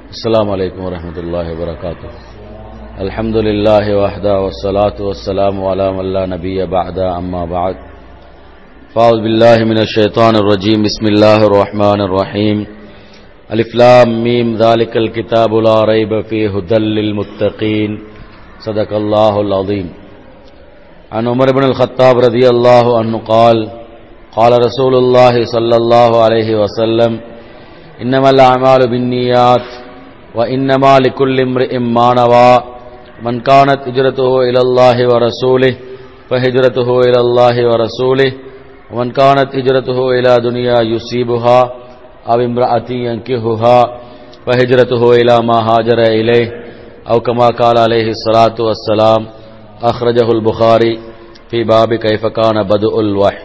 السلام عليكم ورحمة الله وبركاته الحمد لله وحده والصلاة والسلام على من لا نبي بعد أما بعد فأعوذ بالله من الشيطان الرجيم بسم الله الرحمن الرحيم ألف لام ميم ذلك الكتاب لا ريب فيه هدى للمتقين صدق الله العظيم عن عمر بن الخطاب رضي الله عنه قال قال رسول الله صلى الله عليه وسلم إنما الأعمال بالنيات وإنما لكل امرئ ما نوى من كانت هجرته إلى الله ورسوله فهجرته إلى الله ورسوله ومن كانت هجرته إلى دنيا يصيبها أو امرأة ينكهها فهجرته إلى ما هاجر إليه أو كما قال عليه الصلاة والسلام أخرجه البخاري في باب كيف كان بدء الوحي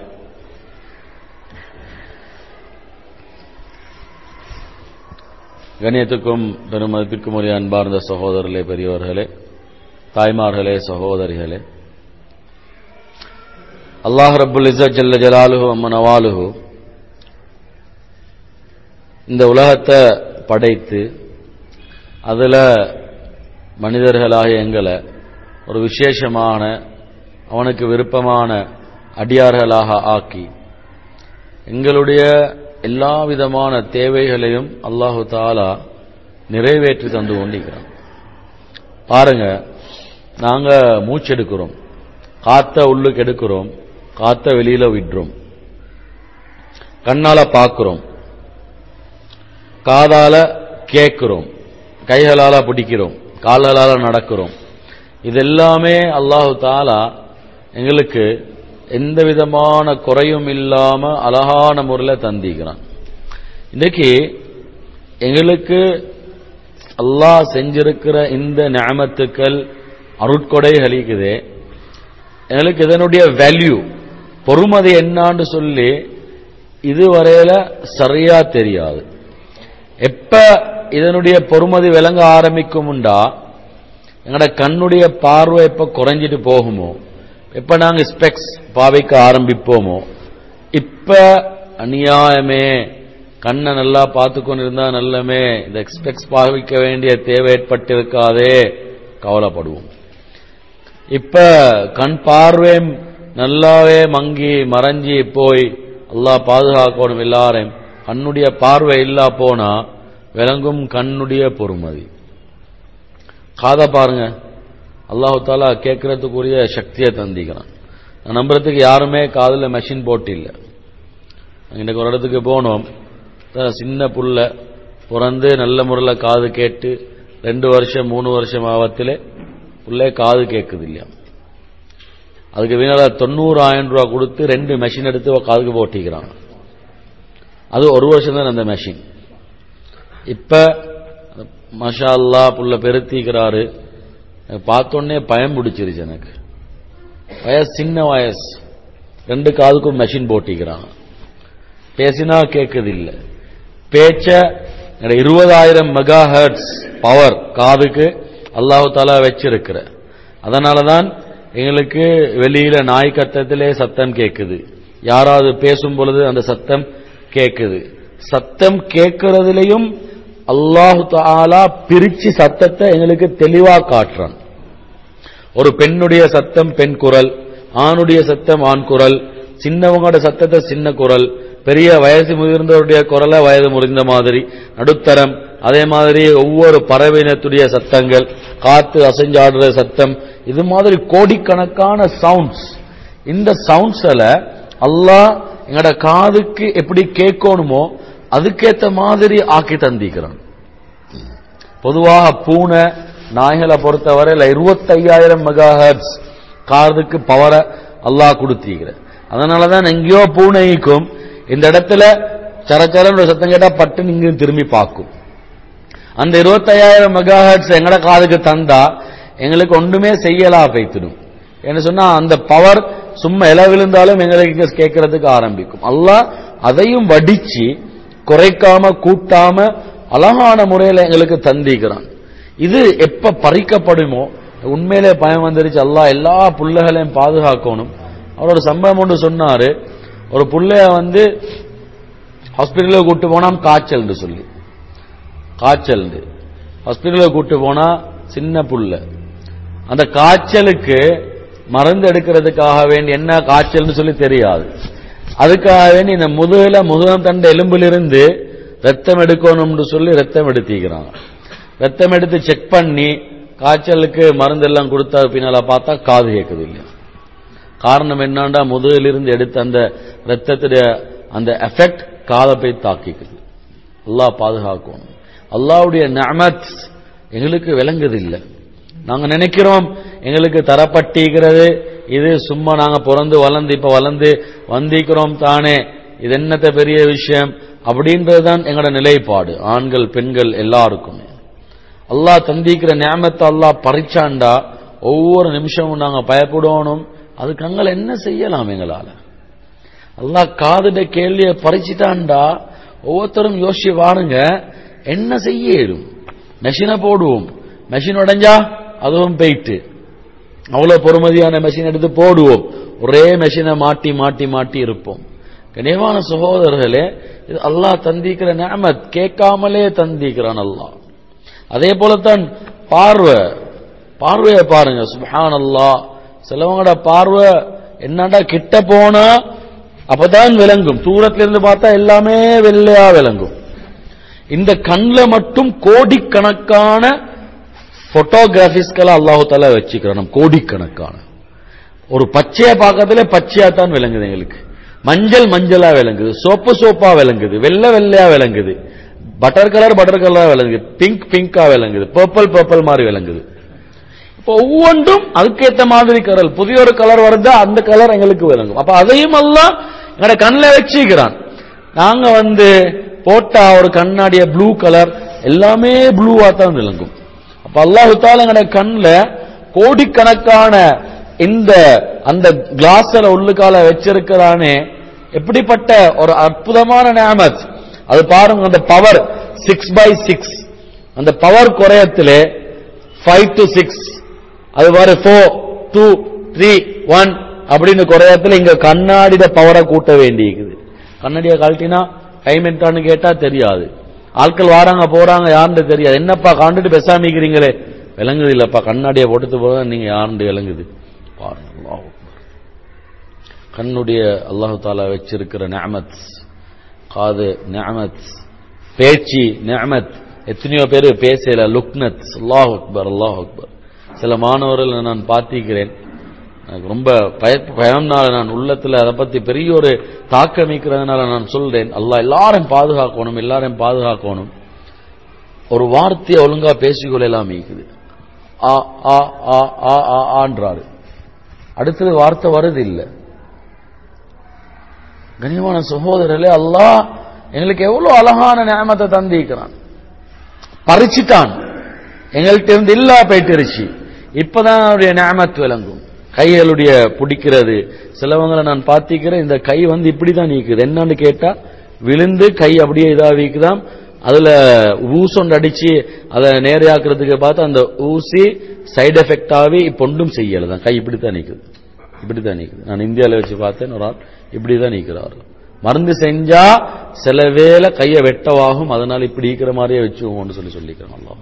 கணியத்துக்கும் பெருமதிப்பிற்கும் உரிய அன்பார்ந்த சகோதரர்களே பெரியவர்களே தாய்மார்களே சகோதரிகளே அல்லாஹ் ரபுல் இசத் ஜல்ல ஜலாலுஹு அம்மன் அவாலுஹு இந்த உலகத்தை படைத்து அதில் மனிதர்களாக எங்களை ஒரு விசேஷமான அவனுக்கு விருப்பமான அடியார்களாக ஆக்கி எங்களுடைய எல்லா விதமான தேவைகளையும் அல்லாஹு தாலா நிறைவேற்றி தந்து கொண்டிருக்கிறான் பாருங்க நாங்க மூச்செடுக்கிறோம் காத்த உள்ளுக்கு எடுக்கிறோம் காத்த வெளியில விடுறோம் கண்ணால பார்க்கிறோம் காதால கேட்கிறோம் கைகளால பிடிக்கிறோம் கால்களால நடக்கிறோம் இதெல்லாமே அல்லாஹு தாலா எங்களுக்கு எந்த விதமான குறையும் இல்லாம அழகான முறையில் தந்திக்கிறான் இன்னைக்கு எங்களுக்கு அல்லாஹ் செஞ்சிருக்கிற இந்த ஞாபத்துக்கள் அருட்கொடைகள் இருக்குதே எங்களுக்கு இதனுடைய வேல்யூ பொறுமதி என்னான்னு சொல்லி இதுவரையில சரியா தெரியாது எப்ப இதனுடைய பொறுமதி விளங்க ஆரம்பிக்கும்டா எங்கட கண்ணுடைய பார்வை எப்ப குறைஞ்சிட்டு போகுமோ எப்ப நாங்க ஸ்பெக்ஸ் பாவிக்க ஆரம்பிப்போமோ இப்ப அநியாயமே கண்ணை நல்லா பார்த்து கொண்டிருந்தா நல்லமே இந்த ஸ்பெக்ஸ் பாவிக்க வேண்டிய தேவை ஏற்பட்டிருக்காதே கவலைப்படுவோம் இப்ப கண் பார்வை நல்லாவே மங்கி மறைஞ்சி போய் அல்லா பாதுகாக்கணும் எல்லாரையும் கண்ணுடைய பார்வை இல்லா போனா விளங்கும் கண்ணுடைய பொறுமதி காதை பாருங்க அல்லாஹு தாலா கேட்கறதுக்குரிய சக்தியை தந்திக்கிறான் நான் நம்புறதுக்கு யாருமே காதில் மெஷின் போட்டு இல்லை இன்னைக்கு ஒரு இடத்துக்கு போனோம் சின்ன புள்ள பிறந்து நல்ல முறையில் காது கேட்டு ரெண்டு வருஷம் மூணு வருஷம் ஆபத்தில் புள்ளே காது கேட்குது இல்லையா அதுக்கு வீணால தொண்ணூறாயிரம் ரூபா கொடுத்து ரெண்டு மெஷின் எடுத்து காதுக்கு போட்டிக்கிறான் அது ஒரு வருஷம் தான் அந்த மெஷின் இப்ப மஷா அல்லா புள்ள பெருத்திக்கிறாரு பார்த்தோன்னே பயம் பிடிச்சிருச்சு எனக்கு வயசு சின்ன வயசு ரெண்டு காதுக்கும் மெஷின் போட்டிக்கிறான் பேசினா கேட்குது இல்லை பேச்ச இருபதாயிரம் மெகா ஹர்ட்ஸ் பவர் காதுக்கு அல்லாஹு தாலா வச்சிருக்கிற அதனாலதான் எங்களுக்கு வெளியில நாய் கத்தத்திலே சத்தம் கேட்குது யாராவது பேசும் பொழுது அந்த சத்தம் கேட்குது சத்தம் கேட்கறதுலையும் அல்லாஹு தாலா பிரிச்சு சத்தத்தை எங்களுக்கு தெளிவா காட்டுறான் ஒரு பெண்ணுடைய சத்தம் பெண் குரல் ஆணுடைய சத்தம் ஆண் குரல் சின்னவங்களோட சத்தத்தை சின்ன குரல் பெரிய வயசு முதிர்ந்தவருடைய குரலை வயது முறிந்த மாதிரி நடுத்தரம் அதே மாதிரி ஒவ்வொரு பறவையினத்துடைய சத்தங்கள் காத்து அசைஞ்சாடுற சத்தம் இது மாதிரி கோடிக்கணக்கான சவுண்ட்ஸ் இந்த சவுண்ட்ஸ்ல அல்லாஹ் எங்கட காதுக்கு எப்படி கேட்கணுமோ அதுக்கேத்த மாதிரி ஆக்கி தந்திக்கிறான் பொதுவாக பூனை நாய்களை பொறுத்தவரையில் இருபத்தையாயிரம் மெகா ஹர்ட்ஸ் காதுக்கு பவரை அல்லாஹ் கொடுத்திருக்கிற அதனாலதான் எங்கேயோ பூனைக்கும் இந்த இடத்துல சரச்சரன் சத்தம் கேட்டா பட்டு நீங்க திரும்பி பார்க்கும் அந்த இருபத்தையாயிரம் மெகா ஹர்ட்ஸ் எங்கட காதுக்கு தந்தா எங்களுக்கு ஒன்றுமே செய்யலா வைத்திடும் என்ன சொன்னா அந்த பவர் சும்மா இல விழுந்தாலும் எங்களுக்கு கேட்கறதுக்கு ஆரம்பிக்கும் அல்லாஹ் அதையும் வடிச்சு குறைக்காம கூட்டாம அழகான முறையில் எங்களுக்கு தந்திக்கிறான் இது எப்ப பறிக்கப்படுமோ உண்மையிலே பயம் வந்துருச்சு அல்லா எல்லா புள்ளைகளையும் பாதுகாக்கணும் அவர் ஒரு சம்பவம் ஒன்று சொன்னாரு ஒரு புள்ளைய வந்து ஹாஸ்பிட்டலுக்கு கூட்டு போனாம் காய்ச்சல் சொல்லி காய்ச்சல் ஹாஸ்பிட்டலுக்கு கூட்டு போனா சின்ன புள்ள அந்த காய்ச்சலுக்கு மருந்து எடுக்கிறதுக்காக வேண்டி என்ன காய்ச்சல்னு சொல்லி தெரியாது அதுக்காக வேண்டி இந்த முதுகுல முதுகம் தண்ட எலும்பிலிருந்து ரத்தம் எடுக்கணும்னு சொல்லி ரத்தம் எடுத்திக்கிறாங்க ரத்தம் எடுத்து செக் பண்ணி காய்ச்சலுக்கு மருந்து எல்லாம் கொடுத்தா பின்னால பார்த்தா காது கேட்குது இல்லையா காரணம் என்னண்டா முதுகிலிருந்து எடுத்த அந்த ரத்தத்துடைய அந்த எஃபெக்ட் காதை போய் தாக்கிக்குது அல்லாஹ் பாதுகாக்கணும் அல்லாஹ்வுடைய நஅமத் எங்களுக்கு விளங்குது இல்லை நாங்க நினைக்கிறோம் எங்களுக்கு தரப்பட்டிருக்கிறது இது சும்மா நாங்க பிறந்து வளர்ந்து இப்ப வளர்ந்து வந்திக்கிறோம் தானே இது என்னத்த பெரிய விஷயம் அப்படின்றதுதான் எங்களோட நிலைப்பாடு ஆண்கள் பெண்கள் எல்லாருக்குமே அல்லாஹ் தந்திக்கிற நியமத்தை அல்லாஹ் பறிச்சாண்டா ஒவ்வொரு நிமிஷமும் நாங்க பயப்படணும் அதுக்கு அங்கே என்ன செய்யலாம் எங்களால அல்லாஹ் காதுட கேள்வியை பறிச்சிட்டாண்டா ஒவ்வொருத்தரும் யோசிச்சு வாருங்க என்ன செய்ய இயலும் மெஷினை போடுவோம் மெஷின் உடைஞ்சா அதுவும் போயிட்டு அவ்வளவு பொறுமதியான மெஷின் எடுத்து போடுவோம் ஒரே மெஷினை மாட்டி மாட்டி மாட்டி இருப்போம் கனிவான சகோதரர்களே இது அல்லாஹ் தந்திக்கிற நியமத் கேட்காமலே தந்திக்கிறான் அல்லாஹ் அதே போலத்தான் பார்வை பார்வையை பாருங்க சுப்ஹான் அல்லாஹ் சிலவங்களோட பார்வை என்னடா கிட்ட போனா அப்பதான் விளங்கும் தூரத்துல இருந்து பார்த்தா எல்லாமே வெள்ளையா விளங்கும் இந்த கண்ணில் மட்டும் கோடிக்கணக்கான போட்டோகிராபிஸ்களை அல்லாஹு தாலா வச்சுக்கிறோம் கோடிக்கணக்கான ஒரு பச்சையை பார்க்கறதுல பச்சையா தான் விளங்குது எங்களுக்கு மஞ்சள் மஞ்சளா விளங்குது சோப்பு சோப்பா விளங்குது வெள்ளை வெள்ளையா விளங்குது பட்டர் கலர் பட்டர் கலரா விளங்குது பிங்க் பிங்கா விளங்குது பர்பிள் பர்பிள் மாதிரி விளங்குது இப்போ ஒவ்வொன்றும் அதுக்கேத்த மாதிரி கலர் புதிய ஒரு கலர் வருதா அந்த கலர் எங்களுக்கு விளங்கும் அப்ப அதையும் எல்லாம் எங்களோட கண்ணில் வச்சுக்கிறான் நாங்க வந்து போட்டா ஒரு கண்ணாடிய ப்ளூ கலர் எல்லாமே ப்ளூவா தான் விளங்கும் அப்ப அல்லாஹு தால எங்களோட கண்ணில் கோடிக்கணக்கான இந்த அந்த கிளாஸ்ல உள்ளுக்கால வச்சிருக்கிறானே எப்படிப்பட்ட ஒரு அற்புதமான நியமத் அது பாருங்க அந்த பவர் சிக்ஸ் பை சிக்ஸ் அந்த பவர் குறையத்திலே ஃபைவ் டு சிக்ஸ் அது மாதிரி ஃபோர் டூ த்ரீ ஒன் அப்படின்னு குறையத்துல இங்க கண்ணாடிட பவரை கூட்ட வேண்டியிருக்குது கண்ணாடியை கழட்டினா டைம் என்டான்னு கேட்டா தெரியாது ஆட்கள் வாராங்க போறாங்க யாருன்னு தெரியாது என்னப்பா காண்டுட்டு பெசாமிக்கிறீங்களே விளங்குது இல்லப்பா கண்ணாடியை போட்டுட்டு போக நீங்க யாருன்னு விளங்குது பாருங்க அல்லாஹ் கண்ணுடைய அல்லாஹு தாலா வச்சிருக்கிற நியமத் காது நியமத் பேச்சு நியமத் எத்தனையோ பேர் பேசல லுக்னத் அல்லாஹ் அக்பர் அல்லாஹ் அக்பர் சில மாணவர்கள் நான் பார்த்திருக்கிறேன் எனக்கு ரொம்ப பய பயம்னால நான் உள்ளத்துல அதை பத்தி பெரிய ஒரு தாக்கம் இருக்கிறதுனால நான் சொல்றேன் அல்லாஹ் எல்லாரும் பாதுகாக்கணும் எல்லாரையும் பாதுகாக்கணும் ஒரு வார்த்தையை ஒழுங்கா பேசிக்கொள்ளலாம் இருக்குது ஆ ஆ ஆ ஆ ஆ ஆன்றாரு அடுத்தது வார்த்தை வருது இல்லை கனியமான சகோதரர்களே அல்லாஹ் எங்களுக்கு எவ்வளவு அழகான நியமத்தை தந்திக்கிறான் பறிச்சிட்டான் எங்கள்கிட்ட இருந்து இல்லா போயிட்டுருச்சு இப்பதான் அவருடைய நியமத் விளங்கும் கைகளுடைய பிடிக்கிறது சிலவங்களை நான் பார்த்திக்கிறேன் இந்த கை வந்து இப்படிதான் நீக்குது என்னன்னு கேட்டா விழுந்து கை அப்படியே இதா வீக்குதாம் அதுல ஊசொண்டு அடிச்சு அதை நேரையாக்குறதுக்கு பார்த்து அந்த ஊசி சைடு எஃபெக்ட் ஆகி இப்ப ஒன்றும் செய்யலதான் கை இப்படித்தான் நீக்குது இப்படித்தான் நீக்குது நான் இந்தியாவில் வச்சு பார்த்தேன் ஒரு ஆள் இப்படிதான் நீக்கிறார் மருந்து செஞ்சா சில வேளை கையை வெட்டவாகும் அதனால இப்படி இருக்கிற மாதிரியே வச்சுக்கோன்னு சொல்லி சொல்லிக்கிறோம் அல்லாஹ்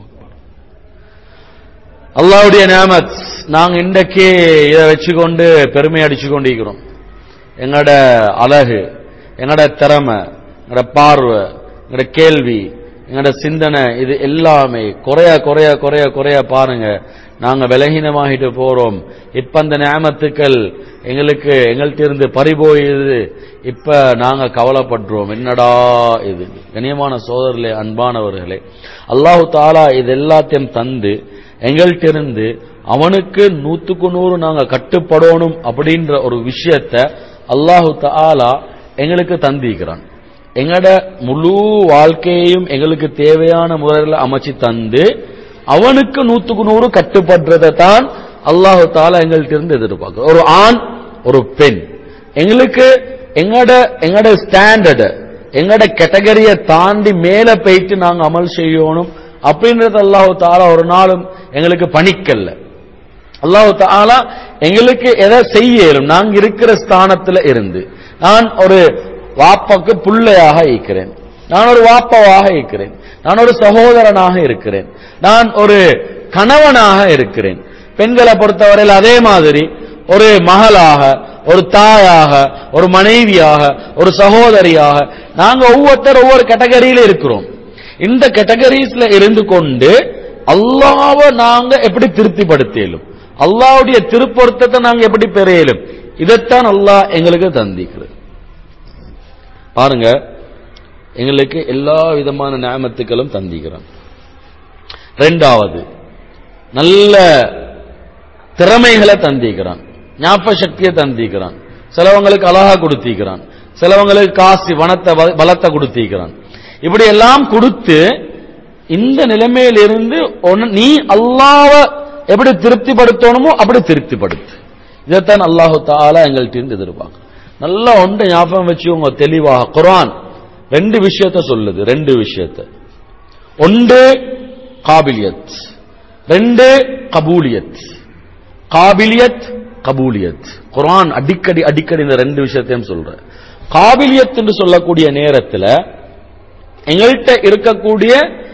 அல்லாவுடைய நியமத் நாங்க இன்றைக்கு இதை வச்சுக்கொண்டு பெருமை அடிச்சு கொண்டிருக்கிறோம் எங்களோட அழகு எங்களோட திறமை எங்களோட பார்வை எங்களோட கேள்வி எங்களோட சிந்தனை இது எல்லாமே குறைய குறைய குறைய குறைய பாருங்க நாங்க விலகீனமாகிட்டு போறோம் இப்ப அந்த நியமத்துக்கள் எங்களுக்கு எங்கள்கிட்ட இருந்து பறிபோயுது இப்ப நாங்க கவலைப்படுறோம் என்னடா இது கண்ணியமான சோதரர்களே அன்பானவர்களே அல்லாஹு தாலா இது எல்லாத்தையும் தந்து எங்கள்கிட்ட இருந்து அவனுக்கு நூத்துக்கு நூறு நாங்க கட்டுப்படணும் அப்படின்ற ஒரு விஷயத்த அல்லாஹு தாலா எங்களுக்கு தந்திக்கிறான் எங்கட முழு வாழ்க்கையையும் எங்களுக்கு தேவையான முறையில் அமைச்சு தந்து அவனுக்கு நூத்துக்கு நூறு கட்டுப்படுறதை தான் அல்லாஹு தாலா எங்கள்கிட்ட இருந்து எதிர்பார்க்க ஒரு ஆண் ஒரு பெண் எங்களுக்கு எங்கட எங்கட ஸ்டாண்டர்டு எங்கட கேட்டகரியை தாண்டி மேல போயிட்டு நாங்க அமல் செய்யணும் அப்படின்றது அல்லாஹு தாலா ஒரு நாளும் எங்களுக்கு பணிக்கல்ல அல்லாஹு தாலா எங்களுக்கு எதை செய்யலும் நாங்க இருக்கிற ஸ்தானத்துல இருந்து நான் ஒரு வாப்பாக்கு புள்ளையாக இருக்கிறேன் நான் ஒரு வாப்பவாக இருக்கிறேன் நான் ஒரு சகோதரனாக இருக்கிறேன் நான் ஒரு கணவனாக இருக்கிறேன் பெண்களை பொறுத்தவரையில் அதே மாதிரி ஒரு மகளாக ஒரு தாயாக ஒரு மனைவியாக ஒரு சகோதரியாக நாங்க ஒவ்வொருத்தர் ஒவ்வொரு கேட்டகரியில இருக்கிறோம் இந்த கேட்டகரிஸ்ல இருந்து கொண்டு அல்லாவை நாங்க எப்படி திருப்திப்படுத்தியலும் அல்லாவுடைய திருப்பொருத்தத்தை நாங்க எப்படி பெறையலும் இதைத்தான் அல்லாஹ் எங்களுக்கு தந்திக்கிறது பாருங்க எங்களுக்கு எல்லா விதமான நியமத்துக்களும் தந்திக்கிறான் ரெண்டாவது நல்ல திறமைகளை தந்திக்கிறான் ஞாபக சக்தியை தந்திக்கிறான் சிலவங்களுக்கு அழகா கொடுத்திக்கிறான் சிலவங்களுக்கு காசு வனத்தை பல- பலத்தை கொடுத்திக்கிறான் இப்படி எல்லாம் கொடுத்து இந்த நிலைமையிலிருந்து உன்ன- நீ அல்லாஹ்வ எப்படி திருப்திப்படுத்தணுமோ அப்படி திருப்திப்படுத்து இதைத்தான் அல்லாஹு தாலா எங்கள்கிட்ட இருந்து எதிர்பார்க்க நல்லா ஒன்றை ஞாபகம் வச்சுக்கோங்க தெளிவாக குர்ஆன் ரெண்டு விஷயத்தை சொல்லுது ரெண்டு விஷயத்தை ஒன்று காபிலியத் ரெண்டு கபூலியத் காபிலியத் கபூலியத் குர்ஆன் அடிக்கடி அடிக்கடி இந்த ரெண்டு விஷயத்தையும் சொல்ற காபிலியத் என்று சொல்லக்கூடிய நேரத்துல எங்கள்கிட்ட இருக்கக்கூடிய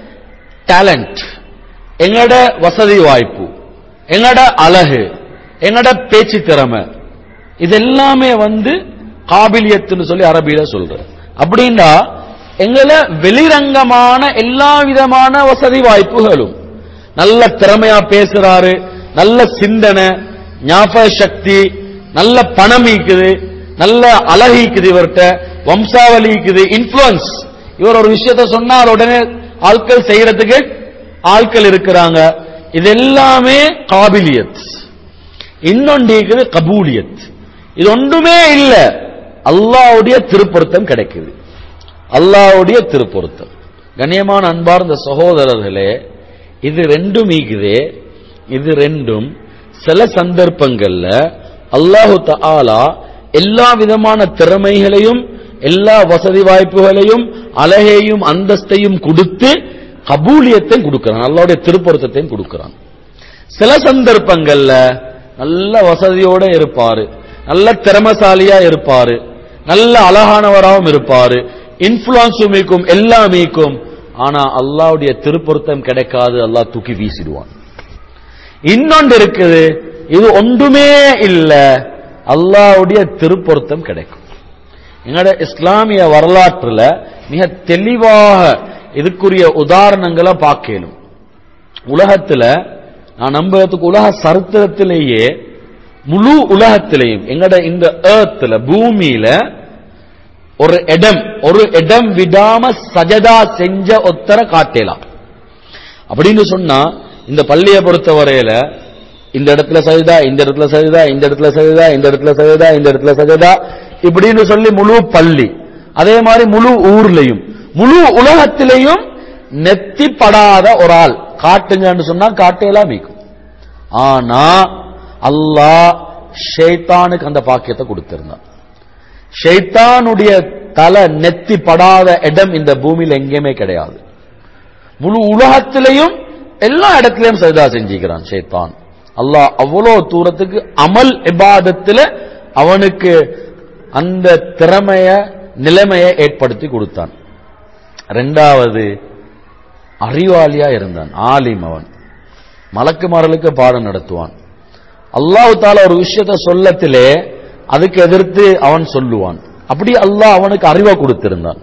டேலண்ட் எங்கட வசதி வாய்ப்பு எங்கட அழகு எங்கட பேச்சு திறமை இது எல்லாமே வந்து காபிலியத்துன்னு சொல்லி அரபியில சொல்ற அப்படின்னா எங்களை வெளிரங்கமான எல்லா விதமான வசதி வாய்ப்புகளும் நல்ல திறமையா பேசுறாரு நல்ல சிந்தனை ஞாபக சக்தி நல்ல பணம் ஈக்குது நல்ல அழகு ஈக்குது இவர்கிட்ட வம்சாவளி ஈக்குது இன்ஃபுளுன்ஸ் இவர் ஒரு விஷயத்த சொன்னா அது உடனே ஆட்கள் செய்யறதுக்கு ஆட்கள் இருக்கிறாங்க இது எல்லாமே காபிலியத் இன்னொன்று இருக்குது கபூலியத் இது ஒன்றுமே இல்ல அல்லாஹ்வுடைய திருப்பொருத்தம் கிடைக்குது அல்லாஹ்வுடைய திருப்பொருத்தம் கண்ணியமான அன்பார்ந்த சகோதரர்களே இது ரெண்டும் ஈகுதே இது ரெண்டும் சில சந்தர்ப்பங்கள்ல அல்லாஹு தஆலா எல்லா விதமான திறமைகளையும் எல்லா வசதி வாய்ப்புகளையும் அழகையும் அந்தஸ்தையும் கொடுத்து கபூலியத்தையும் கொடுக்கிறான் அல்லாஹ்வுடைய திருப்பொருத்தத்தையும் கொடுக்கிறான் சில சந்தர்ப்பங்கள்ல நல்ல வசதியோட இருப்பாரு நல்ல திறமசாலியா இருப்பாரு நல்ல அழகானவராகவும் இருப்பாரு இன்ஃபுளுன்ஸும் மீக்கும் எல்லாம் மீக்கும் ஆனா அல்லாஹ்வுடைய திருப்பொருத்தம் கிடைக்காது அல்லாஹ் தூக்கி வீசிடுவான் இன்னொன்று இருக்குது இது ஒன்றுமே இல்ல அல்லாஹ்வுடைய திருப்பொருத்தம் கிடைக்கும் எங்களோட இஸ்லாமிய வரலாற்றுல மிக தெளிவாக இதுக்குரிய உதாரணங்களை பார்க்கலும் உலகத்துல நான் நம்புறதுக்கு உலக சரித்திரத்திலேயே முழு உலகத்திலேயும் எங்கட இந்த ஏர்த்ல பூமியில ஒரு இடம் ஒரு இடம் விடாம சஜதா செஞ்ச ஒத்தர காட்டலாம் அப்படின்னு சொன்னா இந்த பள்ளியை பொறுத்தவரையில இந்த இடத்துல சஜதா இந்த இடத்துல சஜதா இந்த இடத்துல சஜதா இந்த இடத்துல சஜதா இந்த இடத்துல சஜதா இப்படின்னு சொல்லி முழு பள்ளி அதே மாதிரி முழு ஊர்லயும் முழு உலகத்திலையும் நெத்திப்படாத ஒரு ஆள் காட்டுங்கன்னு சொன்னா காட்டையெல்லாம் மீக்கும் ஆனா அல்லாஹ் ஷைத்தானுக்கு அந்த பாக்கியத்தை கொடுத்திருந்தான் ஷைத்தானுடைய தலை நெத்தி படாத இடம் இந்த பூமியில எங்கேயுமே கிடையாது முழு உலகத்திலையும் எல்லா இடத்திலையும் சஜதா செஞ்சுக்கிறான் ஷைத்தான் அல்லாஹ் அவ்வளோ தூரத்துக்கு அமல் இபாதத்துல அவனுக்கு அந்த திறமைய நிலைமையை ஏற்படுத்தி கொடுத்தான் ரெண்டாவது அறிவாளியா இருந்தான் ஆலிம் அவன் மலக்குமார்களுக்கு பாடம் நடத்துவான் அல்லாஹ் தால ஒரு விஷயத்த சொல்லத்திலே அதுக்கு எதிர்த்து அவன் சொல்லுவான் அப்படி அல்லாஹ் அவனுக்கு அறிவை கொடுத்திருந்தான்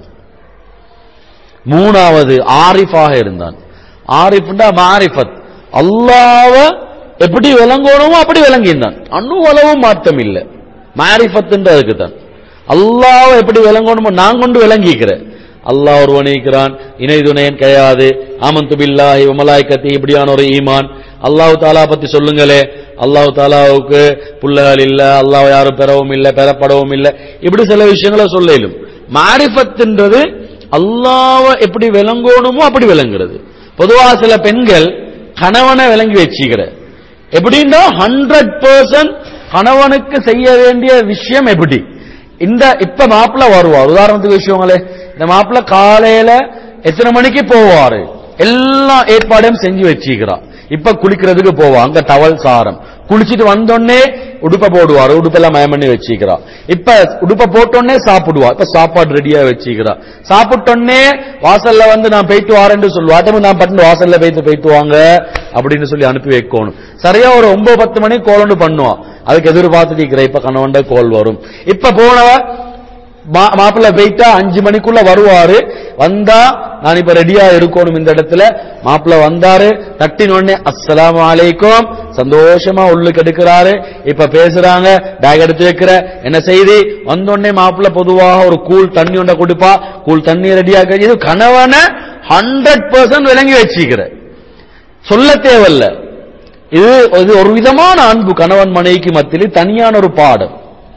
மூணாவது ஆரிஃபாக இருந்தான் ஆரிஃப்னா மாரிஃபத் அல்லாஹ்வ எப்படி விளங்கணுமோ அப்படி விளங்கியிருந்தான் அணுவளவும் மாற்றம் இல்லை மாரிஃபத்துன்ற அதுக்கு தான் அல்லாஹ் எப்படி விளங்கணுமோ நான் கொண்டு விளங்கிக்கிறேன் அல்லாஹ் ஒருவனிக்கிறான் இணை துணையன் கிடையாது ஆமந்து பில்லாஹி வமலாய்கத்தி இப்படியான ஒரு ஈமான் அல்லாஹ் தாலா பத்தி சொல்லுங்களே அல்லாஹ் தாலாவுக்கு புள்ளகள் இல்ல அல்லாஹ் யாரும் பெறவும் இல்ல பெறப்படவும் இல்ல இப்படி சில விஷயங்களை சொல்லும் மாரிஃபத்துன்றது அல்லாஹ்வ எப்படி விளங்கணுமோ அப்படி விளங்குறது பொதுவா சில பெண்கள் கணவனை விளங்கி வச்சுக்கிற எப்படின்னா ஹண்ட்ரட் பர்சன்ட் கணவனுக்கு செய்ய வேண்டிய விஷயம் எப்படி இந்த இப்ப மாப்பிள்ள வருவார் உதாரணத்துக்கு விஷயங்களே இந்த மாப்பிள்ள காலையில எத்தனை மணிக்கு போவாரு எல்லா ஏற்பாடையும் செஞ்சு வச்சுக்கிறான் இப்ப குளிக்கிறதுக்கு போவான் அங்க டவல் சாரம் குளிச்சிட்டு வந்தோடனே உடுப்ப போடுவார் உடுப்பெல்லாம் மயம் பண்ணி வச்சுக்கிறா இப்ப உடுப்ப போட்டோடனே சாப்பிடுவா இப்ப சாப்பாடு ரெடியா வச்சுக்கிறா சாப்பிட்டோடனே வாசல்ல வந்து நான் போயிட்டு வாரேன்னு சொல்லுவா அதே நான் பட்டு வாசல்ல போயிட்டு போயிட்டு வாங்க அப்படின்னு சொல்லி அனுப்பி வைக்கணும் சரியா ஒரு ஒன்பது பத்து மணி கோலன்னு பண்ணுவான் அதுக்கு எதிர்பார்த்துட்டு இருக்கிற இப்ப கணவன்ட கோல் வரும் இப்ப போனவ மா- மாப்பிள்ளை போயிட்டா அஞ்சு மணிக்குள்ள வருவாரு வந்தா நான் இப்ப ரெடியா இருக்கணும் இந்த இடத்துல மாப்பிள்ளை வந்தாரு தட்டின உடனே அஸ்ஸலாமு அலைக்கும் சந்தோஷமா உள்ளுக்கு எடுக்கிறாரு இப்ப பேசுறாங்க பேக் எடுத்து வைக்கிற என்ன செய்தி வந்த உடனே மாப்பிள்ளை பொதுவாக ஒரு கூல் தண்ணி ஒன்றை கொடுப்பா கூல் தண்ணி ரெடியா இது கணவனை ஹண்ட்ரட் பர்சன்ட் விளங்கி வச்சுக்கிற சொல்ல தேவையில்ல இது இது ஒரு விதமான அன்பு கணவன் மனைவிக்கு மத்தியில் தனியான ஒரு பாடம்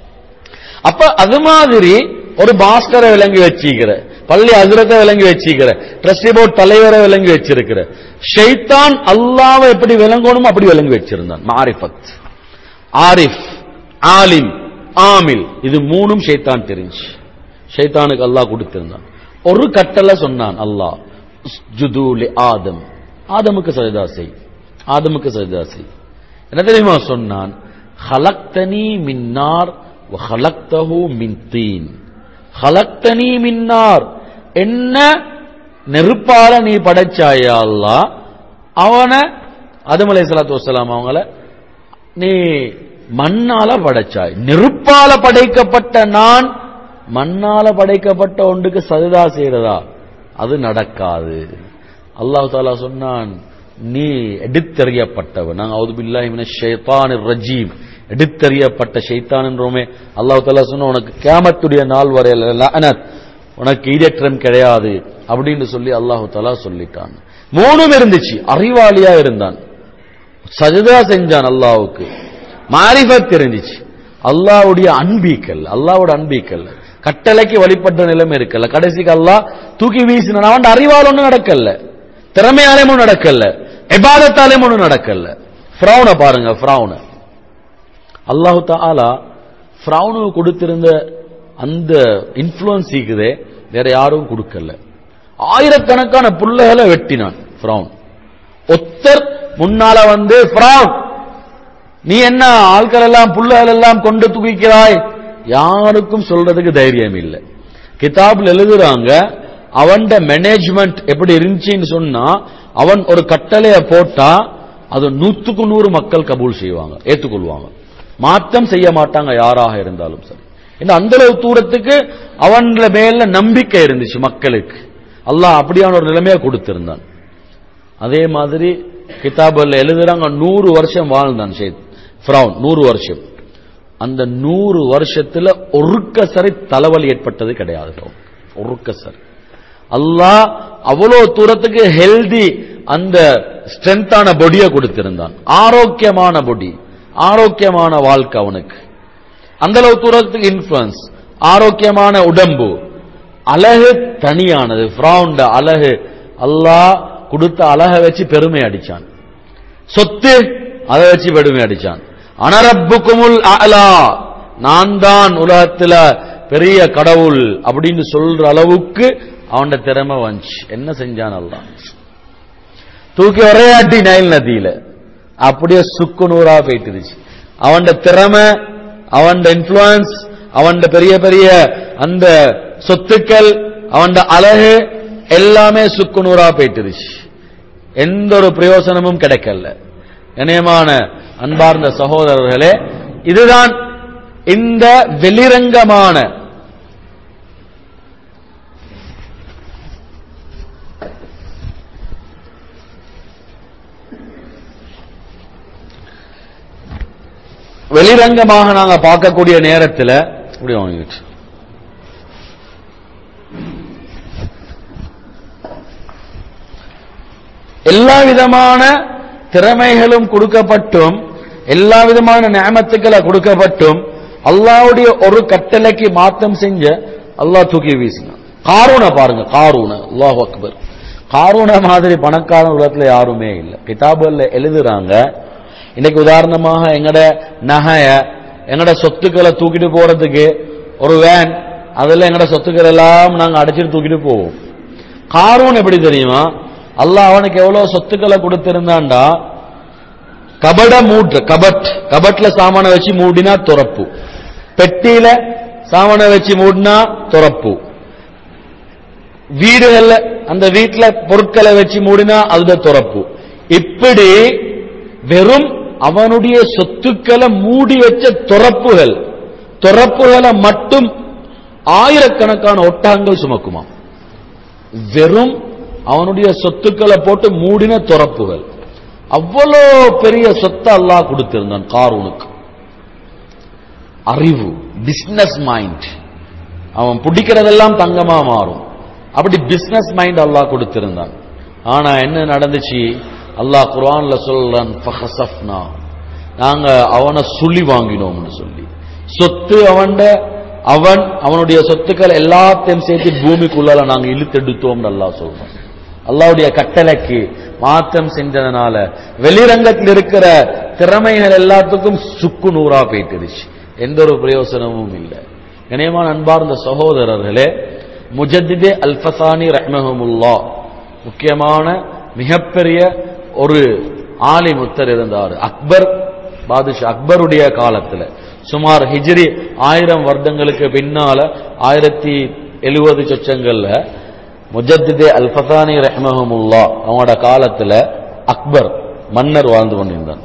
அப்ப அது மாதிரி ஒரு மாஸ்டரை விளங்கி வச்சிக்கிற பள்ளி அசுரத்தை விளங்கி வச்சிக்கிற ட்ரஸ்டி போர்ட் தலைவரை விளங்கி வச்சிருக்கிற ஷைத்தான் அல்லாவை எப்படி விளங்கணுமோ அப்படி விளங்கி வச்சிருந்தான் மாரிஃபத் ஆரிஃப் ஆலிம் ஆமில் இது மூணும் ஷைத்தான் தெரிஞ்சு ஷைத்தானுக்கு அல்லாஹ் கொடுத்திருந்தான் ஒரு கட்டளை சொன்னான் அல்லாஹ் உஸ்ஜுது லி ஆதம் ஆதமுக்கு சஜதா செய் ஆதமுக்கு சஜதா செய் என்ன தெரியுமா சொன்னான் ஹலக்தனி மின்னார் ஹலக்தஹு மின் தீன் ஹலக்தனி மின்னார் என்ன நெருப்பால நீ படைச்சாயா அல்லாஹ் அவனை ஆதம் அலைஹிஸ்ஸலாத்து வஸ்ஸலாம் அவங்கள நீ மண்ணால படைச்சாய் நெருப்பால படைக்கப்பட்ட நான் மண்ணால படைக்கப்பட்ட ஒன்றுக்கு சஜதா செய்யறதா அது நடக்காது அல்லாஹ் தாலா சொன்னான் நீ எடுத்தறியப்பட்டவன் நாங்க அவுது பில்லாஹி மினஷ் ஷைத்தானிர் ரஜீம் எடுத்தறியப்பட்ட ஷைத்தான் என்றோமே அல்லாஹ் தாலா சொன்ன உனக்கு கியாமத்துடைய நாள் வரையில லஅனத் உனக்கு ஈடேற்றம் கிடையாது அப்படின்னு சொல்லி அல்லாஹ் தாலா சொல்லிட்டான் மூணும் இருந்துச்சு அறிவாளியா இருந்தான் சஜதா செஞ்சான் அல்லாவுக்கு மாரிஃபத் தெரிஞ்சிச்சு அல்லாவுடைய அன்பீக்கல் அல்லாவோட அன்பீக்கல் கட்டளைக்கு வழிபட்ட நிலைமை இருக்கல கடைசிக்கு அல்லாஹ் தூக்கி வீசினான் அவன் அறிவால் ஒண்ணும் நடக்கல திறமையாலேயும் ஒண்ணும் நடக்கல எபாதத்தாலேயும் ஒண்ணும் நடக்கல ஃப்ரௌனை பாருங்க ஃப்ரௌனை அல்லாஹு தாலா ஃப்ரௌனுக்கு கொடுத்திருந்த அந்த இன்ஃப்ளூயன்ஸ் இருக்குதே வேற யாரும் கொடுக்கல ஆயிரக்கணக்கான புள்ளைகளை வெட்டினான் ஃப்ரௌன் ஒத்தர் முன்னால வந்து ஃப்ரௌன் நீ என்ன ஆட்கள் எல்லாம் புள்ளைகள் எல்லாம் கொண்டு தூக்கிக்கிறாய் யாருக்கும் சொல்றதுக்கு தைரியம் இல்லை கிதாப்ல எழுதுறாங்க அவன்ட மேனேஜ்மெண்ட் எப்படி இருந்துச்சுன்னு சொன்னா அவன் ஒரு கட்டளைய போட்டா அது நூத்துக்கு நூறு மக்கள் கபூல் செய்வாங்க ஏத்துக்கொள்வாங்க மாற்றம் செய்ய மாட்டாங்க யாராக இருந்தாலும் சரி இந்த அந்த அளவு தூரத்துக்கு அவன் மேல நம்பிக்கை இருந்துச்சு மக்களுக்கு அல்லாஹ் அப்படியான ஒரு நிலைமையை கொடுத்திருந்தான் அதே மாதிரி கிதாபுல எழுதுறாங்க நூறு வருஷம் வாழ்ந்தான் ஷேத் ஃப்ரௌன் நூறு வருஷம் அந்த நூறு வருஷத்துல ஒருக்க சரி தலைவலி ஏற்பட்டது கிடையாது ஃப்ரௌன். ஒருக்க சரி அல்லாஹ் அவ்வளோ தூரத்துக்கு ஹெல்தி அந்த ஸ்ட்ரென்த்தான பொடியை கொடுத்திருந்தான் ஆரோக்கியமான பொடி ஆரோக்கியமான வாழ்க்கை அவனுக்கு அந்த அளவு தூரத்துக்கு இன்ஃபுளுன்ஸ் ஆரோக்கியமான உடம்பு அழகு தனியானது ஃப்ரௌண்ட அழகு அல்லாஹ் கொடுத்த அழகை வச்சு பெருமை அடிச்சான் சொத்து அதை வச்சு பெருமை அடிச்சான் அனரப்புக்குமுல் அலா நான் தான் உலகத்துல பெரிய கடவுள் அப்படின்னு சொல்ற அளவுக்கு அவன் திறமை வந்துச்சு என்ன செஞ்சான் அல்லாஹ் தூக்கி ஒரே அடி நைல் நதியில அப்படியே சுக்கு நூறா போயிட்டுருச்சு அவன் திறமை அவன் இன்ஃபுளுன்ஸ் அவன் பெரிய பெரிய அந்த சொத்துக்கள் அவன் அழகு எல்லாமே சுக்கு நூறா போயிட்டுருச்சு எந்த ஒரு பிரயோசனமும் கிடைக்கல இணையமான அன்பார்ந்த சகோதரர்களே இதுதான் இந்த வெளிரங்கமான வெளிரங்கமாக நாங்க பார்க்கக்கூடிய நேரத்தில் இப்படி வாங்கிடுச்சு எல்லா விதமான திறமைகளும் கொடுக்கப்பட்டும் எல்லா விதமான நியமத்துக்களை கொடுக்கப்பட்டும் அல்லாவுடைய ஒரு கட்டளைக்கு மாத்தம் செஞ்ச அல்லாஹ் தூக்கி வீசினான் காரூனை பாருங்க காரூனை அல்லாஹ் அக்பர் காரூனை மாதிரி பணக்காரன் உலகத்துல யாருமே இல்லை கிதாபுல எழுதுறாங்க இன்னைக்கு உதாரணமாக எங்கட நகைய எங்கட சொத்துக்களை தூக்கிட்டு போறதுக்கு ஒரு வேன் அதுல எங்கட சொத்துக்கள் எல்லாம் நாங்க அடைச்சிட்டு தூக்கிட்டு போவோம் காரூன் எப்படி தெரியுமா அல்லாஹ் அவனுக்கு எவ்வளவு சொத்துக்களை கொடுத்திருந்தான்டா கபட மூட்ற கபட் கபட்ல சாமான வச்சு மூடினா துறப்பு பெட்டியில சாமான வச்சு மூடினா துறப்பு வீடுகள்ல அந்த வீட்டுல பொருட்களை வச்சு மூடினா அதுல துறப்பு இப்படி வெறும் அவனுடைய சொத்துக்களை மூடி வச்ச துறப்புகள் துறப்புகளை மட்டும் ஆயிரக்கணக்கான ஒட்டகங்கள் சுமக்குமா வெறும் அவனுடைய சொத்துக்களை போட்டு மூடின துறப்புகள் அவ்வளோ பெரிய சொத்தை அல்லாஹ் கொடுத்திருந்தான் காரூனுக்கு அறிவு பிசினஸ் மைண்ட் அவன் பிடிக்கிறதெல்லாம் தங்கமா மாறும் அப்படி பிசினஸ் மைண்ட் அல்லாஹ் கொடுத்திருந்தான் ஆனா என்ன நடந்துச்சு அல்லாஹ் குர்ஆன்ல சொல்றான் ஃபஹசஃப்னா நாங்க அவனை சுழி வாங்கினோம்னு சொல்லி சொத்து அவன்ட அவன் அவனுடைய சொத்துக்கள் எல்லாத்தையும் சேர்த்து பூமிக்குள்ளால நாங்க இழுத்தெடுத்தோம்னு அல்லாஹ் சொல்றான் அல்லாவுடைய கட்டளைக்கு மாற்றம் செஞ்சதுனால வெளிரங்கத்தில் இருக்கிற திறமைகள் எல்லாத்துக்கும் சுக்கு நூறா போயிட்டுருச்சு எந்த ஒரு பிரயோசனமும் இல்லை கனியமான அன்பார்ந்த சகோதரர்களே முஜத்திதே அல்ஃபசானி ரஹ்மஹமுல்லா முக்கியமான மிகப்பெரிய ஒரு ஆலி முத்தர் இருந்தார் அக்பர் பாதுஷா அக்பருடைய காலத்துல சுமார் ஹிஜ்ரி ஆயிரம் வருடங்களுக்கு பின்னால ஆயிரத்தி எழுபது சொச்சங்கள்ல முஜத்திதே அல்ஃபசானி ரஹ்மஹமுல்லா அவங்களோட காலத்துல அக்பர் மன்னர் வாழ்ந்து கொண்டிருந்தான்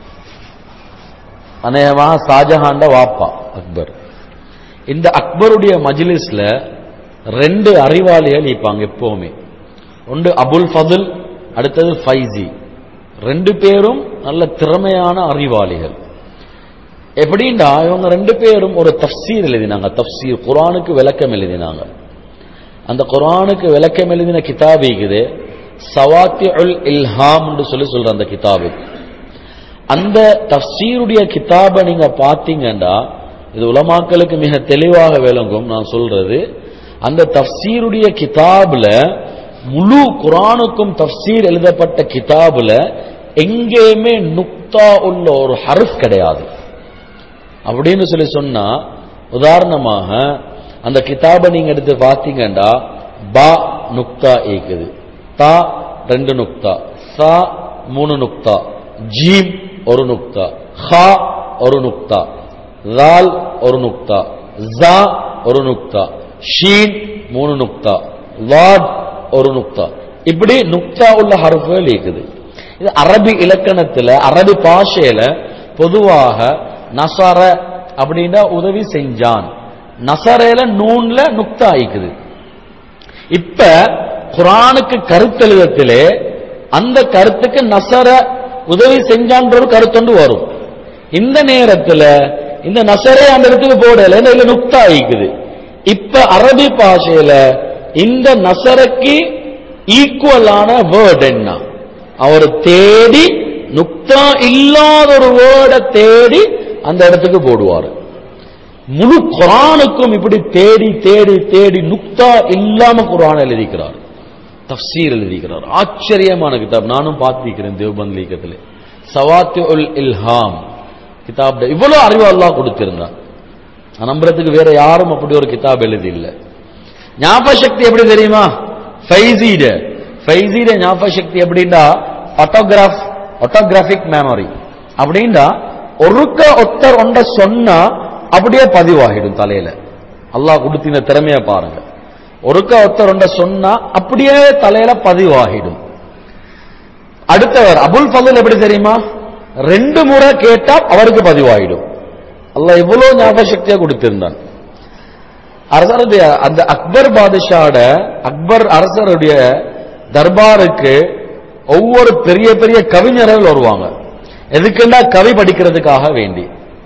அநேகமாக ஷாஜஹான்ட வாப்பா அக்பர் இந்த அக்பருடைய மஜ்லிஸ்ல ரெண்டு அறிவாளிகள் இருப்பாங்க எப்பவுமே ஒன்று அபுல் ஃபதுல் அடுத்தது ஃபைசி ரெண்டு பேரும் நல்ல திறமையான அறிவாளிகள் எப்படின்னா இவங்க ரெண்டு பேரும் ஒரு தஃப்சீர் எழுதினாங்க தஃப்சீர் குரானுக்கு விளக்கம் எழுதினாங்க அந்த குரானுக்கு விளக்கம் எழுதின கிதாப் இருக்குது சவாத்தி உல் இல்ஹாம் சொல்லி சொல்ற அந்த கிதாபுக்கு அந்த தஃசீருடைய கிதாபை நீங்க பார்த்தீங்கன்னா இது உலமாக்களுக்கு மிக தெளிவாக விளங்கும் நான் சொல்றது அந்த தஃசீருடைய கிதாபுல முழு குரானுக்கும் தஃசீர் எழுதப்பட்ட கிதாபுல எங்கேயுமே நுக்தா உள்ள ஒரு ஹர்ஃப் கிடையாது அப்படின்னு சொல்லி சொன்னா உதாரணமாக அந்த கிதாபை நீங்க எடுத்து பார்த்தீங்கன்னா பா நுக்தா இருக்குது தா ரெண்டு நுக்தா சா மூணு நுக்தா ஜீம் ஒரு நுக்தா ஹா ஒரு நுக்தா ரால் ஒரு நுக்தா ஜா ஒரு நுக்தா ஷீன் மூணு நுக்தா வாட் ஒரு நுக்தா இப்படி நுக்தா உள்ள ஹர்ஃபுகள் இருக்குது இது அரபி இலக்கணத்துல அரபி பாஷையில பொதுவாக நசர அப்படின்னா உதவி செஞ்சான் நசரையில நூன்ல நுக்தா ஆயிக்குது இப்ப குரானுக்கு கருத்தெழுதத்திலே அந்த கருத்துக்கு நசர உதவி செஞ்சான்ற ஒரு கருத்தொண்டு வரும் இந்த நேரத்துல இந்த நசரே அந்த இடத்துக்கு போடல இல்ல நுக்தா ஆயிக்குது இப்ப அரபி பாஷையில இந்த நசரைக்கு ஈக்குவலான வேர்ட் என்ன அவர் தேடி நுக்தா இல்லாத ஒரு வேர்டை தேடி அந்த இடத்துக்கு போடுவார் முழு குரானுக்கும் இப்படி தேடி தேடி தேடி நுக்தா இல்லாம குரான் எழுதிக்கிறார் தப்சீர் எழுதிக்கிறார் ஆச்சரியமான கிதாப் நானும் பார்த்திருக்கிறேன் தேவபந்த் லீக்கத்தில் சவாத்தி உல் இல்ஹாம் கிதாப் இவ்வளவு அறிவு அல்லாஹ் கொடுத்திருந்தான் நான் நம்புறதுக்கு வேற யாரும் அப்படி ஒரு கிதாப் எழுதி இல்லை ஞாபக சக்தி எப்படி தெரியுமா ஃபைசீட ஃபைசீட ஞாபக சக்தி எப்படின்னா ஆட்டோகிராஃப் ஆட்டோகிராஃபிக் மெமரி அப்படின்னா ஒருக்க ஒத்தர் ஒன்ற சொன்னா அப்படியே பதிவாகிடும் தலையில அல்லாஹ் கொடுத்தின திறமைய பாருங்க ஒருக்க ஒருத்தர் ஒன்ற சொன்னா அப்படியே தலையில பதிவாகிடும் அடுத்தவர் அபுல் ஃபதுல் எப்படி தெரியுமா ரெண்டு முறை கேட்டா அவருக்கு பதிவாயிடும் அல்லாஹ் இவ்வளவு ஞாபக சக்தியா கொடுத்திருந்தான் அரசருடைய அந்த அக்பர் பாதுஷாட அக்பர் அரசருடைய தர்பாருக்கு ஒவ்வொரு பெரிய பெரிய கவிஞர்கள் வருவாங்க எதுக்குன்னா கவி படிக்கிறதுக்காக வேண்டி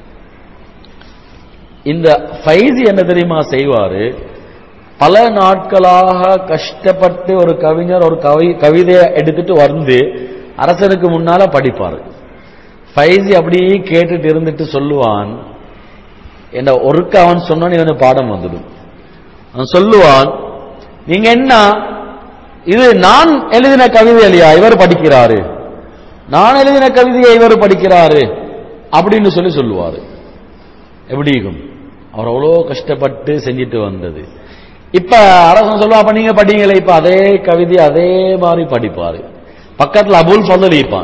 இந்த ஃபைசி என்ன தெரியுமா செய்வாரு பல நாட்களாக கஷ்டப்பட்டு ஒரு கவிஞர் ஒரு கவி கவிதையை எடுத்துட்டு வந்து அரசனுக்கு முன்னால படிப்பாரு ஃபைசி அப்படியே கேட்டுட்டு இருந்துட்டு சொல்லுவான் என்ன ஒருக்க அவன் சொன்னான் இவனு பாடம் வந்துடும் அவன் சொல்லுவான் நீங்க என்ன இது நான் எழுதின கவிதை இல்லையா இவர் படிக்கிறாரு நான் எழுதின கவிதையை இவர் படிக்கிறாரு அப்படின்னு சொல்லி சொல்லுவாரு எப்படி இருக்கும் அவர் அவ்வளோ கஷ்டப்பட்டு செஞ்சுட்டு வந்தது இப்ப அரசன் சொல்லுவா அப்ப நீங்க படிங்களே இப்ப அதே கவிதை அதே மாதிரி படிப்பாரு பக்கத்துல அபுல் ஃபதல் இருப்பான்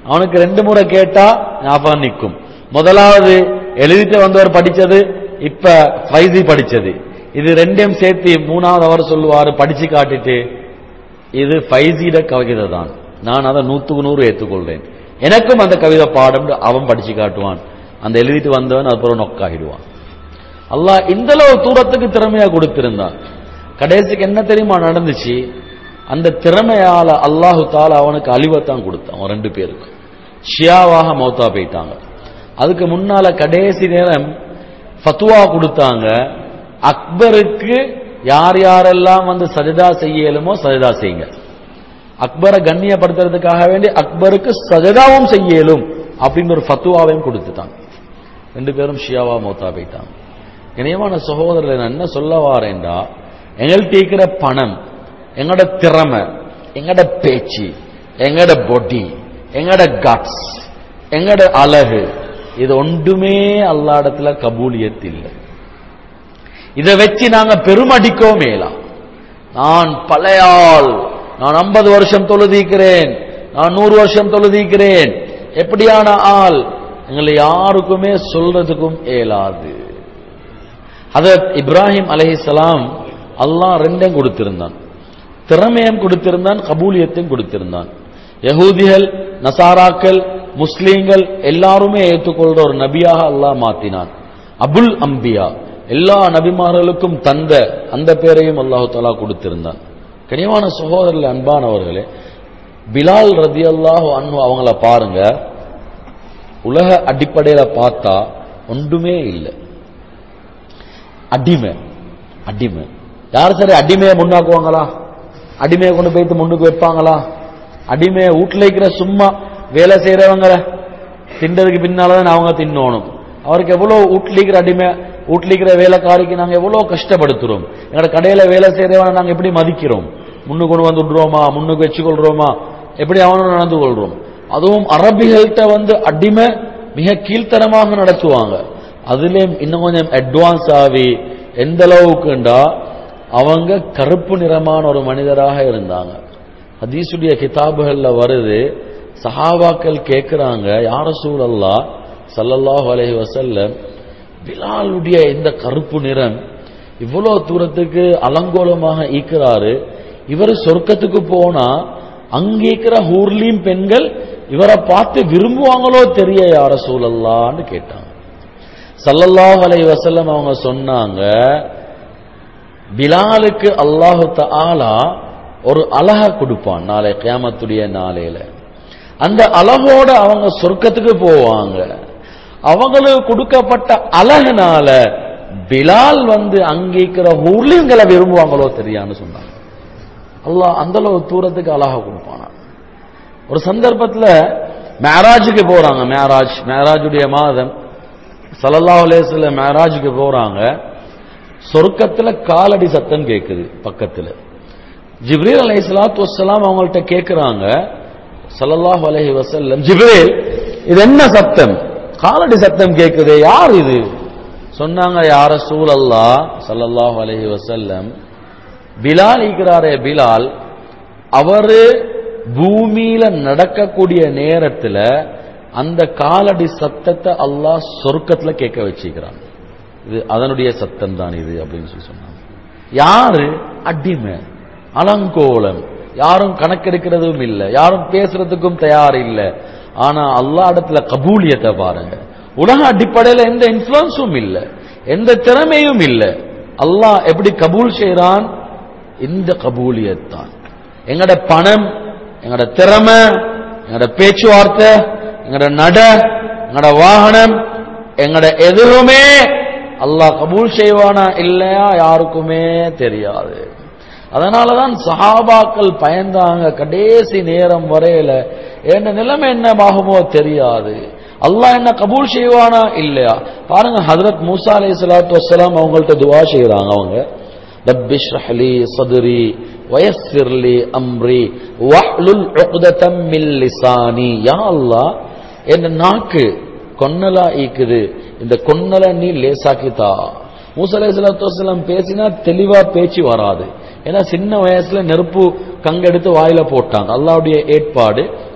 அவனுக்கு ரெண்டு முறை கேட்டா ஞாபகம் நிற்கும் முதலாவது எழுதிட்டு வந்தவர் படிச்சது இப்ப ஃபைசி படிச்சது இது ரெண்டையும் சேர்த்து மூணாவது அவர் சொல்லுவாரு படிச்சு காட்டிட்டு இது ஃபைசிட கவிதை தான் நான் அதை நூத்துக்கு நூறு ஏற்றுக்கொள்றேன் எனக்கும் அந்த கவிதை பாடம் அவன் படிச்சு காட்டுவான் அந்த எழுதிட்டு வந்தவன் அதுக்கப்புறம் நொக்காகிடுவான் அல்லாஹ் இந்த அளவு தூரத்துக்கு திறமையா கொடுத்திருந்தான் கடைசிக்கு என்ன தெரியுமா நடந்துச்சு அந்த திறமையால அல்லாஹு தாலா அவனுக்கு அழிவைத்தான் கொடுத்தான் அவன் ரெண்டு பேருக்கு ஷியாவாக மௌத்தா போயிட்டாங்க அதுக்கு முன்னால கடைசி நேரம் ஃபத்துவா கொடுத்தாங்க அக்பருக்கு யார் யாரெல்லாம் வந்து சஜதா செய்யலுமோ சஜதா செய்யுங்க அக்பரை கண்ணியப்படுத்துறதுக்காக வேண்டி அக்பருக்கு சஜதாவும் செய்யலும் அப்படின்னு ஒரு ஃபத்துவாவையும் கொடுத்துட்டாங்க ரெண்டு பேரும் ஷியாவா மௌத்தா போயிட்டாங்க இணையமான சகோதரர் நான் என்ன சொல்ல வாரேன்டா எங்கள்கிட்ட இருக்கிற பணம் எங்களோட திறமை எங்களோட பேச்சு எங்களோட பொடி எங்களோட கட்ஸ் எங்களோட அழகு இது ஒன்றுமே அல்லாடத்துல கபூலியத் இல்லை இதை வச்சு நாங்க பெருமடிக்கோ மேலாம் நான் பழைய ஆள் நான் ஐம்பது வருஷம் தொழுதிக்கிறேன் நான் நூறு வருஷம் தொழுதிக்கிறேன் எப்படியான ஆள் எங்களை யாருக்குமே சொல்றதுக்கும் இயலாது ஹதரத் இப்ராஹிம் அலைஹிஸ்ஸலாம் அல்லாஹ் ரெண்டையும் கொடுத்திருந்தான் திறமையும் கொடுத்திருந்தான் கபூலியத்தையும் கொடுத்திருந்தான் யகூதிகள் நசாராக்கள் முஸ்லீம்கள் எல்லாருமே ஏற்றுக்கொள்ற ஒரு நபியாக அல்லாஹ் மாத்தினான் அபுல் அம்பியா எல்லா நபிமார்களுக்கும் தந்த அந்த பேரையும் அல்லாஹு தாலா கொடுத்திருந்தான் கனிவான சகோதரர்கள் அன்பானவர்களே பிலால் ரதி அல்லாஹு அன்பு அவங்கள பாருங்க உலக அடிப்படையில பார்த்தா ஒன்றுமே இல்லை அடிமை அடிமை யார் சரி அடிமையை முன்னாக்குவாங்களா அடிமையை கொண்டு போயிட்டு முன்னுக்கு வைப்பாங்களா அடிமையை வீட்டில் இருக்கிற சும்மா வேலை செய்யறவங்க திண்டதுக்கு பின்னாலதான் அவங்க தின்னோணும் அவருக்கு எவ்வளவு வீட்டில் இருக்கிற அடிமை வீட்டில் இருக்கிற வேலைக்காரிக்கு நாங்க எவ்வளவு கஷ்டப்படுத்துறோம் எங்களோட கடையில வேலை செய்யறவனை நாங்க எப்படி மதிக்கிறோம் முன்னுக்கு கொண்டு வந்து விடுறோமா முன்னுக்கு வச்சுக்கொள்றோமா எப்படி அவனும் நடந்து கொள்றோம் அதுவும் அரபிகள்கிட்ட வந்து அடிமை மிக கீழ்த்தரமாக நடத்துவாங்க அதுலயும் இன்னும் கொஞ்சம் அட்வான்ஸ் ஆகி எந்த அளவுக்குண்டா அவங்க கருப்பு நிறமான ஒரு மனிதராக இருந்தாங்க ஹதீசுடைய கிதாபுகள்ல வருது சஹாபாக்கள் கேட்கிறாங்க யார சூழல்லா சல்லல்லாஹு அலைஹி வஸல்லம் பிலாலுடைய இந்த கருப்பு நிறம் இவ்வளவு தூரத்துக்கு அலங்கோலமாக ஈக்கிறாரு இவர் சொர்க்கத்துக்கு போனா அங்க இருக்கிற ஹூர்லீம் பெண்கள் இவரை பார்த்து விரும்புவாங்களோ தெரிய யார சூழல்லான்னு கேட்டாங்க சல்லல்லாஹு அலைஹி வஸல்லம் அவங்க சொன்னாங்க பிலாலுக்கு அல்லாஹு தஆலா ஒரு அழக கொடுப்பான் நாளை கியாமத்துடைய நாளையில அந்த அழகோட அவங்க சொர்க்கத்துக்கு போவாங்க அவங்களுக்கு கொடுக்கப்பட்ட அழகுனால பிலால் வந்து அங்கிக்கிற ஊர்லிங்களை விரும்புவாங்களோ தெரியான்னு சொன்னாங்க அல்லாஹ் அந்த அளவு தூரத்துக்கு அழகா கொடுப்பானா ஒரு சந்தர்ப்பத்துல மேராஜுக்கு போறாங்க மேராஜ் மேராஜுடைய மாதம் சல்லல்லாஹு அலைஹி வஸல்லம் மேராஜுக்கு போறாங்க சொர்க்கத்துல காலடி சத்தம் கேக்குது பக்கத்துல ஜிப்ரீல் அலைஹிஸ்ஸலாத்து வஸ்ஸலாம் அவங்கள்ட்ட கேக்குறாங்க ஸல்லல்லாஹு அலைஹி வஸல்லம் ஜிப்ரீல் இது என்ன சத்தம் காலடி சத்தம் கேக்குது யார் இது சொன்னாங்க யார சூழல்லா ஸல்லல்லாஹு அலைஹி வஸல்லம் பிலால் இருக்கிறாரே பிலால் அவரு பூமியில நடக்கக்கூடிய நேரத்துல அந்த காலடி சத்தத்தை அல்லாஹ் சொர்க்கத்துல கேட்க வச்சுக்கிறான் இது அதனுடைய சத்தம் தான் இது அப்படின்னு சொல்லி சொன்னாங்க யாரு அடிமை அலங்கோலம் யாரும் கணக்கெடுக்கிறதும் இல்லை யாரும் பேசுறதுக்கும் தயார் இல்லை ஆனா அல்லா இடத்துல கபூலியத்தை பாருங்க உலக அடிப்படையில எந்த இன்ஃபுளுன்ஸும் இல்லை எந்த திறமையும் இல்லை அல்லாஹ் எப்படி கபூல் செய்யறான் இந்த கபூலியத் தான் எங்கட பணம் எங்கட திறமை எங்கட பேச்சுவார்த்தை எங்கட நட எங்கட வாகனம் எங்கட எதுவுமே அல்லாஹ் கபூல் செய்வானா இல்லையா யாருக்குமே தெரியாது அதனாலதான் சஹாபாக்கள் பயந்தாங்க கடைசி நேரம் வரையில என்ன நிலைமை என்னமாகுமோ தெரியாது அல்லாஹ் என்ன கபூல் செய்வானா இல்லையா பாருங்க ஹதரத் மூசா அலை சலாத்து வசலாம் அவங்கள்ட்ட துவா செய்யறாங்க அவங்க ரப்பி ஷ்ரஹ்லி சதுரி வயஸ்ஸிர்லி அம்ரி வஹ்லுல் உக்ததம் மின் லிசானி யா அல்லாஹ் என்ன நாக்கு கொன்னலா ஈக்குது இந்த கொன்னலை நீ லேசாக்கித்தா மூசா அலை சலாத்து வசலாம் பேசினா தெளிவா பேச்சு வராது ஏன்னா சின்ன வயசுல நெருப்பு கங்கெடுத்து வாயில போட்டாங்க அல்லாவுடைய ஏற்பாடு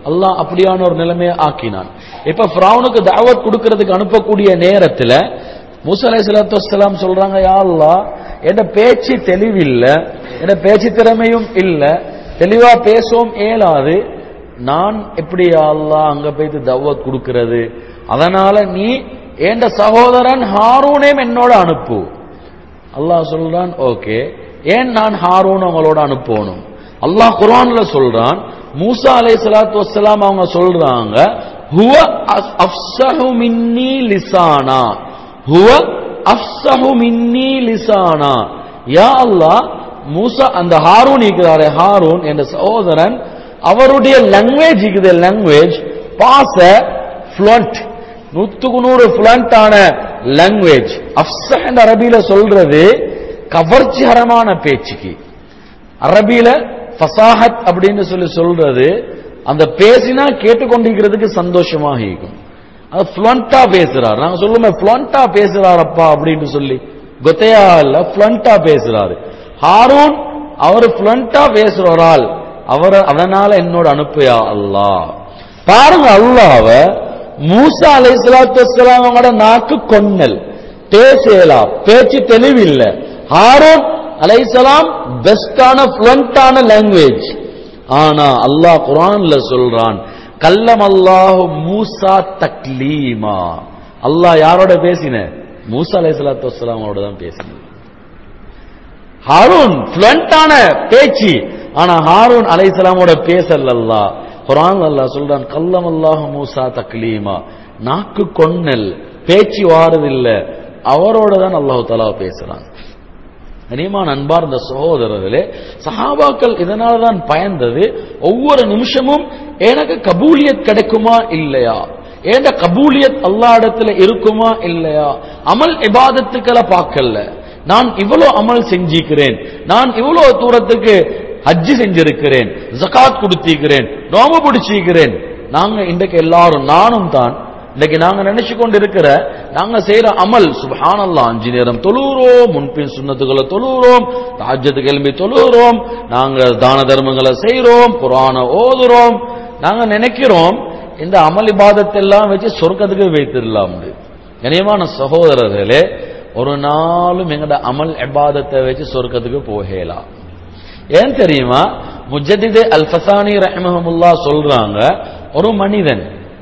அல்லாஹ் அப்படியான ஒரு நிலைமையை ஆக்கினான் இப்ப ஃபிரௌனுக்கு தாவத் கொடுக்கறதுக்கு அனுப்பக்கூடிய நேரத்துல மூசா அலைஹிஸ்ஸலாத்து வஸ்ஸலாம் சொல்றாங்க யா அல்லாஹ் என் பேச்சு தெளிவில்ல என் பேச்சு திறமையும் இல்ல தெளிவா பேசவும் இயலாது நான் எப்படி யா அல்லாஹ் அங்க போயிட்டு தவத் கொடுக்கிறது அதனால நீ என் சகோதரன் ஹாரூனையும் என்னோட அனுப்பு அல்லாஹ் சொல்றான் ஓகே ஏன் நான் ஹாரூன் அவங்களோட அனுப்பணும் அல்லாஹ் குர்ஆன்ல சொல்றான் மூசா அலைஹி ஸலாத்து வஸ்ஸலாம் அவங்க சொல்றாங்க ஹுவ அஸ்- அஃப்ஸஹு மின்னி லிசானா ஹுவ அஃப்ஸஹு மின்னி லிசானா யா அல்லாஹ் மூசா அந்த ஹாரூன் இருக்கிறாரே ஹாரூன் என்ற சகோதரன் அவருடைய லாங்குவேஜ் இருக்குது லாங்குவேஜ் பாச ஃப்ளண்ட் நூத்துக்கு நூறு ஃப்ளண்டான லாங்குவேஜ் அஃப்ஸஹ் என்ற அரபியில சொல்றது கவர்ச்சிகரமான பேச்சுக்கு அரபியில ஃபசாஹத் அப்படின்னு சொல்லி சொல்றது அந்த பேசினா கேட்டுக்கொண்டிருக்கிறதுக்கு சந்தோஷமாக இருக்கும் அது ஃப்ளண்டா பேசுறாரு நாங்க சொல்லுமே ஃப்ளண்டா பேசுறாரப்பா அப்படின்னு சொல்லி கொத்தையா இல்ல ஃப்ளண்டா பேசுறாரு ஹாரூன் அவர் ஃப்ளண்டா பேசுறாரால் அவர் அதனால என்னோட அனுப்புயா அல்லாஹ் பாருங்க அல்லாஹ்வ மூசா அலைஹிஸ்ஸலாத்து வஸ்ஸலாம் அவங்களோட நாக்கு கொன்னல் பேசலா பேச்சு தெளிவில்ல ஹாரூன் அலைஹிஸ்ஸலாம் பெஸ்டான ஃப்ளண்டான லாங்குவேஜ் ஆனா அல்லாஹ் குர்ஆன்ல சொல்றான் கல்லம் அல்லாஹ் மூசா தக்லீமா அல்லாஹ் யாரோட பேசின மூசா அலைஹிஸ்ஸலாத்து வஸ்ஸலாமோட தான் பேசின ஹாரூன் ஃப்ளண்டான பேச்சு ஆனா ஹாரூன் அலைஹிஸ்ஸலாமோட பேசல் அல்லாஹ் குர்ஆன் அல்லாஹ் சொல்றான் கல்லம் அல்லாஹ் மூசா தக்லீமா நாக்கு கொன்னல் பேச்சு வாரதில்ல அவரோட தான் அல்லாஹ் தஆலா பேசுறான் கனியமான அன்பார்ந்த சகோதரர்களே சஹாபாக்கள் இதனால தான் பயந்தது ஒவ்வொரு நிமிஷமும் எனக்கு கபூலியத் கிடைக்குமா இல்லையா ஏண்ட கபூலியத் அல்லா இடத்துல இருக்குமா இல்லையா அமல் இபாதத்துக்களை பார்க்கல நான் இவ்வளவு அமல் செஞ்சிக்கிறேன் நான் இவ்வளவு தூரத்துக்கு ஹஜ்ஜி செஞ்சிருக்கிறேன் ஜகாத் கொடுத்திருக்கிறேன் நோம்பு பிடிச்சிருக்கிறேன் நாங்க இன்றைக்கு எல்லாரும் நானும் தான் இன்னைக்கு நாங்க நினைச்சு கொண்டு இருக்கிற நாங்க செய்யற அமல் சுபஹானல்லாஹ் அஞ்சு நேரம் தொழுகிறோம் முன்பின் சுண்ணத்துக்களை தொழுகிறோம் தாஜ்யத்துக்கு எழும்பி தொழுகிறோம் நாங்க தான தர்மங்களை செய்றோம் குர்ஆனை ஓதுறோம் நாங்க நினைக்கிறோம் இந்த அமல் இபாதத்தெல்லாம் வச்சு சொர்க்கத்துக்கு வைத்திடலாம் கனியமான சகோதரர்களே ஒரு நாளும் எங்கட அமல் இபாதத்தை வச்சு சொர்க்கத்துக்கு போகலாம் ஏன் தெரியுமா முஜத்திது அல் ஃபசானி ரஹ்மஹமுல்லா சொல்றாங்க ஒரு மனிதன்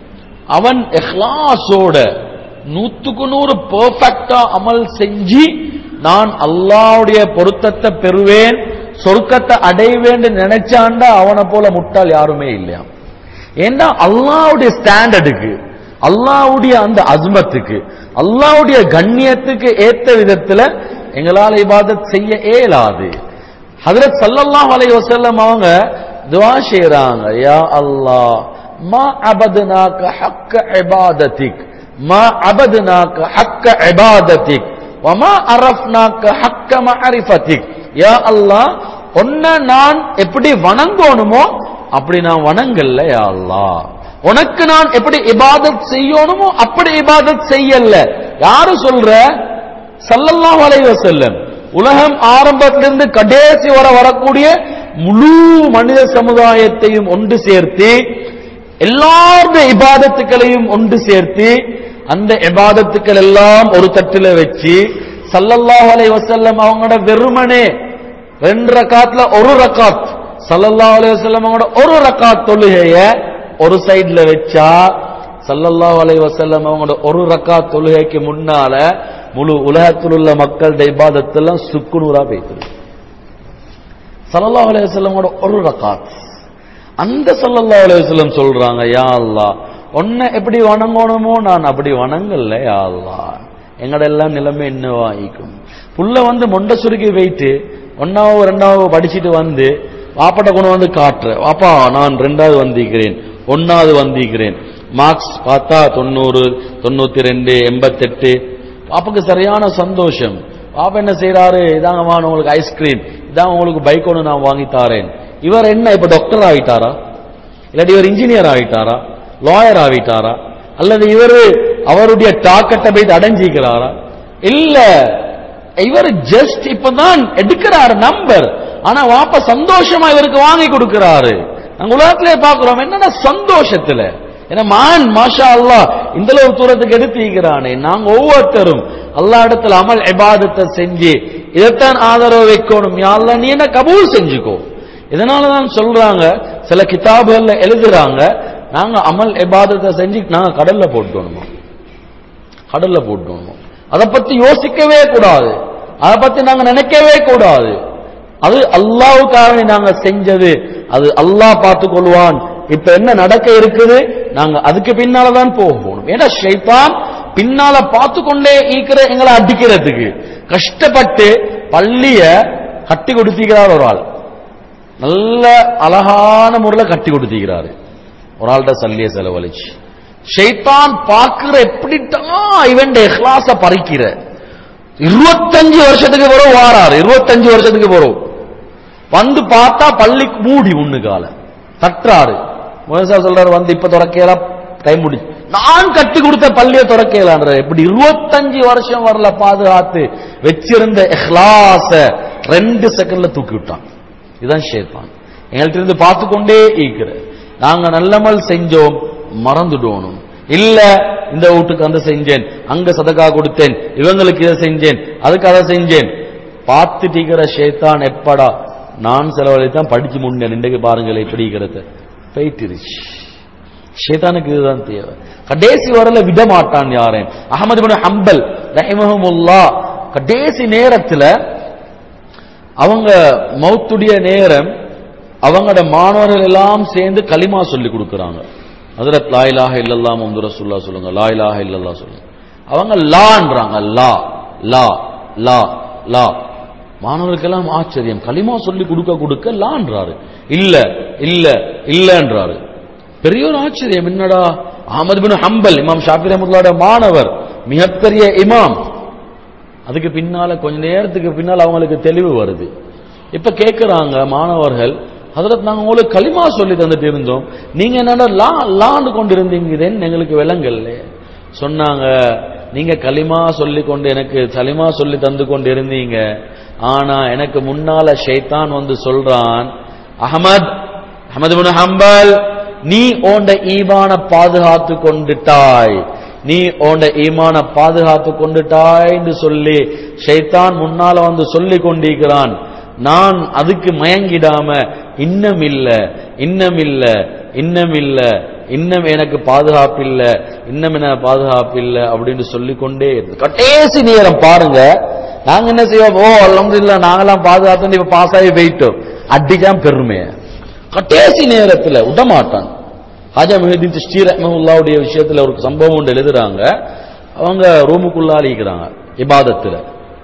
அவன் இஹ்லாஸோட நூத்துக்கு நூறு பெர்ஃபெக்டா அமல் செஞ்சு நான் அல்லாஹ்வுடைய பொருத்தத்தை பெறுவேன் சொர்க்கத்தை அடைவேன்னு நினைச்சாண்டா அவனை போல முட்டாள் யாருமே இல்லையா ஏன்னா அல்லாஹ்வுடைய ஸ்டாண்டர்டுக்கு அல்லாஹ்வுடைய அந்த அஸ்மத்துக்கு அல்லாஹ்வுடைய கண்ணியத்துக்கு ஏத்த விதத்துல எங்களால் இபாதத் செய்ய இயலாது ஹஜரத் ஸல்லல்லாஹு அலைஹி வஸல்லம் அவங்க துஆ செய்றாங்க யா அல்லாஹ் மா அபத்னாக ஹக்க இபாதத்திக் மா அபத்னாக ஹக்க இபாதத்திக் வமா அரஃப்னாக ஹக்க மஅரிஃபத்திக் யா அல்லாஹ் உன்னை நான் எப்படி வணங்கணுமோ அப்படி நான் வணங்கல்ல யா அல்லாஹ் உனக்கு நான் எப்படி இபாதத் செய்யணுமோ அப்படி இபாதத் செய்யல யாரு சொல்ற ஸல்லல்லாஹு அலைஹி வஸல்லம் உலகம் ஆரம்பத்திலிருந்து கடைசி வர வரக்கூடிய முழு மனித சமுதாயத்தையும் ஒன்று சேர்த்து எல்லாருடைய இபாதத்துக்களையும் ஒன்று சேர்த்து அந்த இபாதத்துக்கள் எல்லாம் ஒரு தட்டுல வச்சு சல்லல்லாஹு அலைஹி வஸல்லம் அவங்களோட வெறுமனே ரெண்டு ரக்காத்ல ஒரு ரக்காத் சல்லல்லாஹு அலைஹி வஸல்லம் அவங்களோட ஒரு ரக்காத் தொழுகைய ஒரு சைடுல வச்சா சல்லல்லாஹு அலைஹி வஸல்லம் அவங்களோட ஒரு ரக்காத் தொழுகைக்கு முன்னால முழு உலகத்தில் உள்ள மக்களுடைய இபாதத்தெல்லாம் சுக்குநூறா போய்த்து சல்லல்லாஹு அலைஹி வஸல்லமோட ஒரு ரக்காத் அந்த சல்லல்லாஹு அலைஹி வஸல்லம் சொல்றாங்க யா அல்லாஹ் உன்னை எப்படி வணங்கணுமோ நான் அப்படி வணங்கல யா அல்லாஹ் எங்கட எல்லாம் நிலைமை என்னவாயிக்கும் புள்ள வந்து மொண்டை சுருக்கி வைத்து ஒன்னாவது ரெண்டாவது படிச்சுட்டு வந்து வாப்பாட்ட கொண்டு வந்து காட்டுற வாப்பா நான் ரெண்டாவது வந்திருக்கிறேன் ஒன்னாவது வந்திருக்கிறேன் மார்க்ஸ் பார்த்தா தொண்ணூறு தொண்ணூத்தி ரெண்டு எண்பத்தெட்டு பாப்பாக்கு சரியான சந்தோஷம் பாப்பா என்ன செய்யறாரு இதாங்கம்மா உங்களுக்கு ஐஸ்கிரீம் இதான் உங்களுக்கு பைக் ஒன்று நான் வாங்கி தாரேன் இவர் என்ன இப்ப டாக்டர் ஆகிட்டாரா இல்லாட்டி இவர் இன்ஜினியர் ஆகிட்டாரா லாயர் ஆகிட்டாரா அல்லது இவர் அவருடைய டாக்கெட்டை போய் அடைஞ்சிக்கிறாரா இல்ல இவர் ஜஸ்ட் இப்பதான் எடுக்கிறாரு நம்பர் ஆனா வாப்ப சந்தோஷமா இவருக்கு வாங்கி கொடுக்கிறாரு நாங்க உலகத்திலே பார்க்கிறோம் என்னன்னா சந்தோஷத்துல ஏன்னா மான் மாஷா அல்லாஹ் இந்த அளவு தூரத்துக்கு எடுத்திருக்கிறானே நாங்க ஒவ்வொருத்தரும் அல்லாஹ் இடத்துல அமல் இபாதத்தை செஞ்சு இதைத்தான் ஆதரவு வைக்கணும் யா அல்லாஹ் நீ என்ன கபூல் செஞ்சுக்கோ இதனால தான் சொல்றாங்க சில கிதாபுகள்ல எழுதுறாங்க நாங்க அமல் இபாதத்தை செஞ்சு நாங்க கடல்ல போட்டுக்கணுமா கடல்ல போட்டுக்கணும் அதை பத்தி யோசிக்கவே கூடாது அதை பத்தி நாங்க நினைக்கவே கூடாது அது அல்லாவுக்காக நாங்க செஞ்சது அது அல்லாஹ் பார்த்து கொள்வான் இப்ப என்ன நடக்க இருக்குது நாங்க அதுக்கு பின்னாலதான் போகணும் ஏன்னா ஷைத்தான் பின்னால பார்த்து கொண்டே ஈக்கிற எங்களை அடிக்கிறதுக்கு கஷ்டப்பட்டு பள்ளிய கட்டி கொடுத்திருக்கிறார் ஒரு ஆள் நல்ல அழகான முறையில் கட்டி கொடுத்திருக்கிறாரு ஒரு ஆள்கிட்ட சல்லிய செலவழிச்சு ஷைத்தான் பார்க்கிற எப்படித்தான் இவன் இஹ்லாச பறிக்கிற இருபத்தஞ்சு வருஷத்துக்கு பிறகு வாராரு இருபத்தஞ்சு வருஷத்துக்கு பிறகு வந்து பார்த்தா பள்ளி மூடி ஒண்ணு கால தட்டுறாரு முகசா சொல்றாரு வந்து இப்ப துறக்கலாம் டைம் முடிச்சு நான் கட்டி கொடுத்த பள்ளியை துறக்கலான்ற இப்படி இருபத்தஞ்சு வருஷம் வரல பாதுகாத்து வச்சிருந்த இஹ்லாச ரெண்டு செகண்ட்ல தூக்கி விட்டான் இதுதான் ஷேத்தான் எங்கள்கிட்ட இருந்து பார்த்து கொண்டே இருக்கிற நாங்க நல்லமல் செஞ்சோம் மறந்துடணும் இல்ல இந்த வீட்டுக்கு அந்த செஞ்சேன் அங்க சதக்கா கொடுத்தேன் இவங்களுக்கு இதை செஞ்சேன் அதுக்கு அதை செஞ்சேன் பார்த்துட்டிக்கிற ஷேத்தான் எப்படா நான் செலவழித்தான் படிச்சு முன்னேன் இன்றைக்கு பாருங்களேன் இப்படிங்கிறத போயிட்டுருச்சு ஷேத்தானுக்கு இதுதான் தேவை கடைசி வரல விட மாட்டான் யாரேன் அகமது பின் ஹம்பல் ரஹிமஹமுல்லா கடைசி நேரத்துல அவங்க மௌத்துடைய நேரம் அவங்களோட மாணவர்கள் எல்லாம் சேர்ந்து களிமா சொல்லி கொடுக்கறாங்க ஹஜரத் லா இலாஹ இல்லல்லாஹ் முஹம்மது ரசூலுல்லாஹ் சொல்லுங்க லா இலாஹ இல்லல்லாஹ் சொல்லுங்க அவங்க லான்றாங்க லா லா லா லா மாணவர்களுக்கெல்லாம் ஆச்சரியம் களிமா சொல்லி கொடுக்க கொடுக்க லான்றாரு இல்ல இல்ல இல்லன்றாரு பெரிய ஒரு ஆச்சரியம் என்னடா அகமது பின் ஹம்பல் இமாம் ஷாஃபி ரஹ்மத்துல்லாஹோட மாணவர் மிகப்பெரிய இமாம் அதுக்கு பின்னால கொஞ்ச நேரத்துக்கு பின்னால் அவங்களுக்கு தெளிவு வருது இப்ப கேட்கிறாங்க மாணவர்கள் ஹதரத் நாங்க உங்களுக்கு களிமா சொல்லி தந்துட்டு இருந்தோம் நீங்க என்னடா லா லாண்டு கொண்டு இருந்தீங்க இதுன்னு எங்களுக்கு விளங்கல்ல சொன்னாங்க நீங்க களிமா சொல்லி கொண்டு எனக்கு களிமா சொல்லி தந்து கொண்டு இருந்தீங்க ஆனா எனக்கு முன்னால ஷைத்தான் வந்து சொல்றான் அகமத் அகமது பின் ஹம்பல் நீ ஓண்ட ஈமான பாதுகாத்து கொண்டுட்டாய் நீ ஓண்ட ஈமான பாதுகாத்து கொண்டுட்டாய்ன்னு சொல்லி ஷைத்தான் முன்னால வந்து சொல்லி கொண்டிருக்கிறான் நான் அதுக்கு மயங்கிடாம இன்னம் இல்ல இன்னம் இல்ல இன்னம் இல்ல இன்னும் எனக்கு பாதுகாப்பு இல்ல இன்னும் என்ன பாதுகாப்பு இல்ல அப்படின்னு சொல்லிக்கொண்டே இருந்து கடைசி நேரம் பாருங்க நாங்க என்ன செய்வோம் ஓ அல்ஹம்துலில்லாஹ் நாங்கெல்லாம் பாதுகாத்து இப்ப பாஸ் ஆகி போயிட்டோம் அடிக்காம பெருமைய கடைசி நேரத்துல விடமாட்டான் ஹாஜா முஹிதீன் சிஷ்டி ரஹ்மஹுல்லாவுடைய விஷயத்துல ஒரு சம்பவம் ஒன்று எழுதுறாங்க அவங்க ரூமுக்குள்ளால இருக்கிறாங்க இபாதத்துல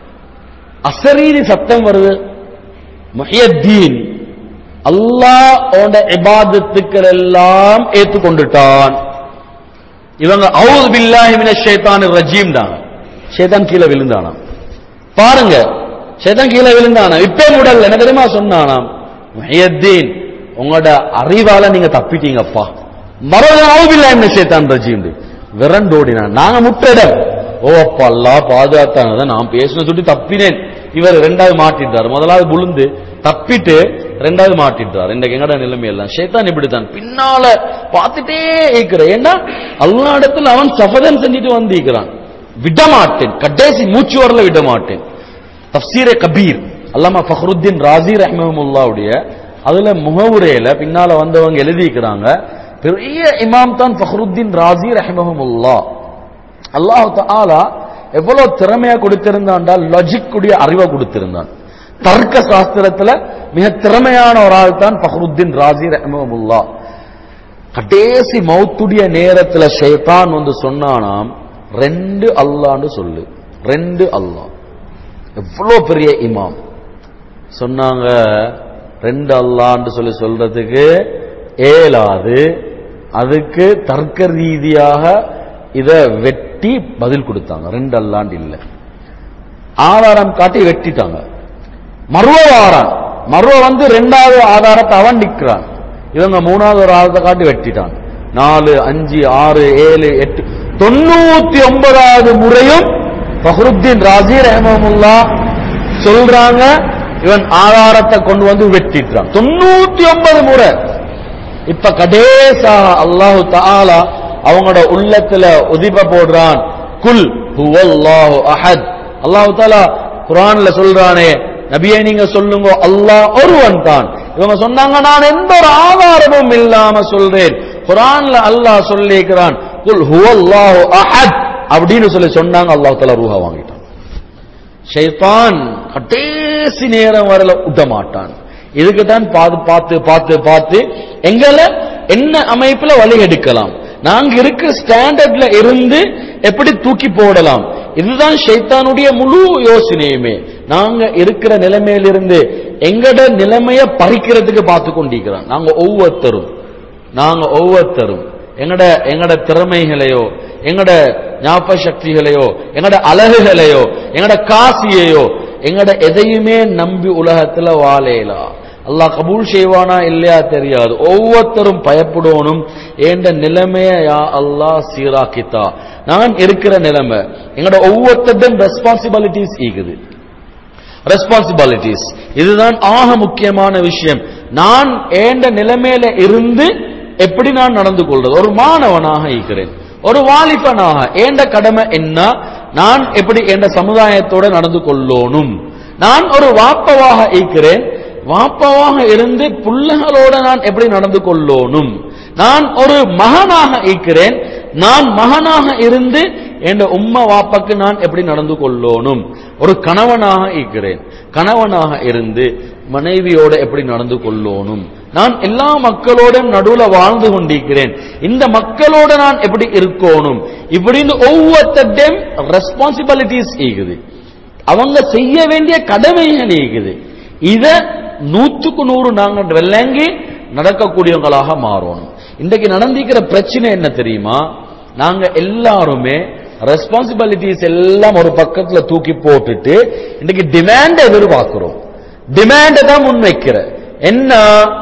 அசரீரி சத்தம் வருது முஹியத்தீன் அல்லாஹ் ஓண்ட இபாதத்துக்கள் எல்லாம் ஏத்துக்கொண்டுட்டான் இவங்க அவுது பில்லாஹி மினஷ் ஷைத்தானிர் ரஜீம் தாங்க ஷைத்தான் கீழே விழுந்தானாம் பாருங்க ஷைத்தான் கீழே விழுந்தானா இப்பே முடல் என்ன தெரியுமா சொன்னானாம் முஹியத்தீன் உங்களோட அறிவால நீங்க தப்பிட்டீங்கப்பா மறுபடியும் அவுது பில்லாஹி மினஷ் ஷைத்தான் ரஜீம் விரண்டோடினான் நாங்க முட்டிடம் ஓ அப்பா அல்லாஹ் பாதுகாத்தாங்க நான் பேசின சுட்டி தப்பினேன் இவர் ரெண்டாவது மாட்டிட்டார் முதலாவது புழுந்து தப்பிட்டு ரெண்டாவது மாட்டிட்டார் இன்றைக்கு எங்கட நிலைமை எல்லாம் ஷேத்தான் இப்படித்தான் பின்னால பார்த்துட்டே இருக்கிற ஏன்னா அல்லா இடத்துல அவன் சபதம் செஞ்சுட்டு வந்திருக்கிறான் விடமாட்டேன் கடைசி மூச்சு வரல விடமாட்டேன் தப்சீரே கபீர் அல்லாமா ஃபஹ்ருத்தீன் ராசி ரஹ்மமுல்லாவுடைய அதுல முகவுரையில பின்னால வந்தவங்க எழுதிக்கிறாங்க பெரிய இமாம் தான் ஃபஹ்ருத்தீன் ராசி ரஹ்மஹமுல்லா அல்லாஹ் தாலா எவ்வளவு திறமையா கொடுத்திருந்தான்டால் லாஜிக் உடைய அறிவை கொடுத்திருந்தான் தர்க்க சாஸ்திரத்துல மிக திறமையான ஒரு ஆள் தான் பஹருத்தீன் ராசி ரஹமுல்லா கடைசி மௌத்துடைய நேரத்துல ஷைத்தான் வந்து சொன்னானாம் ரெண்டு அல்லான்னு சொல்லு ரெண்டு அல்லாஹ் எவ்வளவு பெரிய இமாம் சொன்னாங்க ரெண்டு அல்லான்னு சொல்லி சொல்றதுக்கு ஏலாது அதுக்கு தர்க்க ரீதியாக இத வெட்டி பதில் கொடுத்தாங்க ரெண்டு அல்லாண்டு இல்ல ஆதாரம் காட்டி வெட்டிட்டாங்க மருவ வாரான் மருவ வந்து ரெண்டாவது ஆதாரத்தை அவன் நிற்கிறான் இவங்க மூணாவது ஒரு ஆதாரத்தை காட்டி வெட்டிட்டான் நாலு அஞ்சு ஆறு ஏழு எட்டு தொண்ணூத்தி ஒன்பதாவது முறையும் பஹ்ருத்தீன் ராசி ரஹமுல்லா சொல்றாங்க இவன் ஆதாரத்தை கொண்டு வந்து வெட்டிட்டான் தொண்ணூத்தி ஒன்பது முறை இப்ப கடைசா அல்லாஹு தஆலா அவங்களோட உள்ளத்துல உதிப்ப போடுறான் குல் ஹுவல்லாஹு அஹத் அல்லாஹு தஆலா குர்ஆன்ல சொல்றானே நபியே நீங்க சொல்லுங்க அல்லாஹ் ஒருவன் தான் இவங்க சொன்னாங்க நான் எந்த ஒரு ஆதாரமும் இல்லாம சொல்றேன் குர்ஆன்ல அல்லாஹ் சொல்லிக்கிறான் குல் ஹுவல்லாஹு அஹத் அப்படின்னு சொல்லி சொன்னாங்க அல்லாஹ் தஆலா ரூஹா வாங்கிட்டான் ஷைத்தான் கடைசி நேரம் வரல விட மாட்டான் இதுக்கு தான் பார்த்து பார்த்து பார்த்து பார்த்து எங்களை என்ன அமைப்புல வழி எடுக்கலாம் நாங்க இருக்கிற ஸ்டாண்டர்ட்ல இருந்து எப்படி தூக்கி போடலாம் இதுதான் ஷைத்தானுடைய முழு யோசனையுமே நாங்க இருக்கிற நிலைமையிலிருந்து எங்கட நிலைமைய பறிக்கிறதுக்கு பார்த்து கொண்டிருக்கிறோம் நாங்க ஒவ்வொருத்தரும் நாங்க ஒவ்வொருத்தரும் எங்கட எங்கட திறமைகளையோ எங்கட ஞாபக சக்திகளையோ எங்கட அழகுகளையோ எங்கட காசியையோ எங்கட எதையுமே நம்பி உலகத்துல வாழலாம் அல்லாஹ் கபூல் செய்வானா இல்லையா தெரியாது ஒவ்வொருத்தரும் பயப்படணும் ஏண்ட நிலைமைய யா அல்லாஹ் சீராக்கித்தா நான் இருக்கிற நிலைமை எங்கட ஒவ்வொருத்தரும் ரெஸ்பான்சிபிலிட்டிஸ் ஈகுது ரெஸ்பான்சிபிலிட்டிஸ் இதுதான் ஆக முக்கியமான விஷயம் நான் ஏண்ட நிலைமையில இருந்து எப்படி நான் நடந்து கொள்றது ஒரு மாணவனாக இருக்கிறேன் ஒரு வாலிபனாக ஏண்ட கடமை என்ன நான் எப்படி என்ற சமுதாயத்தோட நடந்து கொள்ளணும் நான் ஒரு வாப்பவாக இருக்கிறேன் வாப்பவாக இருந்து புள்ளைகளோட நான் எப்படி நடந்து கொள்ளணும் நான் ஒரு மகனாக இருக்கிறேன் நான் மகனாக இருந்து என் உம்மா வாப்பாக்கு நான் எப்படி நடந்து கொள்ளணும் ஒரு கணவனாக இருக்கிறேன் கணவனாக இருந்து மனைவியோட எப்படி நடந்து கொள்ளணும் நான் எல்லா மக்களோடும் நடுவுல வாழ்ந்து கொண்டிருக்கிறேன் இந்த மக்களோட நான் எப்படி இருக்கணும் இப்படின்னு ஒவ்வொருத்தையும் ரெஸ்பான்சிபிலிட்டிஸ் இருக்குது அவங்க செய்ய வேண்டிய கடமைகள் இருக்குது இத நூற்றுக்கு நூறு நாங்க விளங்கி நடக்கக்கூடியவங்களாக மாறணும் இன்றைக்கு நடந்திருக்கிற பிரச்சனை என்ன தெரியுமா நாங்க எல்லாருமே ரெஸ்பான்சிபிலிட்டிஸ் எல்லாம் ஒரு பக்கத்துல தூக்கி போட்டுட்டு இன்னைக்கு டிமாண்ட் எதிர்பார்க்கிறோம் டிமாண்ட் தான் முன்வைக்கிற என்ன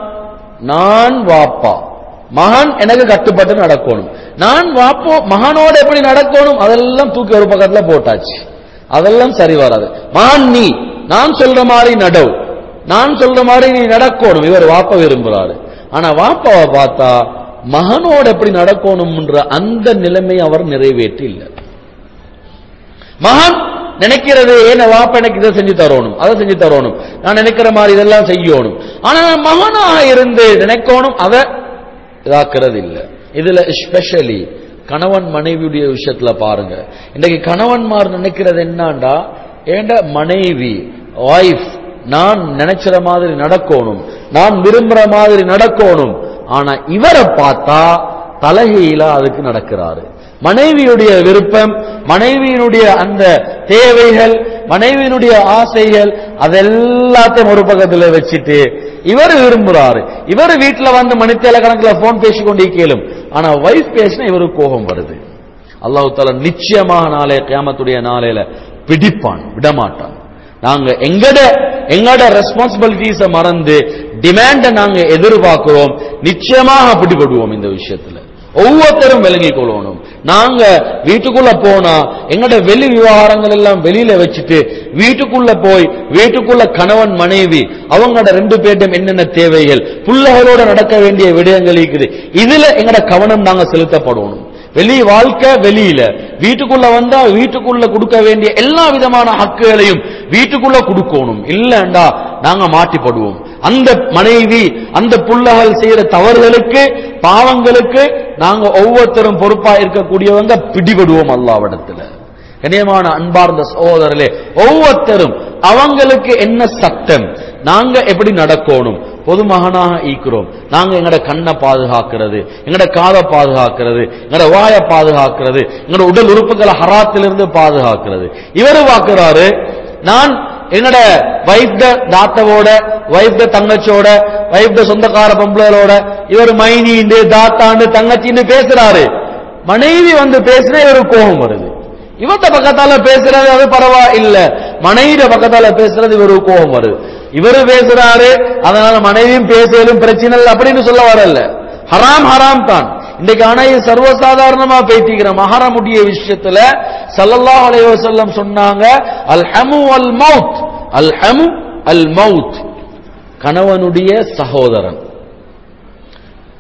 நான் வாப்பா மகன் எனக்கு கட்டுப்பட்டு நடக்கணும் நான் வாப்போ மகனோட எப்படி நடக்கணும் அதெல்லாம் தூக்கி ஒரு பக்கத்துல போட்டாச்சு அதெல்லாம் சரி வராது மகன் நீ நான் சொல்ற மாதிரி நடவு நான் சொல்ற மாதிரி நீ நடக்கணும் இவர் வாப்ப விரும்புறாரு ஆனா வாப்பாவை பார்த்தா மகனோட எப்படி நடக்கணும்ன்ற அந்த நிலைமை அவர் நிறைவேற்றி இல்லை மகன் நினைக்கிறது ஏன வாப்ப எனக்கு இதை செஞ்சு தரணும் அதை செஞ்சு தரணும் நான் நினைக்கிற மாதிரி இதெல்லாம் செய்யணும் ஆனா நான் மகனாக இருந்து நினைக்கணும் அதை இதாக்குறது இல்லை இதுல ஸ்பெஷலி கணவன் மனைவியுடைய விஷயத்துல பாருங்க இன்னைக்கு கணவன்மார் நினைக்கிறது என்னண்டா ஏண்ட மனைவி ஒய்ஃப் நான் நினைச்சிற மாதிரி நடக்கணும் நான் விரும்புற மாதிரி நடக்கணும் ஆனா இவரை பார்த்தா தலைகீழ அதுக்கு நடக்கிறாரு மனைவியுடைய விருப்பம் மனைவியினுடைய அந்த தேவைகள் மனைவியினுடைய ஆசைகள் அதெல்லாத்தையும் ஒரு பக்கத்துல வச்சுட்டு இவர் விரும்புறாரு இவர் வீட்டுல வந்து மணித்தேல கணக்குல போன் பேசி கொண்டே கேளும் ஆனா வைஃப் பேசினா இவருக்கு கோபம் வருது அல்லாஹு தாலா நிச்சயமாக நாளே கியாமத்துடைய நாளையில பிடிப்பான் விடமாட்டான் நாங்க எங்கட எங்கட ரெஸ்பான்சிபிலிட்டிஸ மறந்து டிமாண்ட நாங்க எதிர்பார்க்கிறோம் நிச்சயமாக பிடிபடுவோம் இந்த விஷயத்துல ஒவ்வொருத்தரும் விளங்கிக் கொள்ளணும் நாங்க வீட்டுக்குள்ள போனா எங்கட வெளி விவகாரங்கள் எல்லாம் வெளியில வச்சுட்டு வீட்டுக்குள்ள போய் வீட்டுக்குள்ள கணவன் மனைவி அவங்களோட ரெண்டு பேர்ட்டும் என்னென்ன தேவைகள் பிள்ளைகளோட நடக்க வேண்டிய விடயங்கள் இருக்குது இதுல எங்கட கவனம் நாங்க செலுத்தப்படணும் வெளி வாழ்க்கை வெளியில வீட்டுக்குள்ள வந்தா வீட்டுக்குள்ள கொடுக்க வேண்டிய எல்லா விதமான ஹக்குகளையும் வீட்டுக்குள்ள கொடுக்கணும் இல்லண்டா நாங்க மாட்டிப்படுவோம் அந்த மனைவி அந்த புள்ளகள் செய்யற தவறுகளுக்கு பாவங்களுக்கு நாங்க ஒவ்வொருத்தரும் பொறுப்பா இருக்கக்கூடியவங்க பிடிபடுவோம் அல்லாவிடத்துல கண்ணியமான அன்பார்ந்த சகோதரர்களே ஒவ்வொருத்தரும் அவங்களுக்கு என்ன சட்டம் நாங்க எப்படி நடக்கணும் பொதுமகனாக ஈக்கிறோம் நாங்க எங்கட கண்ணை பாதுகாக்கிறது எங்கட காதை பாதுகாக்கிறது எங்கட வாயை பாதுகாக்கிறது எங்கட உடல் உறுப்புகளை ஹராத்திலிருந்து பாதுகாக்கிறது இவரு பார்க்கிறாரு நான் என்னோட வைஃப்ட தாத்தாவோட வைஃப்ட தங்கச்சியோட வைஃப்ட சொந்தக்கார பொம்பளைகளோட இவர் மைனிண்டு தாத்தாண்டு தங்கச்சின்னு பேசுறாரு மனைவி வந்து பேசுனா இவருக்கு கோபம் வருது இவத்த பக்கத்தால பேசுறது அது பரவாயில்ல மனைவிட பக்கத்தால பேசுறது இவருக்கு கோபம் வருது இவரு பேசுறாரு அதனால மனைவியும் பேசலும் பிரச்சனை இல்லை அப்படின்னு சொல்ல வரல ஹராம் ஹராம் தான் இன்னைக்கு ஆனா இது சர்வசாதாரணமா பேசிக்கிற மஹரமுடைய விஷயத்துல சல்லல்லாஹு அலைஹி வஸல்லம் சொன்னாங்க அல் ஹமு அல் மவுத் அல் ஹமு அல் மவுத் கணவனுடைய சகோதரன்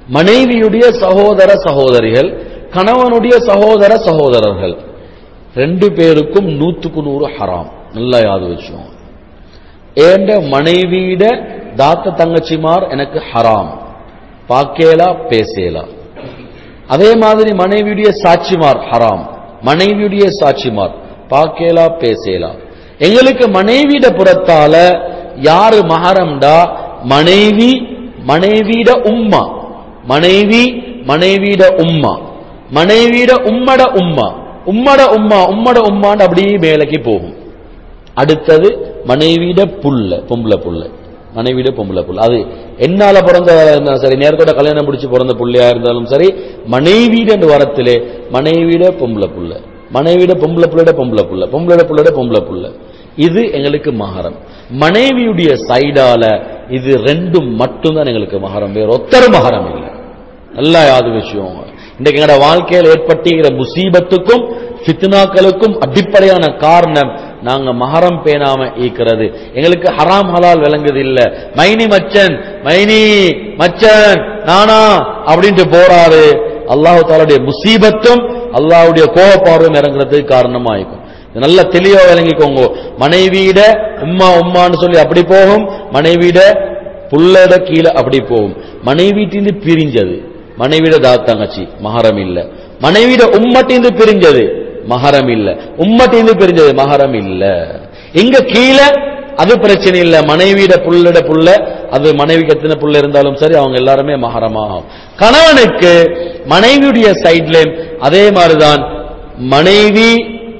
மனைவியுடைய சகோதர சகோதரிகள் கணவனுடைய சகோதர சகோதரர்கள் ரெண்டு பேருக்கும் நூத்துக்கு நூறு ஹராம் நல்லா யாது வச்சோம் ஏண்ட மனைவியிட தாத்த தங்கச்சிமார் எனக்கு ஹராம் பாக்கேலா பேசேலா அதே மாதிரி மனைவியுடைய சாட்சிமார் ஹராம் மனைவியுடைய சாட்சிமார் பாக்கேலா பேசேலா எங்களுக்கு மனைவியிட புறத்தால யாரு மகரம்டா மனைவி மனைவியிட உம்மா மனைவி மனைவியிட உம்மா மனைவியிட உம்மட உம்மா உம்மட உம்மா உம்மட உம்மான்னு அப்படியே மேலைக்கு போகும் அடுத்தது மனைவியிட புல்ல பொம்பளை புல்ல மனைவியிட பொம்பளை புல்ல அது என்னால பிறந்த இருந்தாலும் சரி நேரத்தோட கல்யாணம் முடிச்சு பிறந்த புள்ளையா இருந்தாலும் சரி மனைவியிட வரத்திலே மனைவியிட பொம்பளை புல்ல மனைவியிட பொம்பளை புள்ளைட பொம்பளை புல்ல பொம்பளை புள்ளைட பொம்பளை புல்ல இது எங்களுக்கு மகரம் மனைவியுடைய சைடால இது ரெண்டும் மட்டும்தான் எங்களுக்கு மகரம் வேற ஒத்தர் மகரம் இல்லை நல்லா யாது விஷயம் இன்றைக்கு எங்களோட வாழ்க்கையில் ஏற்பட்டுகிற முசீபத்துக்கும் ஃபித்னாக்களுக்கும் அடிப்படையான காரணம் நாங்க மகரம் பேணாம ஈக்கிறது எங்களுக்கு ஹராம் ஹலால் விளங்குது இல்ல மைனி மச்சன் மைனி மச்சன் நானா அப்படின்ட்டு போறாரு அல்லாஹு தாலுடைய முசீபத்தும் அல்லாஹ்வுடைய கோபப்பார்வையும் இறங்குறதுக்கு காரணமாயிருக்கும் இது நல்ல தெளிவா விளங்கிக்கோங்க மனைவியிட உம்மா உம்மான்னு சொல்லி அப்படி போகும் மனைவியிட புள்ளட கீழே அப்படி போகும் மனைவிட்டிந்து பிரிஞ்சது மனைவிட தாத்தாங்கச்சி மகரம் இல்ல மனைவிட உம்மட்டிந்து பிரிஞ்சது மகரம் இல்ல உம்மட்டிந்து பிரிஞ்சது மகரம் இல்ல இங்க கீழே அது பிரச்சனை இல்ல மனைவியிட புள்ளட புள்ள அது மனைவிக்கு எத்தனை புள்ள இருந்தாலும் சரி அவங்க எல்லாருமே மகரமாகும் கணவனுக்கு மனைவியுடைய சைட்ல அதே மாதிரிதான் மனைவி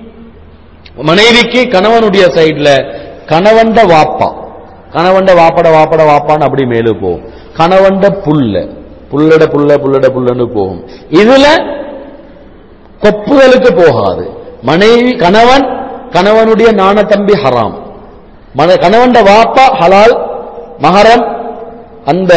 மனைவிக்கு கணவனுடைய சைடுல கணவன்ட வாப்பா கணவன்ட வாப்பட வாப்பட வாப்பான்னு அப்படி மேலு போகும் கணவன்ட புல்ல புல்லட புல்ல புல்லட புல்லன்னு போகும் இதுல கொப்புகளுக்கு போகாது மனைவி கணவன் கணவனுடைய நாண தம்பி ஹராம் மன- கணவன்ட வாப்பா ஹலால் மஹரம் அந்த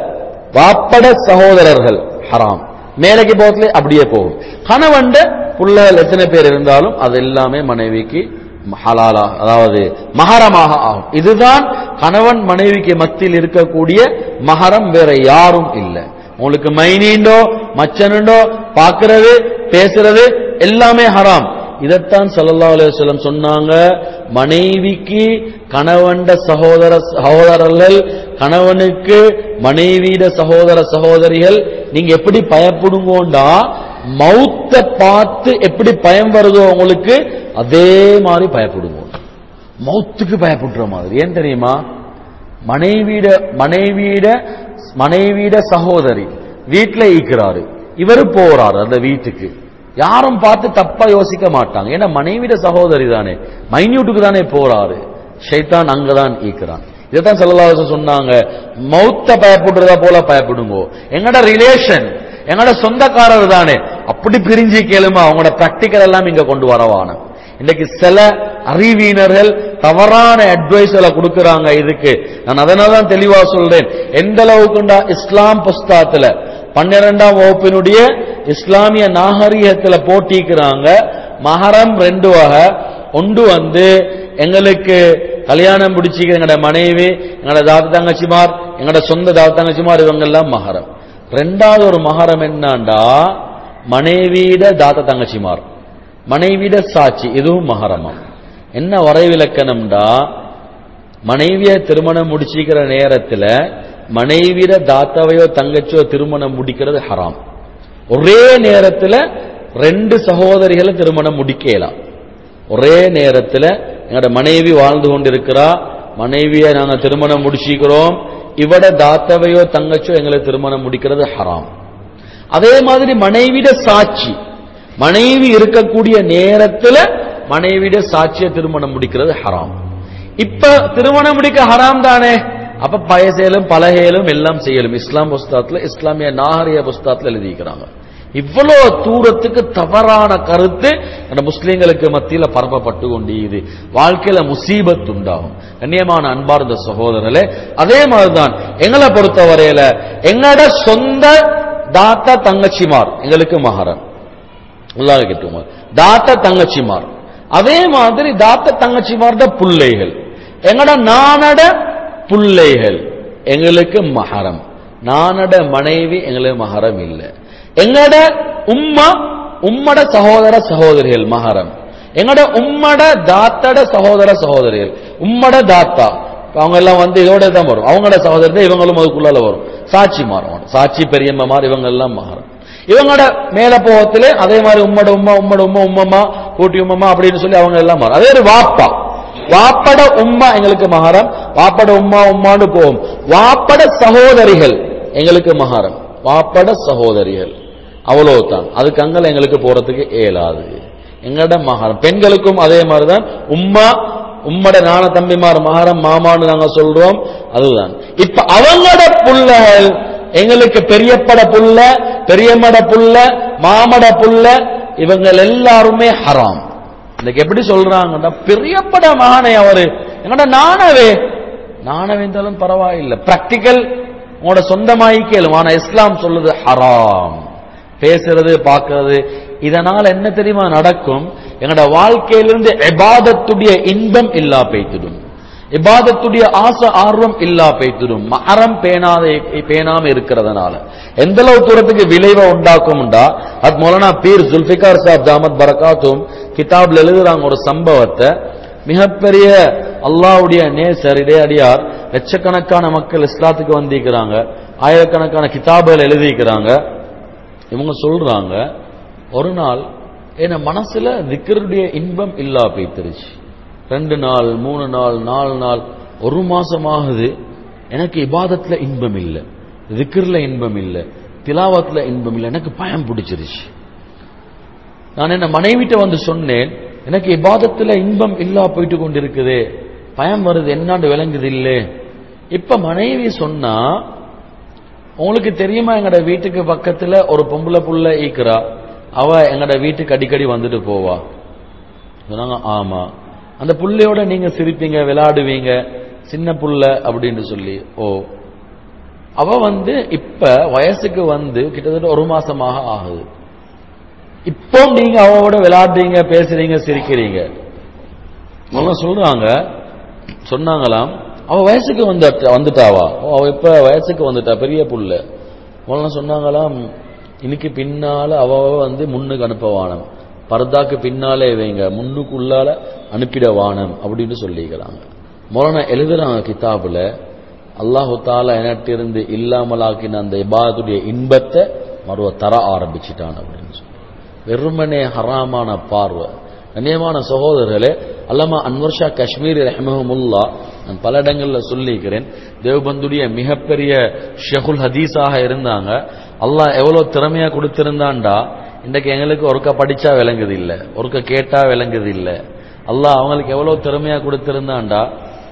வாப்பட சகோதரர்கள் ஹராம் மேலைக்கு போகத்துல அப்படியே போகும் கணவன்ட புள்ளகள் எத்தனை பேர் இருந்தாலும் அது எல்லாமே மனைவிக்கு ஹலாலா அதாவது மகரமாக ஆகும் இதுதான் கணவன் மனைவிக்கு மத்தியில் இருக்கக்கூடிய மகரம் வேற யாரும் இல்லை உங்களுக்கு மைனிண்டோ மச்சனுண்டோ பார்க்கிறது பேசுறது எல்லாமே ஹராம் இதைத்தான் ஸல்லல்லாஹு அலைஹி வஸல்லம் சொன்னாங்க மனைவிக்கு கணவன்ட சகோதர சகோதரர்கள் கணவனுக்கு மனைவியிட சகோதர சகோதரிகள் நீங்க எப்படி பயப்படுங்கோண்டா மௌத்த பார்த்து எப்படி பயம் வருதோ உங்களுக்கு அதே மாதிரி பயப்படுங்க மௌத்துக்கு பயப்படுற மாதிரி ஏன் தெரியுமா மனைவியிட மனைவியிட மனைவியிட சகோதரி வீட்டுல ஈக்கிறாரு இவரு போறாரு அந்த வீட்டுக்கு யாரும் பார்த்து தப்பா யோசிக்க மாட்டாங்க ஏன்னா மனைவியிட சகோதரி தானே மைன்யூட்டுக்கு தானே போறாரு ஷைத்தான் அங்கதான் ஈக்கிறான் இதைத்தான் செல்லலாச சொன்னாங்க மௌத்த பயப்படுறதா போல பயப்படுங்கோ எங்கட ரிலேஷன் எங்கட சொந்தக்காரர் தானே அப்படி பிரிஞ்சு கேளுமா அவங்களோட பிராக்டிக்கல் எல்லாம் இங்க கொண்டு வரவான இன்னைக்கு சில அறிவியினர்கள் தவறான அட்வைஸ்களை கொடுக்கறாங்க இதுக்கு நான் அதனால தான் தெளிவா சொல்றேன் எந்த அளவுக்குண்டா இஸ்லாம் புஸ்தகத்துல பன்னிரெண்டாம் வகுப்பினுடைய இஸ்லாமிய நாகரிகத்துல போட்டிக்கிறாங்க மஹரம் ரெண்டு வகை ஒன்று வந்து எங்களுக்கு கல்யாணம் பிடிச்சிக்கிற எங்களோட மனைவி எங்களோட தாத்த தங்கச்சிமார் எங்களோட சொந்த தாத்த தங்கச்சிமார் இவங்க எல்லாம் மகரம் ரெண்டாவது ஒரு மகரம் என்னண்டா மனைவியிட தாத்த தங்கச்சிமார் மனைவியிட சாட்சி இதுவும் மகரமா என்ன வரைவிலக்கணம்டா மனைவிய திருமணம் முடிச்சிக்கிற நேரத்துல மனைவியிட தாத்தாவையோ தங்கச்சியோ திருமணம் முடிக்கிறது ஹராம் ஒரே நேரத்துல ரெண்டு சகோதரிகளை திருமணம் முடிக்கலாம் ஒரே நேரத்துல எங்களோட மனைவி வாழ்ந்து கொண்டிருக்கிறா மனைவியை நாங்க திருமணம் முடிச்சிக்கிறோம் இவட தாத்தவையோ தங்கச்சியோ எங்களை திருமணம் முடிக்கிறது ஹராம் அதே மாதிரி மனைவிட சாட்சி மனைவி இருக்கக்கூடிய நேரத்துல மனைவிட சாட்சிய திருமணம் முடிக்கிறது ஹராம் இப்ப திருமணம் முடிக்க ஹராம் தானே அப்ப பயசேலும் பலகேலும் எல்லாம் செய்யலும் இஸ்லாம் புஸ்தகத்துல இஸ்லாமிய நாகரிக புஸ்தகத்துல எழுதிக்கிறாங்க இவ்வளவு தூரத்துக்கு தவறான கருத்து அந்த முஸ்லிம்களுக்கு மத்தியில பரப்பப்பட்டு கொண்டிருது வாழ்க்கையில முசீபத் உண்டாகும் கண்ணியமான அன்பார்ந்த சகோதரர்களே அதே மாதிரிதான் எங்களை பொறுத்தவரையில எங்களோட சொந்த தாத்தா தங்கச்சிமார் எங்களுக்கு மகரம் உள்ளாக கிட்டுமார் தாத்த தங்கச்சிமார் அதே மாதிரி தாத்த தங்கச்சிமார்ட புள்ளைகள் எங்கட நானட புள்ளைகள் எங்களுக்கு மகரம் நானட மனைவி எங்களுக்கு மகரம் இல்லை எங்கட உம்மா உம்மட சகோதர சகோதரிகள் மகரம் எங்கட உம்மட தாத்தட சகோதர சகோதரிகள் உம்மட தாத்தா அவங்க எல்லாம் வந்து இதோட தான் வரும் அவங்களோட சகோதரத்தை இவங்களும் அதுக்குள்ளால வரும் சாட்சி மாறும் சாட்சி பெரியம்மா மாறு இவங்க எல்லாம் மாறும் இவங்களோட மேல போகத்திலே அதே மாதிரி உம்மட உம்மா உம்மட உம்மா உம்மம்மா கூட்டி உம்மம்மா அப்படின்னு சொல்லி அவங்க எல்லாம் மாறும் அதே ஒரு வாப்பா வாப்பட உம்மா எங்களுக்கு மகாரம் வாப்பட உம்மா உம்மான்னு போகும் வாப்பட சகோதரிகள் எங்களுக்கு மகாரம் வாப்பட சகோதரிகள் அவ்வளவுதான் அதுக்கு அங்கல எங்களுக்கு போறதுக்கு இயலாது எங்கட மகாரம் பெண்களுக்கும் அதே மாதிரிதான் உம்மா உம்மட நான தம்பிமார் மகாரம் மாமான்னு நாங்க சொல்றோம் அதுதான் இப்ப அவங்களோட புள்ளகள் எங்களுக்கு பெரியப்பட புள்ள பெரியம்மட புள்ள மாமட புள்ள இவங்க எல்லாருமே ஹராம் இன்னைக்கு எப்படி சொல்றாங்கன்னா பெரியப்பட மகானே அவரு எங்கட நானவே நானவே இருந்தாலும் பரவாயில்லை பிராக்டிக்கல் உங்களோட சொந்தமாயிக்கலும் ஆனா இஸ்லாம் சொல்லுது ஹராம் பேசுறது பார்க்கிறது இதனால என்ன தெரியுமா நடக்கும் எங்களோட வாழ்க்கையிலிருந்து எபாதத்துடைய இன்பம் இல்லா பெய்த்திடும் இபாதத்துடைய ஆசை ஆர்வம் இல்லா பெய்த்திடும் மரம் பேணாத பேணாம இருக்கிறதுனால எந்த அளவு தூரத்துக்கு விளைவை உண்டாக்கும்டா அது மௌலானா பீர் ஜுல்பிகார் சாப் ஜாமத் பரகாத்தும் கிதாப்ல எழுதுறாங்க ஒரு சம்பவத்தை மிகப்பெரிய அல்லாவுடைய நேசர் இடையடியார் லட்சக்கணக்கான மக்கள் இஸ்லாத்துக்கு வந்திருக்கிறாங்க ஆயிரக்கணக்கான கிதாபுகள் எழுதிக்கிறாங்க இவங்க சொல்றாங்க ஒரு நாள் என் மனசுல திக்கருடைய இன்பம் இல்லா போய்த்திருச்சு ரெண்டு நாள் மூணு நாள் நாலு நாள் ஒரு மாசம் ஆகுது எனக்கு இபாதத்துல இன்பம் இல்லை திக்கர்ல இன்பம் இல்லை திலாவத்துல இன்பம் இல்லை எனக்கு பயம் பிடிச்சிருச்சு நான் என்ன மனைவிட்ட வந்து சொன்னேன் எனக்கு இபாதத்துல இன்பம் இல்லா போயிட்டு கொண்டிருக்குது பயம் வருது என்னாண்டு விளங்குது இல்லை இப்ப மனைவி சொன்னா உங்களுக்கு தெரியுமா எங்கட வீட்டுக்கு பக்கத்துல ஒரு பொம்பளை புள்ள ஈக்கிறா அவ எங்கட வீட்டுக்கு அடிக்கடி வந்துட்டு போவா சொன்னாங்க ஆமா அந்த புள்ளையோட நீங்க சிரிப்பீங்க விளையாடுவீங்க சின்ன புள்ள அப்படின்னு சொல்லி ஓ அவ வந்து இப்ப வயசுக்கு வந்து கிட்டத்தட்ட ஒரு மாசமாக ஆகுது இப்போ நீங்க அவவோட விளையாடுறீங்க பேசுறீங்க சிரிக்கிறீங்க அவங்க சொல்றாங்க சொன்னாங்களாம் அவ வயசுக்கு வந்து வந்துட்டாவா ஓ, அவ இப்ப வயசுக்கு வந்துட்டா பெரிய புள்ள முதல்ல சொன்னாங்களாம் இன்னைக்கு பின்னால அவ வந்து முன்னுக்கு அனுப்ப வானம் பர்தாக்கு பின்னாலே வைங்க முன்னுக்குள்ளால அனுப்பிட வானம் அப்படின்னு சொல்லிக்கிறாங்க மொழன எழுதுறாங்க கிதாபுல அல்லாஹு தாலா எனட்டிருந்து இல்லாமலாக்கின அந்த இபாதுடைய இன்பத்தை மறுவ தர ஆரம்பிச்சிட்டான் அப்படின்னு சொல்லி வெறுமனே ஹராமான பார்வை கண்ணியமான சகோதரர்களே அல்லமா அன்வர்ஷா காஷ்மீர் ரஹமஹமுல்லா நான் பல இடங்கள்ல சொல்லிக்கிறேன் தேவபந்துடைய மிகப்பெரிய ஷெகுல் ஹதீஸாக இருந்தாங்க அல்லாஹ் எவ்வளவு திறமையா கொடுத்திருந்தான்டா இன்றைக்கு எங்களுக்கு ஒருக்கா படிச்சா விளங்குது இல்ல ஒருக்கா கேட்டா விளங்குது இல்ல அல்லாஹ் அவங்களுக்கு எவ்வளவு திறமையா கொடுத்திருந்தான்டா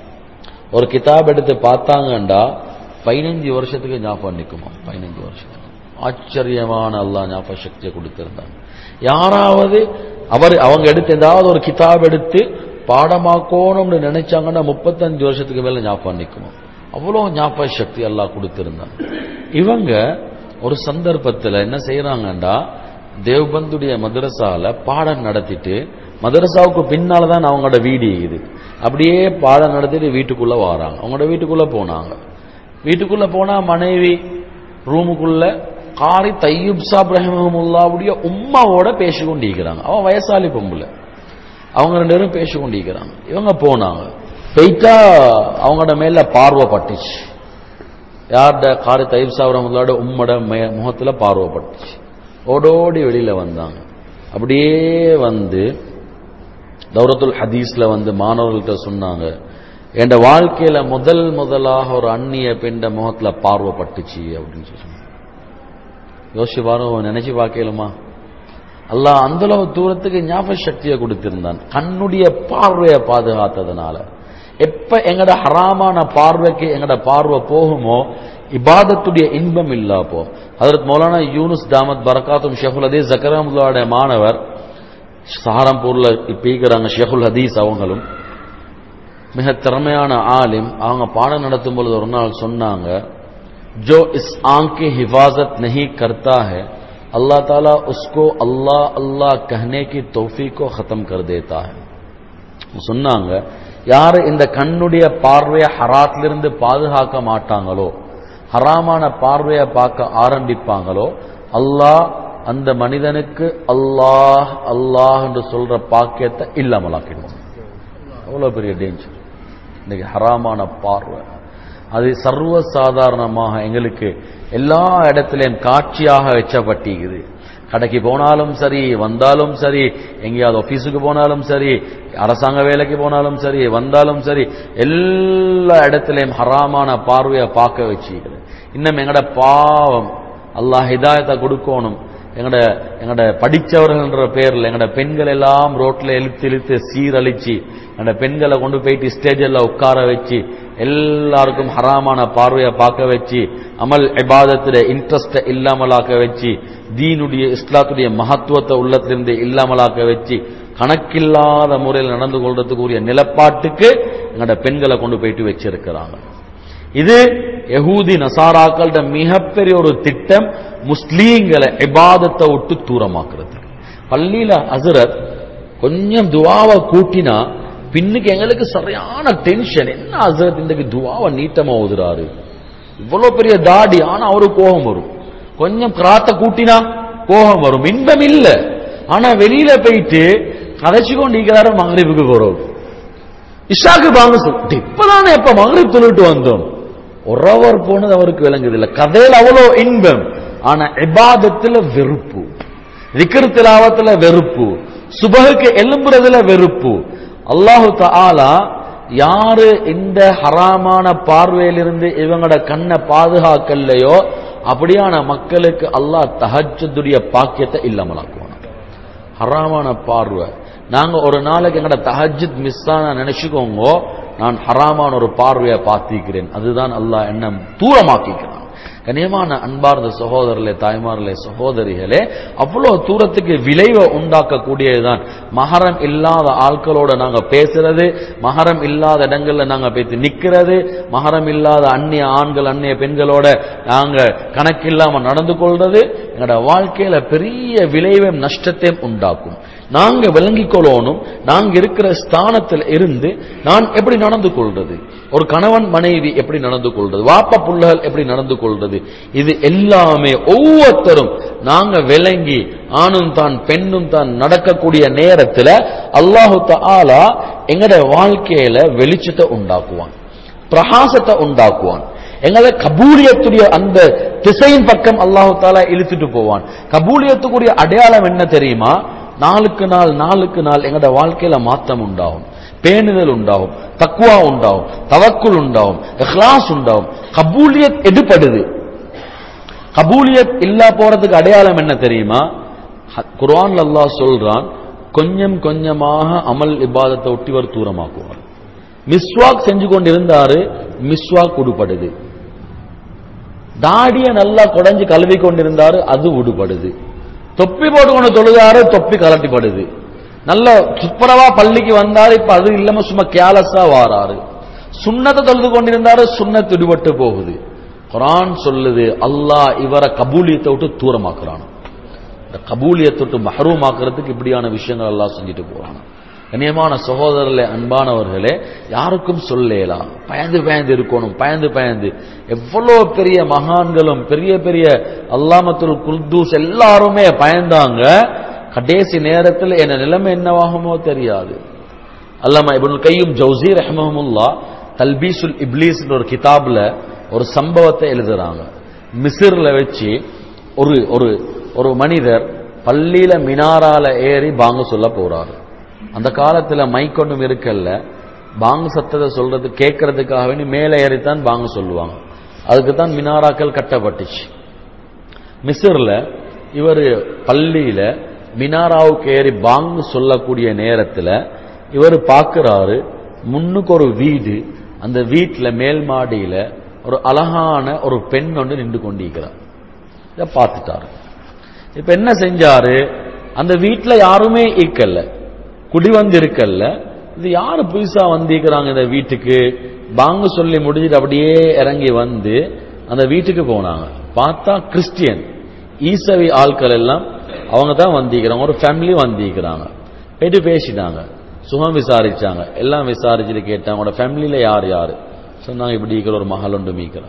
ஒரு கிதாப் எடுத்து பார்த்தாங்கண்டா பதினஞ்சு வருஷத்துக்கு ஞாபகம் நிற்குமா பதினஞ்சு வருஷத்துக்கு ஆச்சரியமான அல்லாஹ் ஞாபக சக்தியை கொடுத்திருந்தாங்க யாராவது அவர் அவங்க எடுத்து ஏதாவது ஒரு கிதாப் எடுத்து பாடமாக்கணும்னு நினைச்சாங்கன்னா முப்பத்தஞ்சு வருஷத்துக்கு மேல ஞாபகம் நிற்குமா அவ்வளோ ஞாபக சக்தி எல்லாம் கொடுத்திருந்தாங்க இவங்க ஒரு சந்தர்ப்பத்தில் என்ன செய்யறாங்கண்டா தேவ்பந்துடைய மதரசால பாடம் நடத்திட்டு மதரசாவுக்கு பின்னால தான் அவங்களோட வீடு இது அப்படியே பாடம் நடத்திட்டு வீட்டுக்குள்ள வராங்க அவங்களோட வீட்டுக்குள்ள போனாங்க வீட்டுக்குள்ள போனா மனைவி ரூமுக்குள்ள காரி தையூப் சாப் ரஹமுல்லாவுடைய உம்மாவோட பேசி கொண்டிருக்கிறாங்க அவன் வயசாலி பொம்புல அவங்க ரெண்டு பேரும் பேசி கொண்டிருக்கிறாங்க இவங்க போனாங்க போயிட்டா அவங்களோட மேல பார்வை பட்டுச்சு யார்ட காரி தையூப் சாப் ரஹமுல்லாவோட உம்மோட மே- முகத்துல பார்வை பட்டுச்சு ஓடோடி வெளியில வந்தாங்க அப்படியே வந்து தௌரத்துல் ஹதீஸ்ல வந்து மாணவர்கள்ட்ட சொன்னாங்க என் வாழ்க்கையில முதல் முதலாக ஒரு அந்நிய பெண்ட முகத்துல பார்வை பட்டுச்சு அப்படின்னு சொல்லி சொன்னாங்க. யோசிச்சு பாருங்க நினைச்சு பார்க்கலுமா அல்லாஹ் அந்த அளவு தூரத்துக்கு ஞாபக சக்தியை கொடுத்திருந்தான் கண்ணுடைய பார்வையை பாதுகாத்ததுனால எப்ப எங்கட ஹராமான பார்வைக்கு எங்கட பார்வை போகுமோ இபாதத்துடைய இன்பம் இல்லா போ ஹதரத் மௌலானா யூனுஸ் தாமத் பரகாத்தும் ஷெஃபுல் ஹதீஸ் ஜக்கரமுல்லாவுடைய மாணவர் சஹாரம்பூர்ல பீக்கிறாங்க ஷெஃபுல் ஹதீஸ் அவங்களும் மிக திறமையான ஆலிம் அவங்க பாடம் நடத்தும் பொழுது ஒரு நாள் சொன்னாங்க जो इस आंख की हिफाजत नहीं करता है अल्लाह ताला उसको अल्लाह अल्लाह कहने की तौफीक को खत्म कर देता है சொன்னாங்க யார் இந்த கண்ணுடைய பார்வையை ஹராத்திலிருந்து பாதுகாக்க மாட்டாங்களோ ஹராமான பார்வையை பார்க்க ஆரம்பிப்பாங்களோ அல்லாஹ் அந்த மனிதனுக்கு அல்லாஹ் அல்லாஹ் என்று சொல்ற பாக்கியத்தை இல்லாமலாக்கிடுவான் அவ்வளவு பெரிய டேஞ்சர் இன்னைக்கு ஹராமான பார்வை அது சர்வ சாதாரணமாக எங்களுக்கு எல்லா இடத்திலையும் காட்சியாக வச்சப்பட்டிருக்குது கடைக்கு போனாலும் சரி வந்தாலும் சரி எங்கேயாவது ஆபீஸுக்கு போனாலும் சரி அரசாங்க வேலைக்கு போனாலும் சரி வந்தாலும் சரி எல்லா இடத்திலையும் ஹராமான பார்வையை பார்க்க வச்சுக்கிறது இன்னும் எங்கட பாவம் அல்லாஹ் ஹிதாயத்தை கொடுக்கணும் எங்கட எங்கட படிச்சவர்கள்ன்ற பேர்ல எங்கட பெண்கள் எல்லாம் ரோட்ல இழுத்து இழுத்து சீரழிச்சு எங்கட பெண்களை கொண்டு போயிட்டு ஸ்டேஜில் உட்கார வச்சு எல்லாருக்கும் ஹராமான பார்வையை பார்க்க வச்சு அமல் இபாதத்துல இன்ட்ரெஸ்ட இல்லாமலாக்க வச்சு தீனுடைய இஸ்லாத்துடைய மகத்துவத்தை உள்ளத்திலிருந்து இல்லாமலாக்க வச்சு கணக்கில்லாத முறையில் நடந்து கொள்றதுக்குரிய நிலப்பாட்டுக்கு எங்கட பெண்களை கொண்டு போயிட்டு வச்சிருக்கிறாங்க இது யகூதி நசாராக்கள்ட மிகப்பெரிய ஒரு திட்டம் முஸ்லீம்களை இபாதத்தை விட்டு தூரமாக்குறது பள்ளியில ஹசரத் கொஞ்சம் துவாவை கூட்டினா பின்னுக்கு எங்களுக்கு சரியான டென்ஷன் என்ன ஹசரத் இன்றைக்கு துவாவை நீட்டமா ஓதுறாரு இவ்வளவு பெரிய தாடி ஆனா அவருக்கு கோபம் வரும் கொஞ்சம் கிராத்த கூட்டினா கோபம் வரும் இன்பம் இல்ல ஆனா வெளியில போயிட்டு கதைச்சு கொண்டு இருக்கிறாரு மகரிப்புக்கு போறோம் இஷாக்கு பாங்க சொல் இப்பதானே எப்ப மகரிப் தொழுட்டு வந்தோம் உறவர் போனது அவருக்கு விளங்குது இல்ல கதையில் அவ்வளோ இன்பம் ஆனா இபாதத்துல வெறுப்பு விக்கிர் திலாவத்துல வெறுப்பு சுபகுக்கு எலும்புறதுல வெறுப்பு அல்லாஹு தஆலா யாரு இந்த ஹராமான பார்வையிலிருந்து இவங்களோட கண்ணை பாதுகாக்கலையோ அப்படியான மக்களுக்கு அல்லாஹ் தஹஜ்ஜுடைய பாக்கியத்தை இல்லாமலாக்குவான் ஹராமான பார்வை நாங்க ஒரு நாளைக்கு எங்கட தஹஜ்ஜுத் மிஸ் ஆன நினைச்சுக்கோங்க நான் ஹராமான ஒரு பார்வையை பார்த்திருக்கிறேன் அதுதான் அல்லாஹ் என்ன தூரமாக்கிக்கிறான் கனியமான அன்பார்ந்த சகோதரர்களே தாய்மார்களே சகோதரிகளே அவ்வளவு தூரத்துக்கு விளைவை உண்டாக்கக்கூடியதுதான் மகரம் இல்லாத ஆட்களோட நாங்க பேசுறது மகரம் இல்லாத இடங்கள்ல நாங்க பேசி நிக்கிறது மகரம் இல்லாத அந்நிய ஆண்கள் அந்நிய பெண்களோட நாங்க கணக்கில்லாம நடந்து கொள்றது எங்களோட வாழ்க்கையில பெரிய விளைவையும் நஷ்டத்தையும் உண்டாக்கும் நாங்க விளங்கிக் கொள்ளணும் நாங்க இருக்கிற ஸ்தானத்தில் இருந்து நான் எப்படி நடந்து கொள்றது ஒரு கணவன் மனைவி எப்படி நடந்து கொள்றது வாப்பா புள்ளகள் எப்படி நடந்து கொள்றது இது எல்லாமே ஒவ்வொருத்தரும் நாங்க விளங்கி ஆணும் தான் பெண்ணும் தான் நடக்கக்கூடிய நேரத்துல அல்லாஹு தஆலா எங்கட வாழ்க்கையில வெளிச்சத்தை உண்டாக்குவான் பிரகாசத்தை உண்டாக்குவான் எங்களை கபூலியத்துடைய அந்த திசையின் பக்கம் அல்லாஹு தாலா இழுத்துட்டு போவான் கபூலியத்துக்குரிய அடையாளம் என்ன தெரியுமா நாளுக்கு நாள் நாளுக்கு நாள் எங்கட வாழ்க்கையில மாற்றம் உண்டாகும் பேணுதல் உண்டாகும் தக்குவா உண்டாகும் தவக்குள் உண்டாகும் இஹ்லாஸ் உண்டாகும் கபூலியத் எடுப்படுது கபூலியத் இல்லா போறதுக்கு அடையாளம் என்ன தெரியுமா குர்ஆன்ல அல்லாஹ் சொல்றான் கொஞ்சம் கொஞ்சமாக அமல் இபாதத்தை ஒட்டிவர் தூரமாக்குவார் மிஸ்வாக் செஞ்சு கொண்டிருந்தாரு மிஸ்வாக் உடுபடுது தாடிய நல்லா குடஞ்சு கழுவி கொண்டிருந்தாரு அது உடுபடுது தொப்பி போட்டுக்கொண்டு தொழுதாரு தொப்பி கலட்டிப்படுது நல்ல சுப்பரவா பள்ளிக்கு வந்தாரு இப்ப அது இல்லாம சும்மா கேலஸா வாராரு சுண்ணத்தை தொழுது கொண்டிருந்தாரு சுண்ணத்து விடுபட்டு போகுது குரான் சொல்லுது அல்லாஹ் இவரை கபூலியத்தை விட்டு தூரமாக்குறான் இந்த கபூலியத்தை விட்டு மஹரூமாக்குறதுக்கு இப்படியான விஷயங்கள் எல்லாம் செஞ்சுட்டு போறான் கண்ணியமான சகோதரர்களே அன்பானவர்களே யாருக்கும் சொல்லலாம் பயந்து பயந்து இருக்கணும் பயந்து பயந்து எவ்வளோ பெரிய மகான்களும் பெரிய பெரிய அல்லாமத்துல் குல்தூஸ் எல்லாருமே பயந்தாங்க கடைசி நேரத்தில் என்ன நிலைமை என்னவாகுமோ தெரியாது அல்லாம இப்னுல் கையும் ஜவுசி ரஹ்மஹமுல்லா தல்பீசுல் இப்லீஸ் ஒரு கிதாப்ல ஒரு சம்பவத்தை எழுதுறாங்க மிசிர்ல வச்சு ஒரு ஒரு ஒரு மனிதர் பள்ளியில மினாரால ஏறி பாங்க சொல்ல போறாரு அந்த காலத்துல மைக்கொண்டும் இருக்கல்ல பாங்கு சத்தத்தை சொல்றது கேட்கறதுக்காக வேண்டி மேலே ஏறித்தான் பாங்கு சொல்லுவாங்க அதுக்கு தான் மினாராக்கள் கட்டப்பட்டுச்சு மிஸ்ர்ல இவர் பள்ளியில மினாராவுக்கு ஏறி பாங்கு சொல்லக்கூடிய நேரத்துல இவர் பார்க்கிறாரு முன்னுக்கு ஒரு வீடு அந்த வீட்டுல மேல் மாடியில ஒரு அழகான ஒரு பெண் ஒன்று நின்று கொண்டிருக்கிறார் இதை பார்த்துட்டாரு இப்ப என்ன செஞ்சாரு அந்த வீட்டுல யாருமே ஈக்கல்ல குடி வந்து இருக்கல்ல இது யாரு புதுசா வந்திருக்கிறாங்க இந்த வீட்டுக்கு பாங்கு சொல்லி முடிஞ்சிட்டு அப்படியே இறங்கி வந்து அந்த வீட்டுக்கு போனாங்க பார்த்தா கிறிஸ்டியன் ஈசவி ஆட்கள் எல்லாம் அவங்க தான் வந்திருக்கிறாங்க ஒரு ஃபேமிலி வந்திருக்கிறாங்க போயிட்டு பேசிட்டாங்க சுகம் விசாரிச்சாங்க எல்லாம் விசாரிச்சுட்டு கேட்டாங்க உங்களோட ஃபேமிலியில யார் யாரு சொன்னாங்க இப்படி இருக்கிற ஒரு மகள் ஒன்று மீக்கிறான்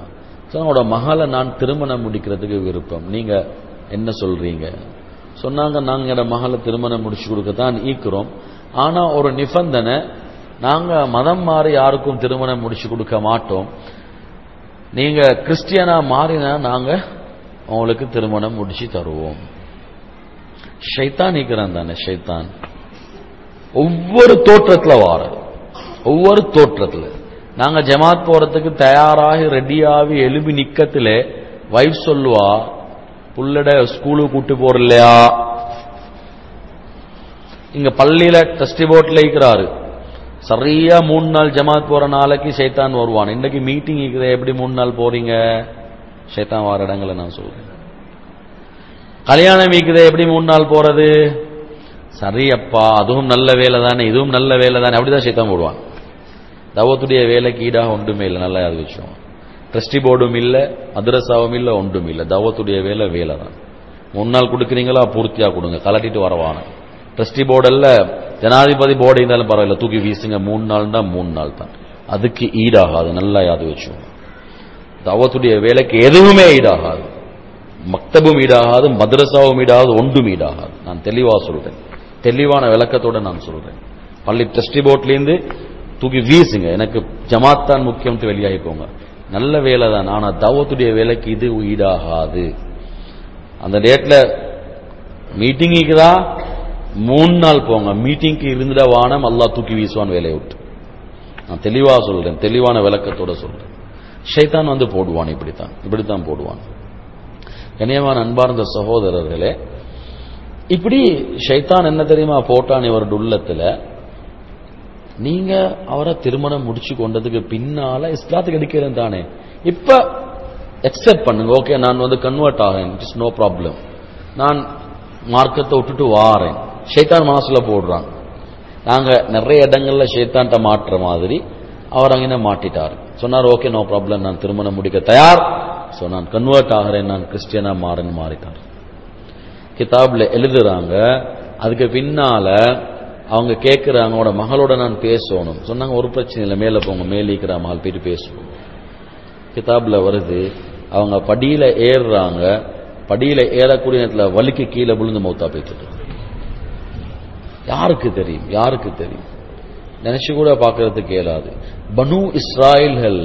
அவங்களோட மகளை நான் திருமணம் முடிக்கிறதுக்கு விருப்பம் நீங்க என்ன சொல்றீங்க சொன்னாங்க நாங்க எங்க மகளை திருமணம் முடிச்சு கொடுக்கத்தான் ஈக்கிறோம் ஆனா ஒரு நிபந்தனை நாங்க மதம் மாறி யாருக்கும் திருமணம் முடிச்சு கொடுக்க மாட்டோம் நீங்க கிறிஸ்டியனா மாறினா நாங்க உங்களுக்கு திருமணம் முடிச்சு தருவோம் ஷைத்தான் நிக்கிறான் தானே ஷைத்தான் ஒவ்வொரு தோற்றத்துல வார ஒவ்வொரு தோற்றத்துல நாங்க ஜமாத் போறதுக்கு தயாராகி ரெடியாகி எலும்பி நிக்கத்துல வைஃப் சொல்லுவா புள்ளட ஸ்கூலுக்கு கூட்டு போற இல்லையா இங்க பள்ளியில டெஸ்டி போர்ட்ல இருக்கிறாரு சரியா மூணு நாள் ஜமாத் போற நாளைக்கு சைத்தான் வருவான் இன்னைக்கு மீட்டிங் இருக்குது எப்படி மூணு நாள் போறீங்க சைத்தான் வார இடங்களை நான் சொல்றேன் கல்யாணம் இருக்குது எப்படி மூணு நாள் போறது சரி அப்பா அதுவும் நல்ல வேலை தானே இதுவும் நல்ல வேலை தானே அப்படிதான் சைத்தான் போடுவான் தவத்துடைய வேலைக்கு ஈடாக ஒன்றுமே இல்லை நல்லா அது விஷயம் ட்ரஸ்டி போர்டும் இல்லை மദ്രസാவும் இல்லை ஒன்றும் இல்லை தவத்துடைய வேலை வேலை தான் மூணு நாள் கொடுக்குறீங்களா பூர்த்தியா கொடுங்க கலட்டிட்டு வரவான ட்ரஸ்டி போர்டல்ல ஜனாதிபதி போர்டு இருந்தாலும் பரவாயில்ல தூக்கி வீசுங்க மூணு நாள் தான் மூணு நாள் தான் அதுக்கு ஈடாகாது நல்லா யாது வச்சோம் தவத்துடைய வேலைக்கு எதுவுமே ஈடாகாது மக்தபும் ஈடாகாது மദ്രസാவும் ஈடாகாது ஒன்றும் ஈடாகாது நான் தெளிவா சொல்றேன் தெளிவான விளக்கத்தோட நான் சொல்றேன் பள்ளி ட்ரஸ்டி போர்ட்லேருந்து தூக்கி வீசுங்க எனக்கு ஜமாத் தான் முக்கியம் வெளியாகி போங்க நல்ல வேலை தான் ஆனா தவத்துடைய வேலைக்கு இது ஈடாகாது அந்த டேட்ல மீட்டிங் இருக்குதா மூணு நாள் போங்க மீட்டிங்க்கு இருந்துட வானம் அல்லா தூக்கி வீசுவான் வேலையை விட்டு நான் தெளிவா சொல்றேன் தெளிவான விளக்கத்தோட சொல்றேன் ஷைத்தான் வந்து போடுவான் இப்படித்தான் இப்படித்தான் போடுவான் கனியமான அன்பார்ந்த சகோதரர்களே இப்படி ஷைத்தான் என்ன தெரியுமா போட்டான் இவருடைய உள்ளத்துல நீங்க அவரை திருமணம் முடிச்சு கொண்டதுக்கு பின்னால இஸ்லாத்துக்கு எடுக்கிறேன் தானே இப்ப அக்செப்ட் பண்ணுங்க ஓகே நான் வந்து கன்வெர்ட் ஆகிறேன் இட்ஸ் நோ ப்ராப்ளம் நான் மார்க்கத்தை விட்டுட்டு வாரேன் ஷைத்தான் மனசுல போடுறான் நாங்க நிறைய இடங்கள்ல ஷைத்தான்ட்ட மாட்டுற மாதிரி அவர் அங்கே மாட்டிட்டார் சொன்னார் ஓகே நோ ப்ராப்ளம் நான் திருமணம் முடிக்க தயார் ஸோ நான் கன்வெர்ட் ஆகிறேன் நான் கிறிஸ்டியனா மாறேன்னு மாறிட்டார் கிதாப்ல எழுதுறாங்க அதுக்கு பின்னால அவங்க கேட்கிறாங்க அவங்களோட மகளோட நான் பேசணும் சொன்னாங்க ஒரு பிரச்சனை இல்லை மேலே போங்க மேலிக்கிற மகள் போயிட்டு பேசுவோம் கிதாப்ல வருது அவங்க படியில ஏறுறாங்க படியில ஏறக்கூடிய நேரத்துல வலிக்கு கீழே விழுந்து மௌத்தா போயிட்டு யாருக்கு தெரியும் யாருக்கு தெரியும் நினைச்சு கூட பார்க்கறதுக்கு இயலாது பனு இஸ்ராயல்கள்ல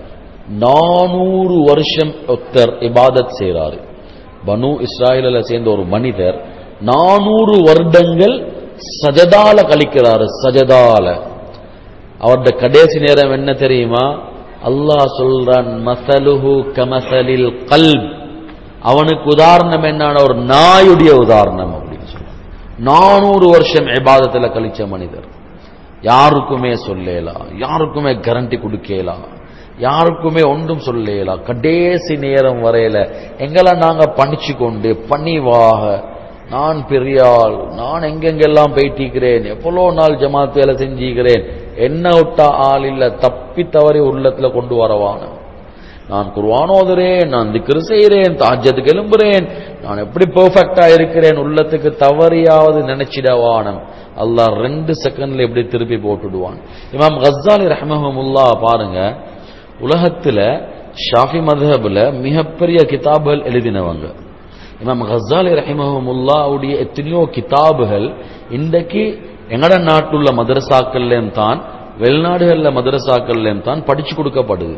நானூறு வருஷம் ஒருத்தர் இபாதத் செய்றாரு பனு இஸ்ராயல சேர்ந்த ஒரு மனிதர் நானூறு வருடங்கள் சஜதால கழிக்கிறாரு சஜதால அவருடைய கடைசி நேரம் என்ன தெரியுமா அல்லாஹ் சொல்றான் மசலுஹு கமசலில் கல்ப் அவனுக்கு உதாரணம் என்னன்னா ஒரு நாயுடைய உதாரணம் அப்படின்னு சொல்றான் நானூறு வருஷம் இபாதத்துல கழிச்ச மனிதர் யாருக்குமே சொல்லலாம் யாருக்குமே கரண்டி கொடுக்கலாம் யாருக்குமே ஒன்றும் சொல்லலாம் கடைசி நேரம் வரையில எங்களை நாங்க பணிச்சு கொண்டு பணிவாக நான் பெரியாள் நான் எங்கெங்கெல்லாம் போயிட்டிருக்கிறேன் எவ்வளோ நாள் ஜமாத் வேலை செஞ்சிக்கிறேன் என்ன விட்டா ஆள் இல்ல தப்பி தவறி உள்ளத்துல கொண்டு வரவான நான் குர்வானோதுறேன் நான் திக்ரு செய்கிறேன் தாஜத்துக்கு எழும்புறேன் நான் எப்படி பெர்ஃபெக்டா இருக்கிறேன் உள்ளத்துக்கு தவறியாவது நினைச்சிடவானம் அல்லாஹ் ரெண்டு செகண்ட்ல எப்படி திருப்பி போட்டுடுவான் இமாம் கஸ்ஸாலி ரஹமஹமுல்லா பாருங்க உலகத்துல ஷாஃபி மதஹப்ல மிகப்பெரிய கிதாபுகள் எழுதினவங்க இமாம் கஸ்ஸாலி ரஹிமஹமுல்லாவுடைய எத்தனையோ கிதாபுகள் இன்றைக்கு எங்கட நாட்டுள்ள மதரசாக்கள்லையும் தான் வெளிநாடுகள்ல மதரசாக்கள்லையும் தான் படிச்சு கொடுக்கப்படுது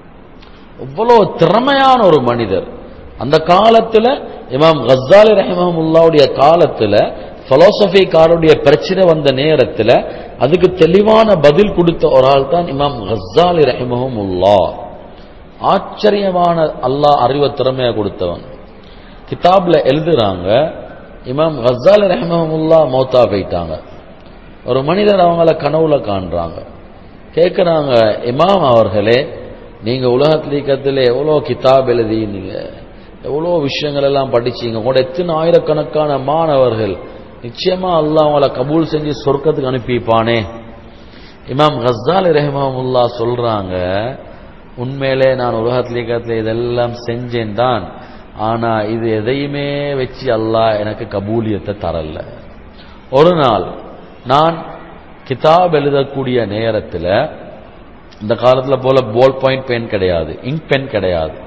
அவ்வளவு திறமையான ஒரு மனிதர் அந்த காலத்துல இமாம் கஸ்ஸாலி ரஹிமஹமுல்லாவுடைய காலத்துல பலோசபிக்காருடைய பிரச்சனை வந்த நேரத்துல அதுக்கு தெளிவான பதில் கொடுத்த ஒரு ஆள் தான் இமாம் கஸ்ஸாலி ரஹிமஹமுல்லா ஆச்சரியமான அல்லாஹ் அறிவ திறமையா கொடுத்தவன் கிதாப்ல எழுதுறாங்க இமாம் கஸ்ஸாலி ரஹிமஹமுல்லா மௌத்தா போயிட்டாங்க ஒரு மனிதர் அவங்கள கனவுல காண்றாங்க கேட்கிறாங்க இமாம் அவர்களே நீங்க உலகத்திலீக்கத்தில் எவ்வளோ கிதாப் எழுதினீங்க எவ்வளோ விஷயங்கள் எல்லாம் படிச்சீங்க உங்களோட எத்தனை ஆயிரக்கணக்கான மாணவர்கள் நிச்சயமா அல்லாஹ் அவங்கள கபூல் செஞ்சு சொர்க்கத்துக்கு அனுப்பிப்பானே இமாம் கஸ்ஸாலி ரஹிமஹமுல்லா சொல்றாங்க உண்மையிலே நான் உலகத்திலீக்கத்தில் இதெல்லாம் செஞ்சேன் தான் ஆனா இது எதையுமே வச்சு அல்லாஹ் எனக்கு கபூலியத்தை தரல ஒரு நாள் நான் கிதாப் எழுதக்கூடிய நேரத்தில் இந்த காலத்துல போல போல் பாயிண்ட் பென் கிடையாது இங்க் பென் கிடையாது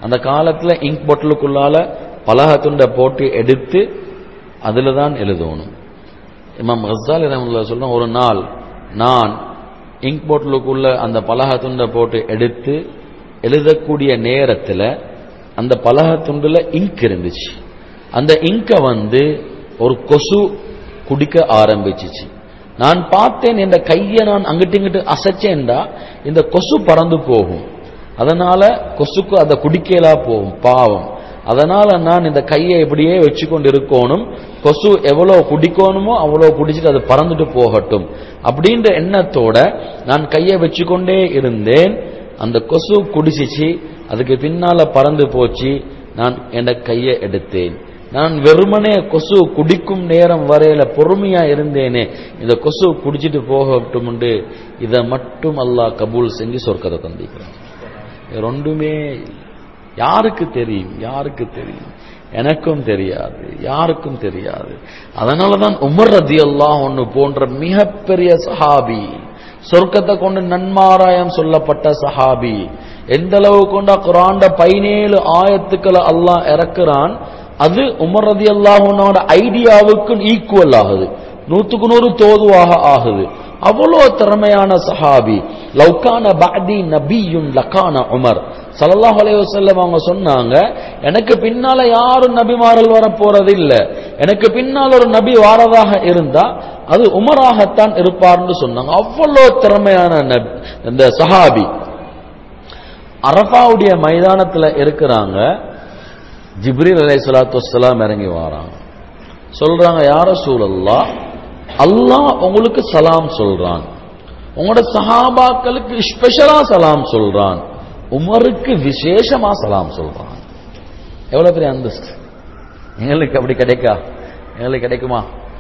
அந்த காலத்துல இங்க் பொட்டலுக்குள்ளால பலகை துண்டை போட்டு எடுத்து அதுல தான் எழுதணும் இமாம் ஹஸ்ஸாலி ரஹ்மத்துல்லாஹி சொல்றாங்க ஒரு நாள் நான் இங்க் பொட்டலுக்குள்ள அந்த பலகை துண்டை போட்டு எடுத்து எழுதக்கூடிய நேரத்துல அந்த பலகை துண்டுல இங்க் இருந்துச்சு அந்த இங்கை வந்து ஒரு கொசு குடிக்க ஆரம்பிச்சிச்சு நான் பார்த்தேன் இந்த கையை நான் அங்கிட்டு இங்கிட்டு அசைச்சேன்டா இந்த கொசு பறந்து போகும் அதனால கொசுக்கு அதை குடிக்கலா போகும் பாவம் அதனால நான் இந்த கையை இப்படியே வச்சு கொண்டு இருக்கணும் கொசு எவ்வளவு குடிக்கணுமோ அவ்வளவு குடிச்சிட்டு அது பறந்துட்டு போகட்டும் அப்படின்ற எண்ணத்தோட நான் கையை வச்சுக்கொண்டே இருந்தேன் அந்த கொசு குடிச்சிச்சு அதுக்கு பின்னால பறந்து போச்சு நான் என் கையை எடுத்தேன் நான் வெறுமனே கொசு குடிக்கும் நேரம் வரையில பொறுமையா இருந்தேனே இந்த கொசு குடிச்சிட்டு போகட்டும் இதை மட்டும் அல்லாஹ் கபூல் செஞ்சு சொர்க்கத்தை தந்திக்கிறான் இது ரெண்டுமே இல்ல. யாருக்கு தெரியும் யாருக்கு தெரியும் எனக்கும் தெரியாது யாருக்கும் தெரியாது அதனாலதான் உமர் ரதி அல்லாஹ் ஒன்னு போன்ற மிகப்பெரிய சஹாபி சொர்க்கத்தை கொண்டு நன்மாராயம் சொல்லப்பட்ட சஹாபி எந்த அளவு கொண்டா குரான்ட பதினேழு ஆயத்துக்களை அல்லாஹ் இறக்குறான் அது உமர் ரதி அல்லாஹோட ஐடியாவுக்கு ஈக்குவல் ஆகுது நூத்துக்கு நூறு தோதுவாக ஆகுது அவ்வளோ திறமையான சஹாபி லவ்கான பாதி நபியுன் லக்கான உமர் சல்லல்லாஹு அலைஹி வஸல்லம் அவங்க சொன்னாங்க எனக்கு பின்னால யாரும் நபிமார்கள் வர போறது இல்ல எனக்கு பின்னால் ஒரு நபி வாரதாக இருந்தா அது உமராகத்தான் இருப்பார்னு சொன்னாங்க அவ்வளோ திறமையான நபி இந்த சஹாபி அரஃபாவுடைய மைதானத்துல இருக்கிறாங்க ஜிப்ரீல் அலை சலாத்து வலாம் இறங்கி வராங்க சொல்றாங்க யார சூழல்லா அல்லாஹ் உங்களுக்கு சலாம் சொல்றான் உங்களோட சஹாபாக்களுக்கு ஸ்பெஷலா சலாம் சொல்றான் உமருக்கு விசேஷமா சலாம் சொல்றான் எவ்வளவு பெரிய அந்தஸ்து எங்களுக்கு அப்படி கிடைக்கா எங்களுக்கு கிடைக்குமா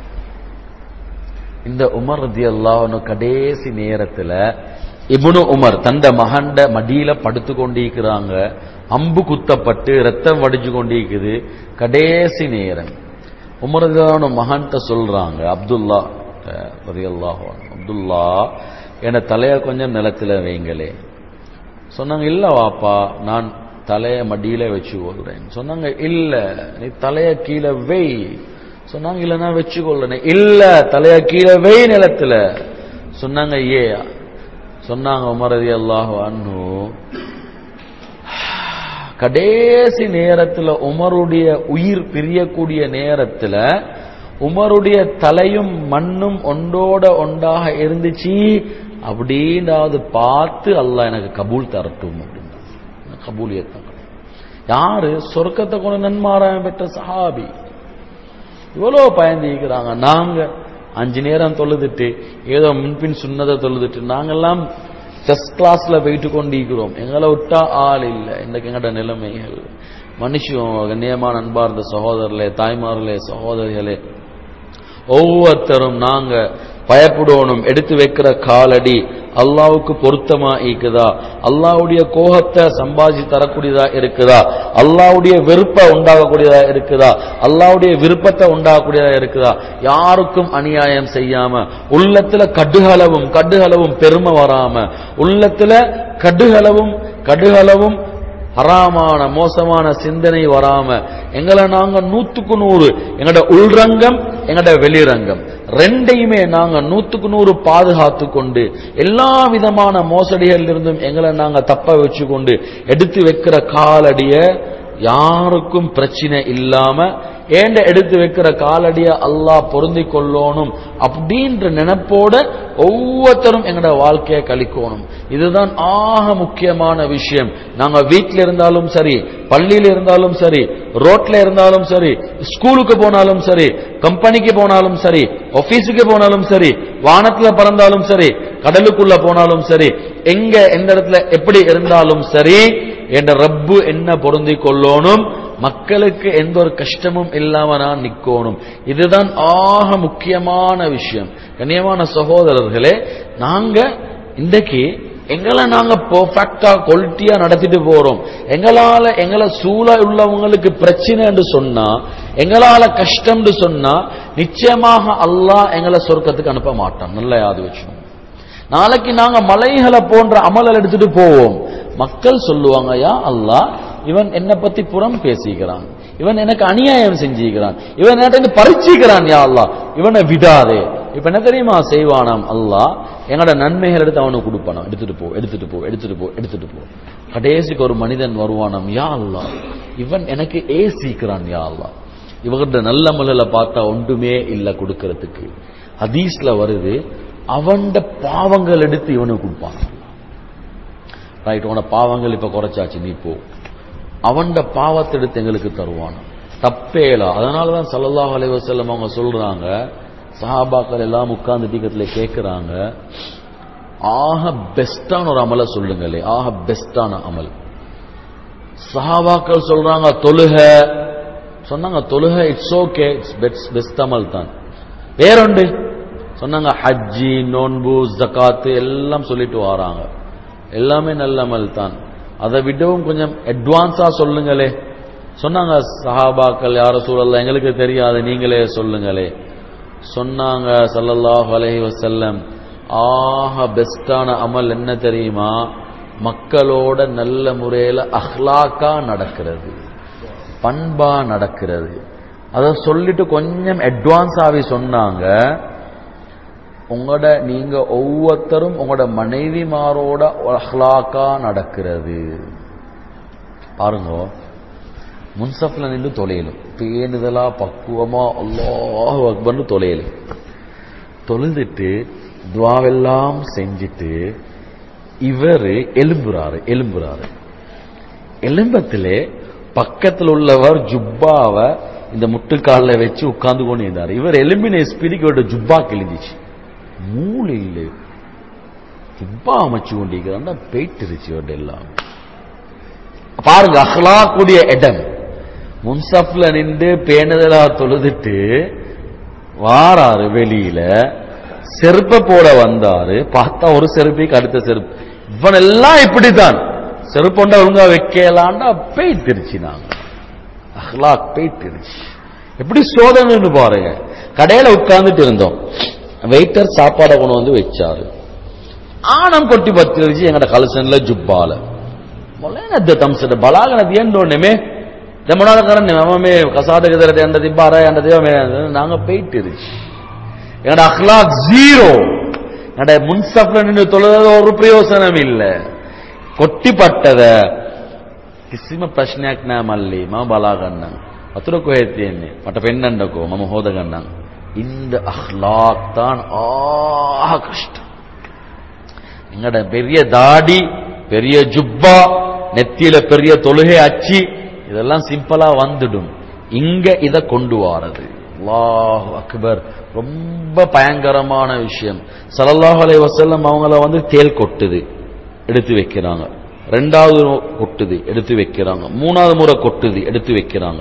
இந்த உமர் ரதி அல்லாஹ்னு கடைசி நேரத்துல இப்னு உமர் தந்த மகண்ட மடியில படுத்து கொண்டிருக்கிறாங்க அம்பு குத்தப்பட்டு ரத்தம் வடிஞ்சு கொண்டிருக்குது கடைசி நேரம் உமரதான மகன்கிட்ட சொல்றாங்க அப்துல்லா ரதியல்லாஹு அன்ஹு, அப்துல்லா என தலைய கொஞ்சம் நிலத்துல வைங்களே சொன்னாங்க இல்ல வாப்பா நான் தலைய மடியில வச்சு கொள்றேன் சொன்னாங்க இல்ல நீ தலைய கீழே வை சொன்னாங்க இல்ல நான் வச்சு கொள்றேன் இல்ல தலைய கீழே வை நிலத்துல சொன்னாங்க ஏ சொன்னாங்க உமரதி அல்லாஹு அன்னு கடைசி நேரத்துல உமருடைய உயிர் பிரியக்கூடிய நேரத்துல உமருடைய தலையும் மண்ணும் ஒன்றோட ஒன்றாக இருந்துச்சு அப்படின்றாவது பார்த்து அல்லாஹ் எனக்கு கபூல் தரட்டும் அப்படின்னு கபூலியத்தான் யாரு சொர்க்கத்தை கொண்டு நன்மாராயம் பெற்ற சஹாபி இவ்வளோ பயந்திருக்கிறாங்க நாங்க அஞ்சு நேரம் தொழுதுட்டு ஏதோ முன்பின் சுண்ணதை தொழுதுட்டு நாங்கெல்லாம் ஃபர்ஸ்ட் கிளாஸ்ல போயிட்டு கொண்டிருக்கிறோம் எங்களை விட்டா ஆள் இல்லை இன்றைக்கு எங்கட நிலைமைகள் மனுஷன் கண்ணியமான அன்பார்ந்த சகோதரர்களே தாய்மார்களே சகோதரிகளே ஒவ்வொருத்தரும் நாங்க பயப்படணும் எடுத்து வைக்கிற காலடி அல்லாவுக்கு பொருத்தமா இருக்குதா அல்லாவுடைய கோபத்தை சம்பாதிச்சு தரக்கூடியதா இருக்குதா அல்லாவுடைய வெறுப்பை உண்டாகக்கூடியதா இருக்குதா அல்லாவுடைய விருப்பத்தை உண்டாகக்கூடியதா இருக்குதா யாருக்கும் அநியாயம் செய்யாம உள்ளத்துல கடுகளவும் கடுகளவும் பெருமை வராம உள்ளத்துல கடுகளவும் கடுகளவும் ஹராமான மோசமான சிந்தனை வராம எங்களை நாங்க நூத்துக்கு நூறு எங்கட உள்ரங்கம் எங்கட வெளிரங்கம் ரெண்டையுமே நாங்க நூத்துக்கு நூறு பாதுகாத்து கொண்டு எல்லா விதமான மோசடிகள் இருந்தும் எங்களை நாங்க தப்ப வச்சு கொண்டு எடுத்து வைக்கிற காலடிய யாருக்கும் பிரச்சனை இல்லாம ஏண்ட எடுத்து வைக்கிற காலடிய அல்லாஹ் பொருந்தி கொள்ளணும் அப்படின்ற நினைப்போட ஒவ்வொருத்தரும் எங்களோட வாழ்க்கையை கழிக்கணும் இதுதான் ஆக முக்கியமான விஷயம் நாங்க வீட்டில் இருந்தாலும் சரி பள்ளியில இருந்தாலும் சரி ரோட்ல இருந்தாலும் சரி ஸ்கூலுக்கு போனாலும் சரி கம்பெனிக்கு போனாலும் சரி ஆபீஸுக்கு போனாலும் சரி வானத்துல பறந்தாலும் சரி கடலுக்குள்ள போனாலும் சரி எங்க எந்த இடத்துல எப்படி இருந்தாலும் சரி என்ற ரப்பு என்ன பொருந்தி கொள்ளணும் மக்களுக்கு எந்த ஒரு கஷ்டமும் இல்லாம நான் நிக்கணும் இதுதான் ஆக முக்கியமான விஷயம் கண்ணியமான சகோதரர்களே நாங்க இன்றைக்கு எங்களை நாங்க பெர்ஃபெக்டா குவாலிட்டியா நடத்திட்டு போறோம் எங்களால எங்களை சூழ உள்ளவங்களுக்கு பிரச்சனை என்று சொன்னா எங்களால கஷ்டம் சொன்னா நிச்சயமாக அல்லாஹ் எங்களை சொர்க்கத்துக்கு அனுப்ப மாட்டான் நல்ல யாது வச்சோம் நாளைக்கு நாங்க மலைகளை போன்ற அமலல் எடுத்துட்டு போவோம் மக்கள் சொல்லுவாங்க யா அல்லாஹ் இவன் என்னை பத்தி புறம் பேசிக்கிறான் இவன் எனக்கு அநியாயம் செஞ்சுக்கிறான் இவன் என்கிட்ட பறிச்சுக்கிறான் யா அல்லாஹ் இவனை விடாதே இப்ப என்ன தெரியுமா செய்வானாம் அல்லாஹ் எங்களோட நன்மைகள் எடுத்து அவனுக்கு கொடுப்பானாம் எடுத்துட்டு போ எடுத்துட்டு போ எடுத்துட்டு போ எடுத்துட்டு போ கடைசிக்கு ஒரு மனிதன் வருவானாம் யா அல்லாஹ் இவன் எனக்கு ஏசிக்கிறான் யா அல்லாஹ் இவகிட்ட நல்ல மலல பார்த்தா ஒன்றுமே இல்ல கொடுக்கறதுக்கு ஹதீஸ்ல வருது அவன்ட பாவங்கள் எடுத்து இவனுக்கு கொடுப்பான் ரைட் உன பாவங்கள் இப்ப குறைச்சாச்சு நீ போ அவன்ட பாவத்தை எடுத்து எங்களுக்கு தருவான் தப்பேலா அதனாலதான் சல்லல்லாஹு அலைஹி வஸல்லம் அவங்க சொல்றாங்க சஹாபாக்கள் எல்லாம் உட்கார்ந்து தீக்கத்துல கேட்கிறாங்க ஆக பெஸ்டான ஒரு அமலை சொல்லுங்களே ஆக பெஸ்டான அமல் சஹாபாக்கள் சொல்றாங்க தொழுக சொன்னாங்க தொழுக it's okay it's best best அமல் தான் வேறொண்டு சொன்னாங்க ஹஜ்ஜி நோன்பு ஜக்காத்து எல்லாம் சொல்லிட்டு வராங்க எல்லாமே நல்ல அமல் தான் அதை விடவும் கொஞ்சம் அட்வான்ஸா சொல்லுங்களே சொன்னாங்க சஹாபாக்கள் யார சூழல்ல எங்களுக்கு தெரியாது நீங்களே சொல்லுங்களே சொன்னாங்க ஸல்லல்லாஹு அலைஹி வஸல்லம் ஆக பெஸ்டான அமல் என்ன தெரியுமா மக்களோட நல்ல முறையில அஹ்லாக்கா நடக்கிறது பண்பா நடக்கிறது அதை சொல்லிட்டு கொஞ்சம் அட்வான்ஸ் ஆகி சொன்னாங்க உங்களோட நீங்க ஒவ்வொருத்தரும் உங்களோட மனைவிமாரோட அஹ்லாக்கா நடக்கிறது பாருங்க முன்சப்ல நின்று தொலையலும் பேணுதலா பக்குவமா அல்லாஹ் அக்பர்னு தொலையலும் தொழுதுட்டு துவாவெல்லாம் செஞ்சுட்டு இவர் எலும்புறாரு எலும்புறாரு எலும்பத்திலே பக்கத்தில் உள்ளவர் ஜுப்பாவை இந்த முட்டுக்காலில் வச்சு உட்கார்ந்து கொண்டு இருந்தார் இவர் எலும்பின ஸ்பீடிக்கு இவரோட ஜுப்பா கிழிஞ்சிச்சு மூளையில் ஜுப்பா அமைச்சு கொண்டிருக்கிறான் போயிட்டுருச்சு இவர்ட எல்லாம் பாருங்க அஹ்லா கூடிய இடம் முன்சப்ல நின்று பேணுதலா தொழுதுட்டு வாராரு வெளியில செருப்ப போட வந்தாரு பார்த்தா ஒரு செருப்பிக்கு அடுத்த செருப்பு இவனெல்லாம் இப்படித்தான் செருப்பொண்ட ஒழுங்கா வைக்கலாண்டா போயிட்டுருச்சு நாங்க அஹ்லாக் போயிட்டுருச்சு எப்படி சோதனைன்னு பாருங்க கடையில உட்கார்ந்துட்டு இருந்தோம் வெயிட்டர் சாப்பாடை கொண்டு வந்து வச்சாரு ஆனம் கொட்டி பத்திருச்சு எங்கட கலசன்ல ஜுப்பால ಮೊದಲನೇದ್ದು ತಮ್ಸದ ಬಲಾಗನದ ಏನ್ ನೋಡ್ನೇಮೆ ದಮಣಾದಕರನ್ ನಮ್ಮೆ ಕಸಾದಗದರದೆ ಅಂದದಿ ಬಾರ ಅಂದದಿ நாங்க போயிட்டு இருச்சு எங்கட அஹ்லாக் ஜீரோ எங்கட முன்சப்ல நின்று தொழுது ஒரு பிரயோசனம் இல்ல ಕೊಟ್ಟಿಪಟ್ಟದ ಕಿಸಿಮ ಪ್ರಶ್ನೆಯಾಕ್ ನಾ ಮಲ್ಲಿ ಮ ಬಲಾಗಣ್ಣ ಅತುರಕ್ಕೂ ಹೇಳ್ತೀನಿ ಮಟ ಪೆಣ್ಣಂಡಕೋ ಮಮ ಹೋದಗಣ್ಣ இந்த அஹ்லாக் தான் ஆக கஷ்டம் எங்கட பெரிய தாடி பெரிய ஜுப்பா நெத்தியில பெரிய தொழுகை அச்சு இதெல்லாம் சிம்பிளா வந்துடும் இங்க இத கொண்டு வாரது அல்லாஹ் அக்பர் ரொம்ப பயங்கரமான விஷயம் சல்லல்லாஹு அலைஹி வஸல்லம் அவங்கள வந்து தேல் கொட்டுது எடுத்து வைக்கிறாங்க ரெண்டாவது கொட்டுது எடுத்து வைக்கிறாங்க மூணாவது முறை கொட்டுது எடுத்து வைக்கிறாங்க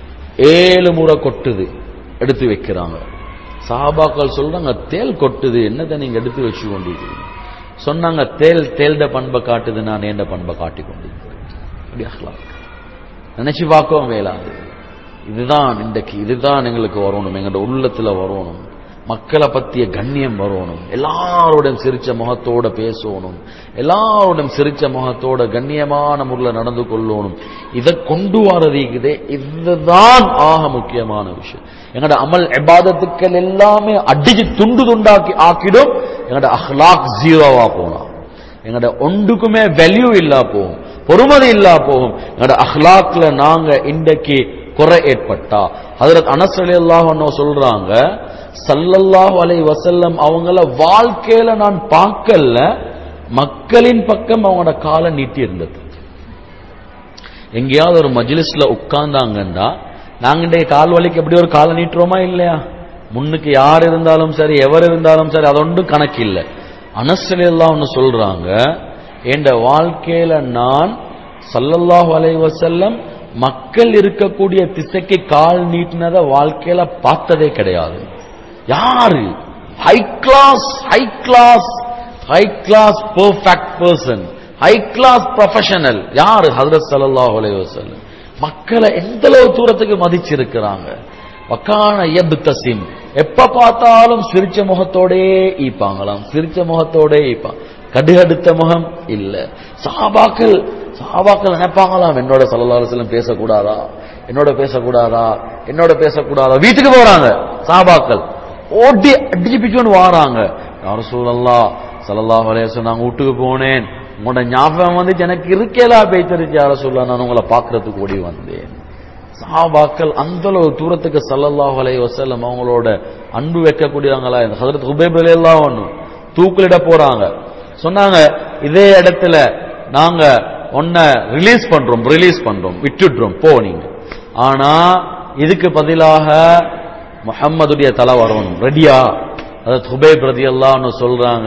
ஏழு முறை கொட்டுது எடுத்து வைக்கிறாங்க சஹாபாக்கள் சொல்றாங்க தேல் கொட்டுது என்னதை நீங்க எடுத்து வச்சு கொண்டிருக்கிறீங்க சொன்னாங்க தேல் தேல்ட பண்பை காட்டுது நான் ஏண்ட பண்பை காட்டி கொண்டிருக்கிறேன் அப்படி அஹ்லாக் நினைச்சு பார்க்கவும் வேளாது இதுதான் இன்றைக்கு இதுதான் எங்களுக்கு வரணும் எங்களோட உள்ளத்துல வரணும் மக்களை பத்திய கண்ணியம் வரணும் எல்லாரோடையும் சிரிச்ச முகத்தோட பேசணும் எல்லாரோடையும் சிரிச்ச முகத்தோட கண்ணியமான முறையில் நடந்து கொள்ளணும் இதை கொண்டு வரதுக்குதே இதுதான் ஆக முக்கியமான விஷயம் எங்களோட அமல் எபாதத்துக்கள் எல்லாமே அடிச்சு துண்டு துண்டாக்கி ஆக்கிடும் எங்களோட அஹ்லாக் ஜீரோவா போனா எங்களோட ஒன்றுக்குமே வேல்யூ இல்லா போகும் பொறுமதி இல்லா போகும் எங்களோட அஹ்லாக்ல நாங்க இன்றைக்கு குறை ஏற்பட்டா ஹதரத் அனஸ் அலியல்லாஹ் சொல்றாங்க சல்லல்லாஹு அலைஹி வஸல்லம் அவங்கள வாழ்க்கையில நான் பார்க்கல மக்களின் பக்கம் அவங்களோட காலை நீட்டி இருந்தது எங்கேயாவது ஒரு மஜ்லிஸ்ல உட்கார்ந்தாங்கன்னா நாங்க இன்றைய கால் வலிக்கு எப்படி ஒரு காலை நீட்டுறோமா இல்லையா முன்னுக்கு யார் இருந்தாலும் சரி எவர் இருந்தாலும் சரி அது ஒன்றும் கணக்கு இல்லை அனசலாம் ஒன்று சொல்றாங்க என்ற வாழ்க்கையில நான் சல்லல்லாஹு அலைஹி வஸல்லம் மக்கள் இருக்கக்கூடிய திசைக்கு கால் நீட்டினத வாழ்க்கையில பார்த்ததே கிடையாது யாரு high class high class high class perfect person high class professional யாரு ஹதரத் சல்லல்லாஹு அலைஹி வஸல்லம் மக்களை எந்த அளவு தூரத்துக்கு மதிச்சிருக்கிறாங்க வக்கான எப்தசிம் எப்ப பார்த்தாலும் சிரிச்ச முகத்தோடே ஈப்பாங்களாம் சிரிச்ச முகத்தோடே ஈப்பாங்க கடுகடுத்த முகம் இல்ல சஹாபாக்கள் சஹாபாக்கள் நினைப்பாங்களாம் என்னோட சல்லல்லாஹு அலைஹி வஸல்லம் பேசக்கூடாதா என்னோட பேசக்கூடாதா என்னோட பேசக்கூடாதா வீட்டுக்கு போறாங்க சஹாபாக்கள் ஓடி அடிச்சு பிச்சுன்னு வாராங்க யார் சூழல்லா சல்லல்லாஹு அலைஹி வஸல்லம் நான் வீட்டுக்கு போனேன் உங்களோட ஞாபகம் வந்து எனக்கு இருக்கேலா பேய்த்தரிச்சு யார சொல்ல நான் உங்களை பார்க்கறதுக்கு ஓடி வந்தேன் சஹாபாக்கள் அந்த அளவு தூரத்துக்கு சல்லல்லாஹு அலைஹி வஸல்லம் அவங்களோட அன்பு வைக்கக்கூடியவங்களா இந்த ஹஜரத் ஹுபைப் ரலியல்லாஹு அன்ஹு தூக்கிலிட போறாங்க சொன்னாங்க இதே இடத்துல நாங்க உன்ன ரிலீஸ் பண்றோம் ரிலீஸ் பண்றோம் விட்டுடுறோம் போ நீங்க ஆனா இதுக்கு பதிலாக முஹம்மதுடைய தலை வரணும் ரெடியா அதாவது ஹுபைப் ரலியல்லாஹு சொல்றாங்க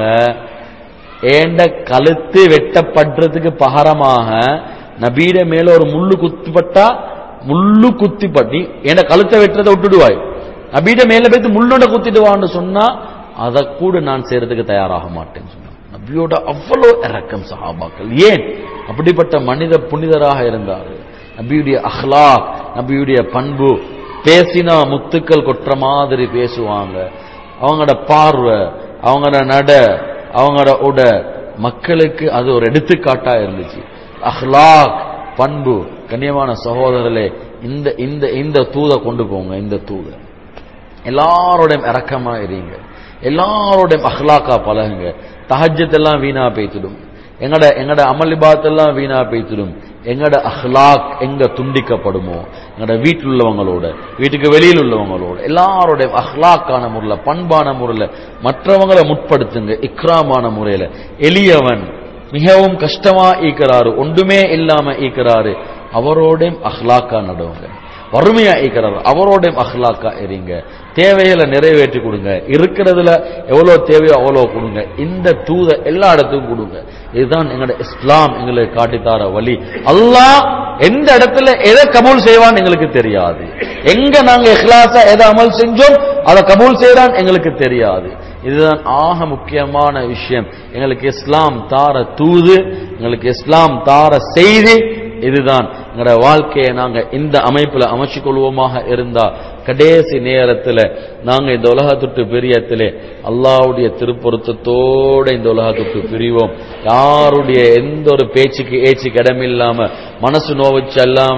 ஏண்ட கழுத்து வெட்டப்படுறதுக்கு பகரமாக நபீட மேல ஒரு முள்ளு குத்திப்பட்டா முள்ளு குத்திப்பட்டி ஏண்ட கழுத்தை வெட்டுறதை விட்டுடுவாய் நபீட மேல போய் முள்ளோட குத்திடுவான்னு சொன்னா அதை கூட நான் செய்யறதுக்கு தயாராக மாட்டேன்னு சொன்னான் நபியோட அவ்வளோ இறக்கம் சஹாபாக்கள் ஏன் அப்படிப்பட்ட மனித புனிதராக இருந்தார் நபியுடைய அஹ்லாக் நபியுடைய பண்பு பேசினா முத்துக்கள் கொட்டுற மாதிரி பேசுவாங்க அவங்களோட பார்வை அவங்களோட நட அவங்களோட உட மக்களுக்கு அது ஒரு எடுத்துக்காட்டா இருந்துச்சு அஹ்லாக் பண்பு கண்ணியமான சகோதரர்களே இந்த இந்த இந்த தூதை கொண்டு போங்க இந்த தூதை எல்லாரோடையும் இறக்கமா இருங்க எல்லாரோடையும் அஹ்லாக்கா பழகுங்க தஹஜத்தெல்லாம் வீணா பேய்த்திடும் எங்கட எங்கட அமளிபாத்தெல்லாம் வீணா பேய்த்திடும் எங்கட அஹ்லாக் எங்க துண்டிக்கப்படுமோ எங்கட வீட்டில் உள்ளவங்களோட வீட்டுக்கு வெளியில் உள்ளவங்களோட எல்லாரோட அஹ்லாக்கான முறையில் பண்பான முறையில் மற்றவங்களை முற்படுத்துங்க இக்ராமான முறையில் எளியவன் மிகவும் கஷ்டமா ஈக்கிறாரு ஒன்றுமே இல்லாம ஈக்கிறாரு அவரோடையும் அஹ்லாக்கா நடுவுங்க வறுமையா ஈக்கிறாரு அவரோடையும் அஹ்லாக்கா இருங்க தேவைகளை நிறைவேற்றி கொடுங்க இருக்கிறதுல எவ்வளவு தேவையோ அவ்வளவு கொடுங்க இந்த தூத எல்லா இடத்துக்கும் கொடுங்க இதுதான் எங்களோட இஸ்லாம் எங்களுக்கு காட்டித்தார வழி அல்லாஹ் எந்த இடத்துல எதை கபூல் செய்வான் எங்களுக்கு தெரியாது எங்க நாங்க இஹ்லாசா எதை அமல் செஞ்சோம் அதை கபூல் செய்யறான் எங்களுக்கு தெரியாது இதுதான் ஆக முக்கியமான விஷயம் எங்களுக்கு இஸ்லாம் தார தூது எங்களுக்கு இஸ்லாம் தார செய்தி இதுதான் எங்களோட வாழ்க்கையை நாங்க இந்த அமைப்புல அமைச்சு கொள்வோமாக இருந்தா கடைசி நேரத்துல நாங்க இந்த உலகத்துட்டு பிரியத்திலே அல்லாவுடைய திருப்பொருத்தத்தோட இந்த உலகத்துட்டு பிரிவோம் யாருடைய எந்த ஒரு பேச்சுக்கு ஏச்சுக்கு இடமில்லாம மனசு நோவச்சு அல்லாம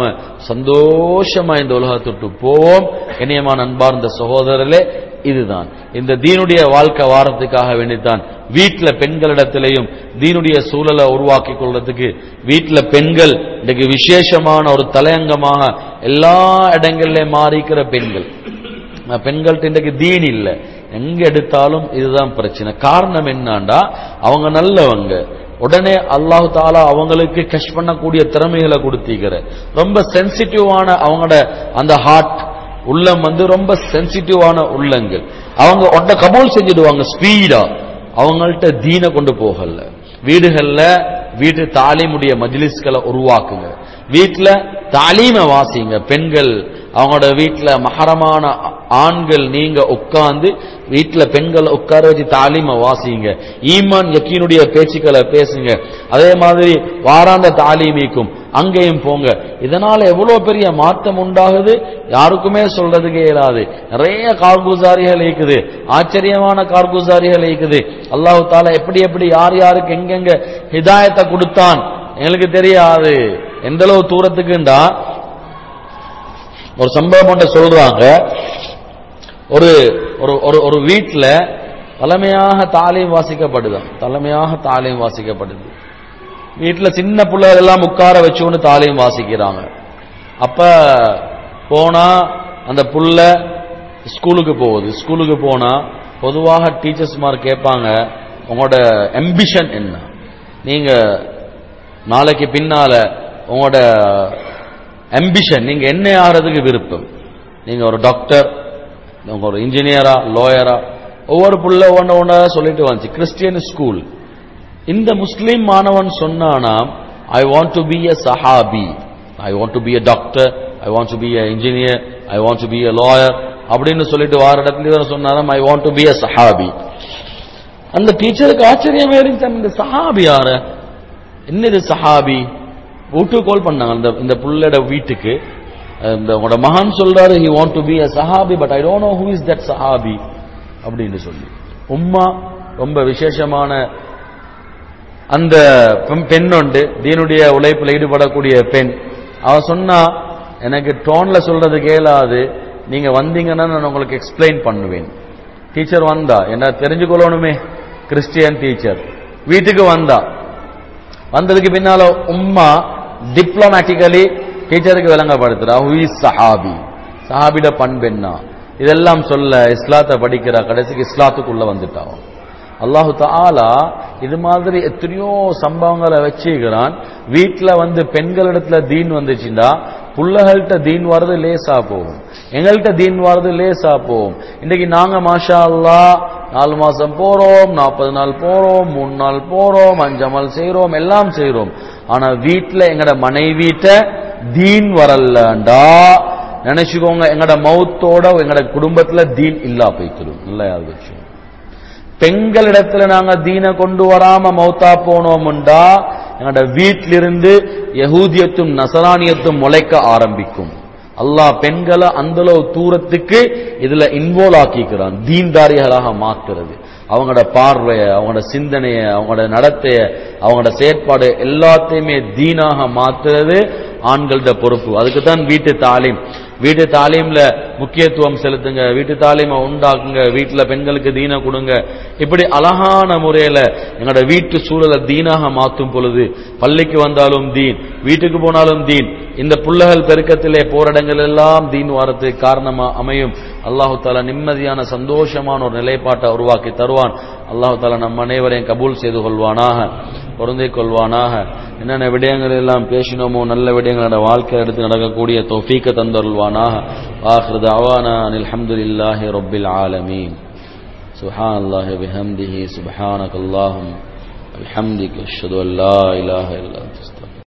சந்தோஷமா இந்த உலகத்துட்டு போவோம் இனியமான அன்பார்ந்த சகோதரர்களே இதுதான் இந்த தீனுடைய வாழ்க்கை வாரத்துக்காக வேண்டித்தான் வீட்டுல பெண்களிடத்திலையும் தீனுடைய சூழலை உருவாக்கி கொள்றதுக்கு வீட்டுல பெண்கள் இன்னைக்கு விசேஷமான ஒரு தலையங்கமாக எல்லா இடங்கள்லயும் மாறிக்கிற பெண்கள் பெண்கள்ட்ட இன்றைக்கு தீன் இல்லை எங்க எடுத்தாலும் இதுதான் பிரச்சனை காரணம் என்னண்டா அவங்க நல்லவங்க உடனே அல்லாஹு தாலா அவங்களுக்கு கஷ் பண்ணக்கூடிய திறமைகளை கொடுத்திக்கிற ரொம்ப சென்சிட்டிவான அவங்களோட அந்த ஹார்ட் உள்ளம் வந்து ரொம்ப சென்சிட்டிவான உள்ளங்கள் அவங்க ஒன்றை கபூல் செஞ்சிடுவாங்க ஸ்பீடா அவங்கள்ட்ட தீனை கொண்டு போகல வீடுகள்ல வீட்டு தாலீமுடைய மஜ்லிஸ்களை உருவாக்குங்க வீட்டுல தாலீமை வாசிங்க பெண்கள் அவங்களோட வீட்டுல மகரமான ஆண்கள் நீங்க உட்கார்ந்து வீட்டுல பெண்களை உட்கார வச்சு தாலீமை வாசிங்க ஈமான் யக்கீனுடைய பேச்சுக்களை பேசுங்க அதே மாதிரி வாராந்த தாலீமிக்கும் அங்கேயும் போங்க இதனால எவ்வளவு பெரிய மாற்றம் உண்டாகுது யாருக்குமே சொல்றதுக்கு இயலாது நிறைய கார்குசாரிகள் இருக்குது ஆச்சரியமான கார்குசாரிகள் இருக்குது அல்லாஹு தாலா எப்படி எப்படி யார் யாருக்கு எங்கெங்க ஹிதாயத்தை கொடுத்தான் எங்களுக்கு தெரியாது எந்த அளவு தூரத்துக்குண்டா ஒரு சம்பவம் ஒன்றை சொல்றாங்க ஒரு ஒரு ஒரு ஒரு வீட்டில் தலைமையாக தாலீம் வாசிக்கப்படுதான் தலைமையாக தாலீம் வாசிக்கப்படுது வீட்டில் சின்ன பிள்ளைகள் எல்லாம் உட்கார வச்சுன்னு தாலீம் வாசிக்கிறாங்க அப்ப போனா அந்த புள்ள ஸ்கூலுக்கு போகுது ஸ்கூலுக்கு போனா பொதுவாக டீச்சர்ஸ்மார் கேட்பாங்க உங்களோட எம்பிஷன் என்ன நீங்க நாளைக்கு பின்னால உங்களோட அம்பிஷன் நீங்க என்ன ஆகிறதுக்கு விருப்பம் நீங்க ஒரு டாக்டர் உங்க ஒரு இன்ஜினியரா லாயரா ஒவ்வொரு புள்ள ஒன்று ஒன்றா சொல்லிட்டு வந்துச்சு கிறிஸ்டியன் ஸ்கூல் இந்த முஸ்லீம் மாணவன் சொன்னானாம் I want to be a சஹாபி I want to be a doctor I want to be a engineer I want to be a lawyer அப்படின்னு சொல்லிட்டு வார இடத்துல சொன்னாராம் I want to be a சஹாபி அந்த டீச்சருக்கு ஆச்சரியமே இருந்துச்சு இந்த சஹாபி யாரு என்னது சஹாபி வீட்டுக்கு கால் பண்ணாங்க அந்த இந்த புள்ளோட வீட்டுக்கு இந்த உங்களோட மகான் சொல்றாரு he want to be a சஹாபி but I don't know who is that சஹாபி அப்படின்னு சொல்லி உம்மா ரொம்ப விசேஷமான அந்த பெண்- பெண் உண்டு தீனுடைய உழைப்பில் ஈடுபடக்கூடிய பெண் அவ சொன்னா எனக்கு டோன்ல சொல்றது கேளாது நீங்க வந்தீங்கன்னா நான் உங்களுக்கு எக்ஸ்பிளைன் பண்ணுவேன் டீச்சர் வந்தா என்ன தெரிஞ்சுக்கொள்ளணுமே கிறிஸ்டியன் டீச்சர் வீட்டுக்கு வந்தா வந்ததுக்கு பின்னால உம்மா டிப்ளமேட்டிக்கலி டீச்சருக்கு விளங்கப்படுத்துறா ஹூ இஸ் சஹாபி சஹாபிட பண்பென்னா இதெல்லாம் சொல்ல இஸ்லாத்தை படிக்கிறா கடைசிக்கு இஸ்லாத்துக்குள்ள வந்துட்டான் அல்லாஹு தாலா இது மாதிரி எத்தனையோ சம்பவங்களை வச்சுக்கிறான் வீட்டுல வந்து பெண்களிடத்துல தீன் வந்துச்சுன்னா புள்ளகள்கிட்ட தீன் வர்றது லேசா போகும் எங்கள்கிட்ட தீன் வர்றது லேசா போகும் இன்னைக்கு நாங்க மாஷா அல்லாஹ் நாலு மாசம் போறோம் நாற்பது நாள் போறோம் மூணு நாள் போறோம் அஞ்சமல் செய்றோம் எல்லாம் செய்றோம் ஆனா வீட்டுல எங்கட மனைவிட்ட தீன் வரலண்டா நினைச்சுக்கோங்க எங்கட மௌத்தோட எங்கட குடும்பத்துல தீன் இல்லா போய்க்கிறோம் நல்லா யாரு வச்சு பெண்களிடத்துல நாங்க தீனை கொண்டு வராம மௌத்தா போனோம்டா எங்களோட வீட்டிலிருந்து யகூதியத்தும் நசரானியத்தும் முளைக்க ஆரம்பிக்கும் அல்லாஹ் பெண்களை அந்தளவு தூரத்துக்கு இதுல இன்வால்வ் ஆக்கிக்கிறான் தீன்தாரிகளாக மாத்துறது அவங்களோட பார்வைய அவங்களோட சிந்தனைய அவங்களோட நடத்தைய அவங்களோட செயற்பாடு எல்லாத்தையுமே தீனாக மாத்துறது ஆண்கள்ட பொறுப்பு அதுக்கு தான் வீட்டு தாலீம் வீட்டு தாலீம்ல முக்கியத்துவம் செலுத்துங்க வீட்டு தாலீமை உண்டாக்குங்க வீட்டுல பெண்களுக்கு தீன கொடுங்க இப்படி அழகான முறையில எங்களோட வீட்டு சூழலை தீனாக மாற்றும் பொழுது பள்ளிக்கு வந்தாலும் தீன் வீட்டுக்கு போனாலும் தீன் இந்த புள்ளகள் பெருக்கத்திலே போராடங்கள் எல்லாம் தீன் வாரத்துக்கு காரணமா அமையும் அல்லாஹு தாலா நிம்மதியான சந்தோஷமான ஒரு நிலைப்பாட்டை உருவாக்கி தருவான் அல்லாஹு தாலா நம் அனைவரையும் கபூல் செய்து கொள்வானாக பொருந்திக் கொள்வானாக என்னென்ன விடயங்கள் எல்லாம் பேசினோமோ நல்ல விடயங்களோட வாழ்க்கை எடுத்து நடக்கக்கூடிய தௌஃபீக்க தந்தருள்வானாக ஆஹிரு தாவானா அனில் ஹம்துலில்லாஹி ரப்பில் ஆலமீன் سبحان الله بحمده سبحانك اللهم بحمدك أشهد أن لا إله إلا أنت استغفرك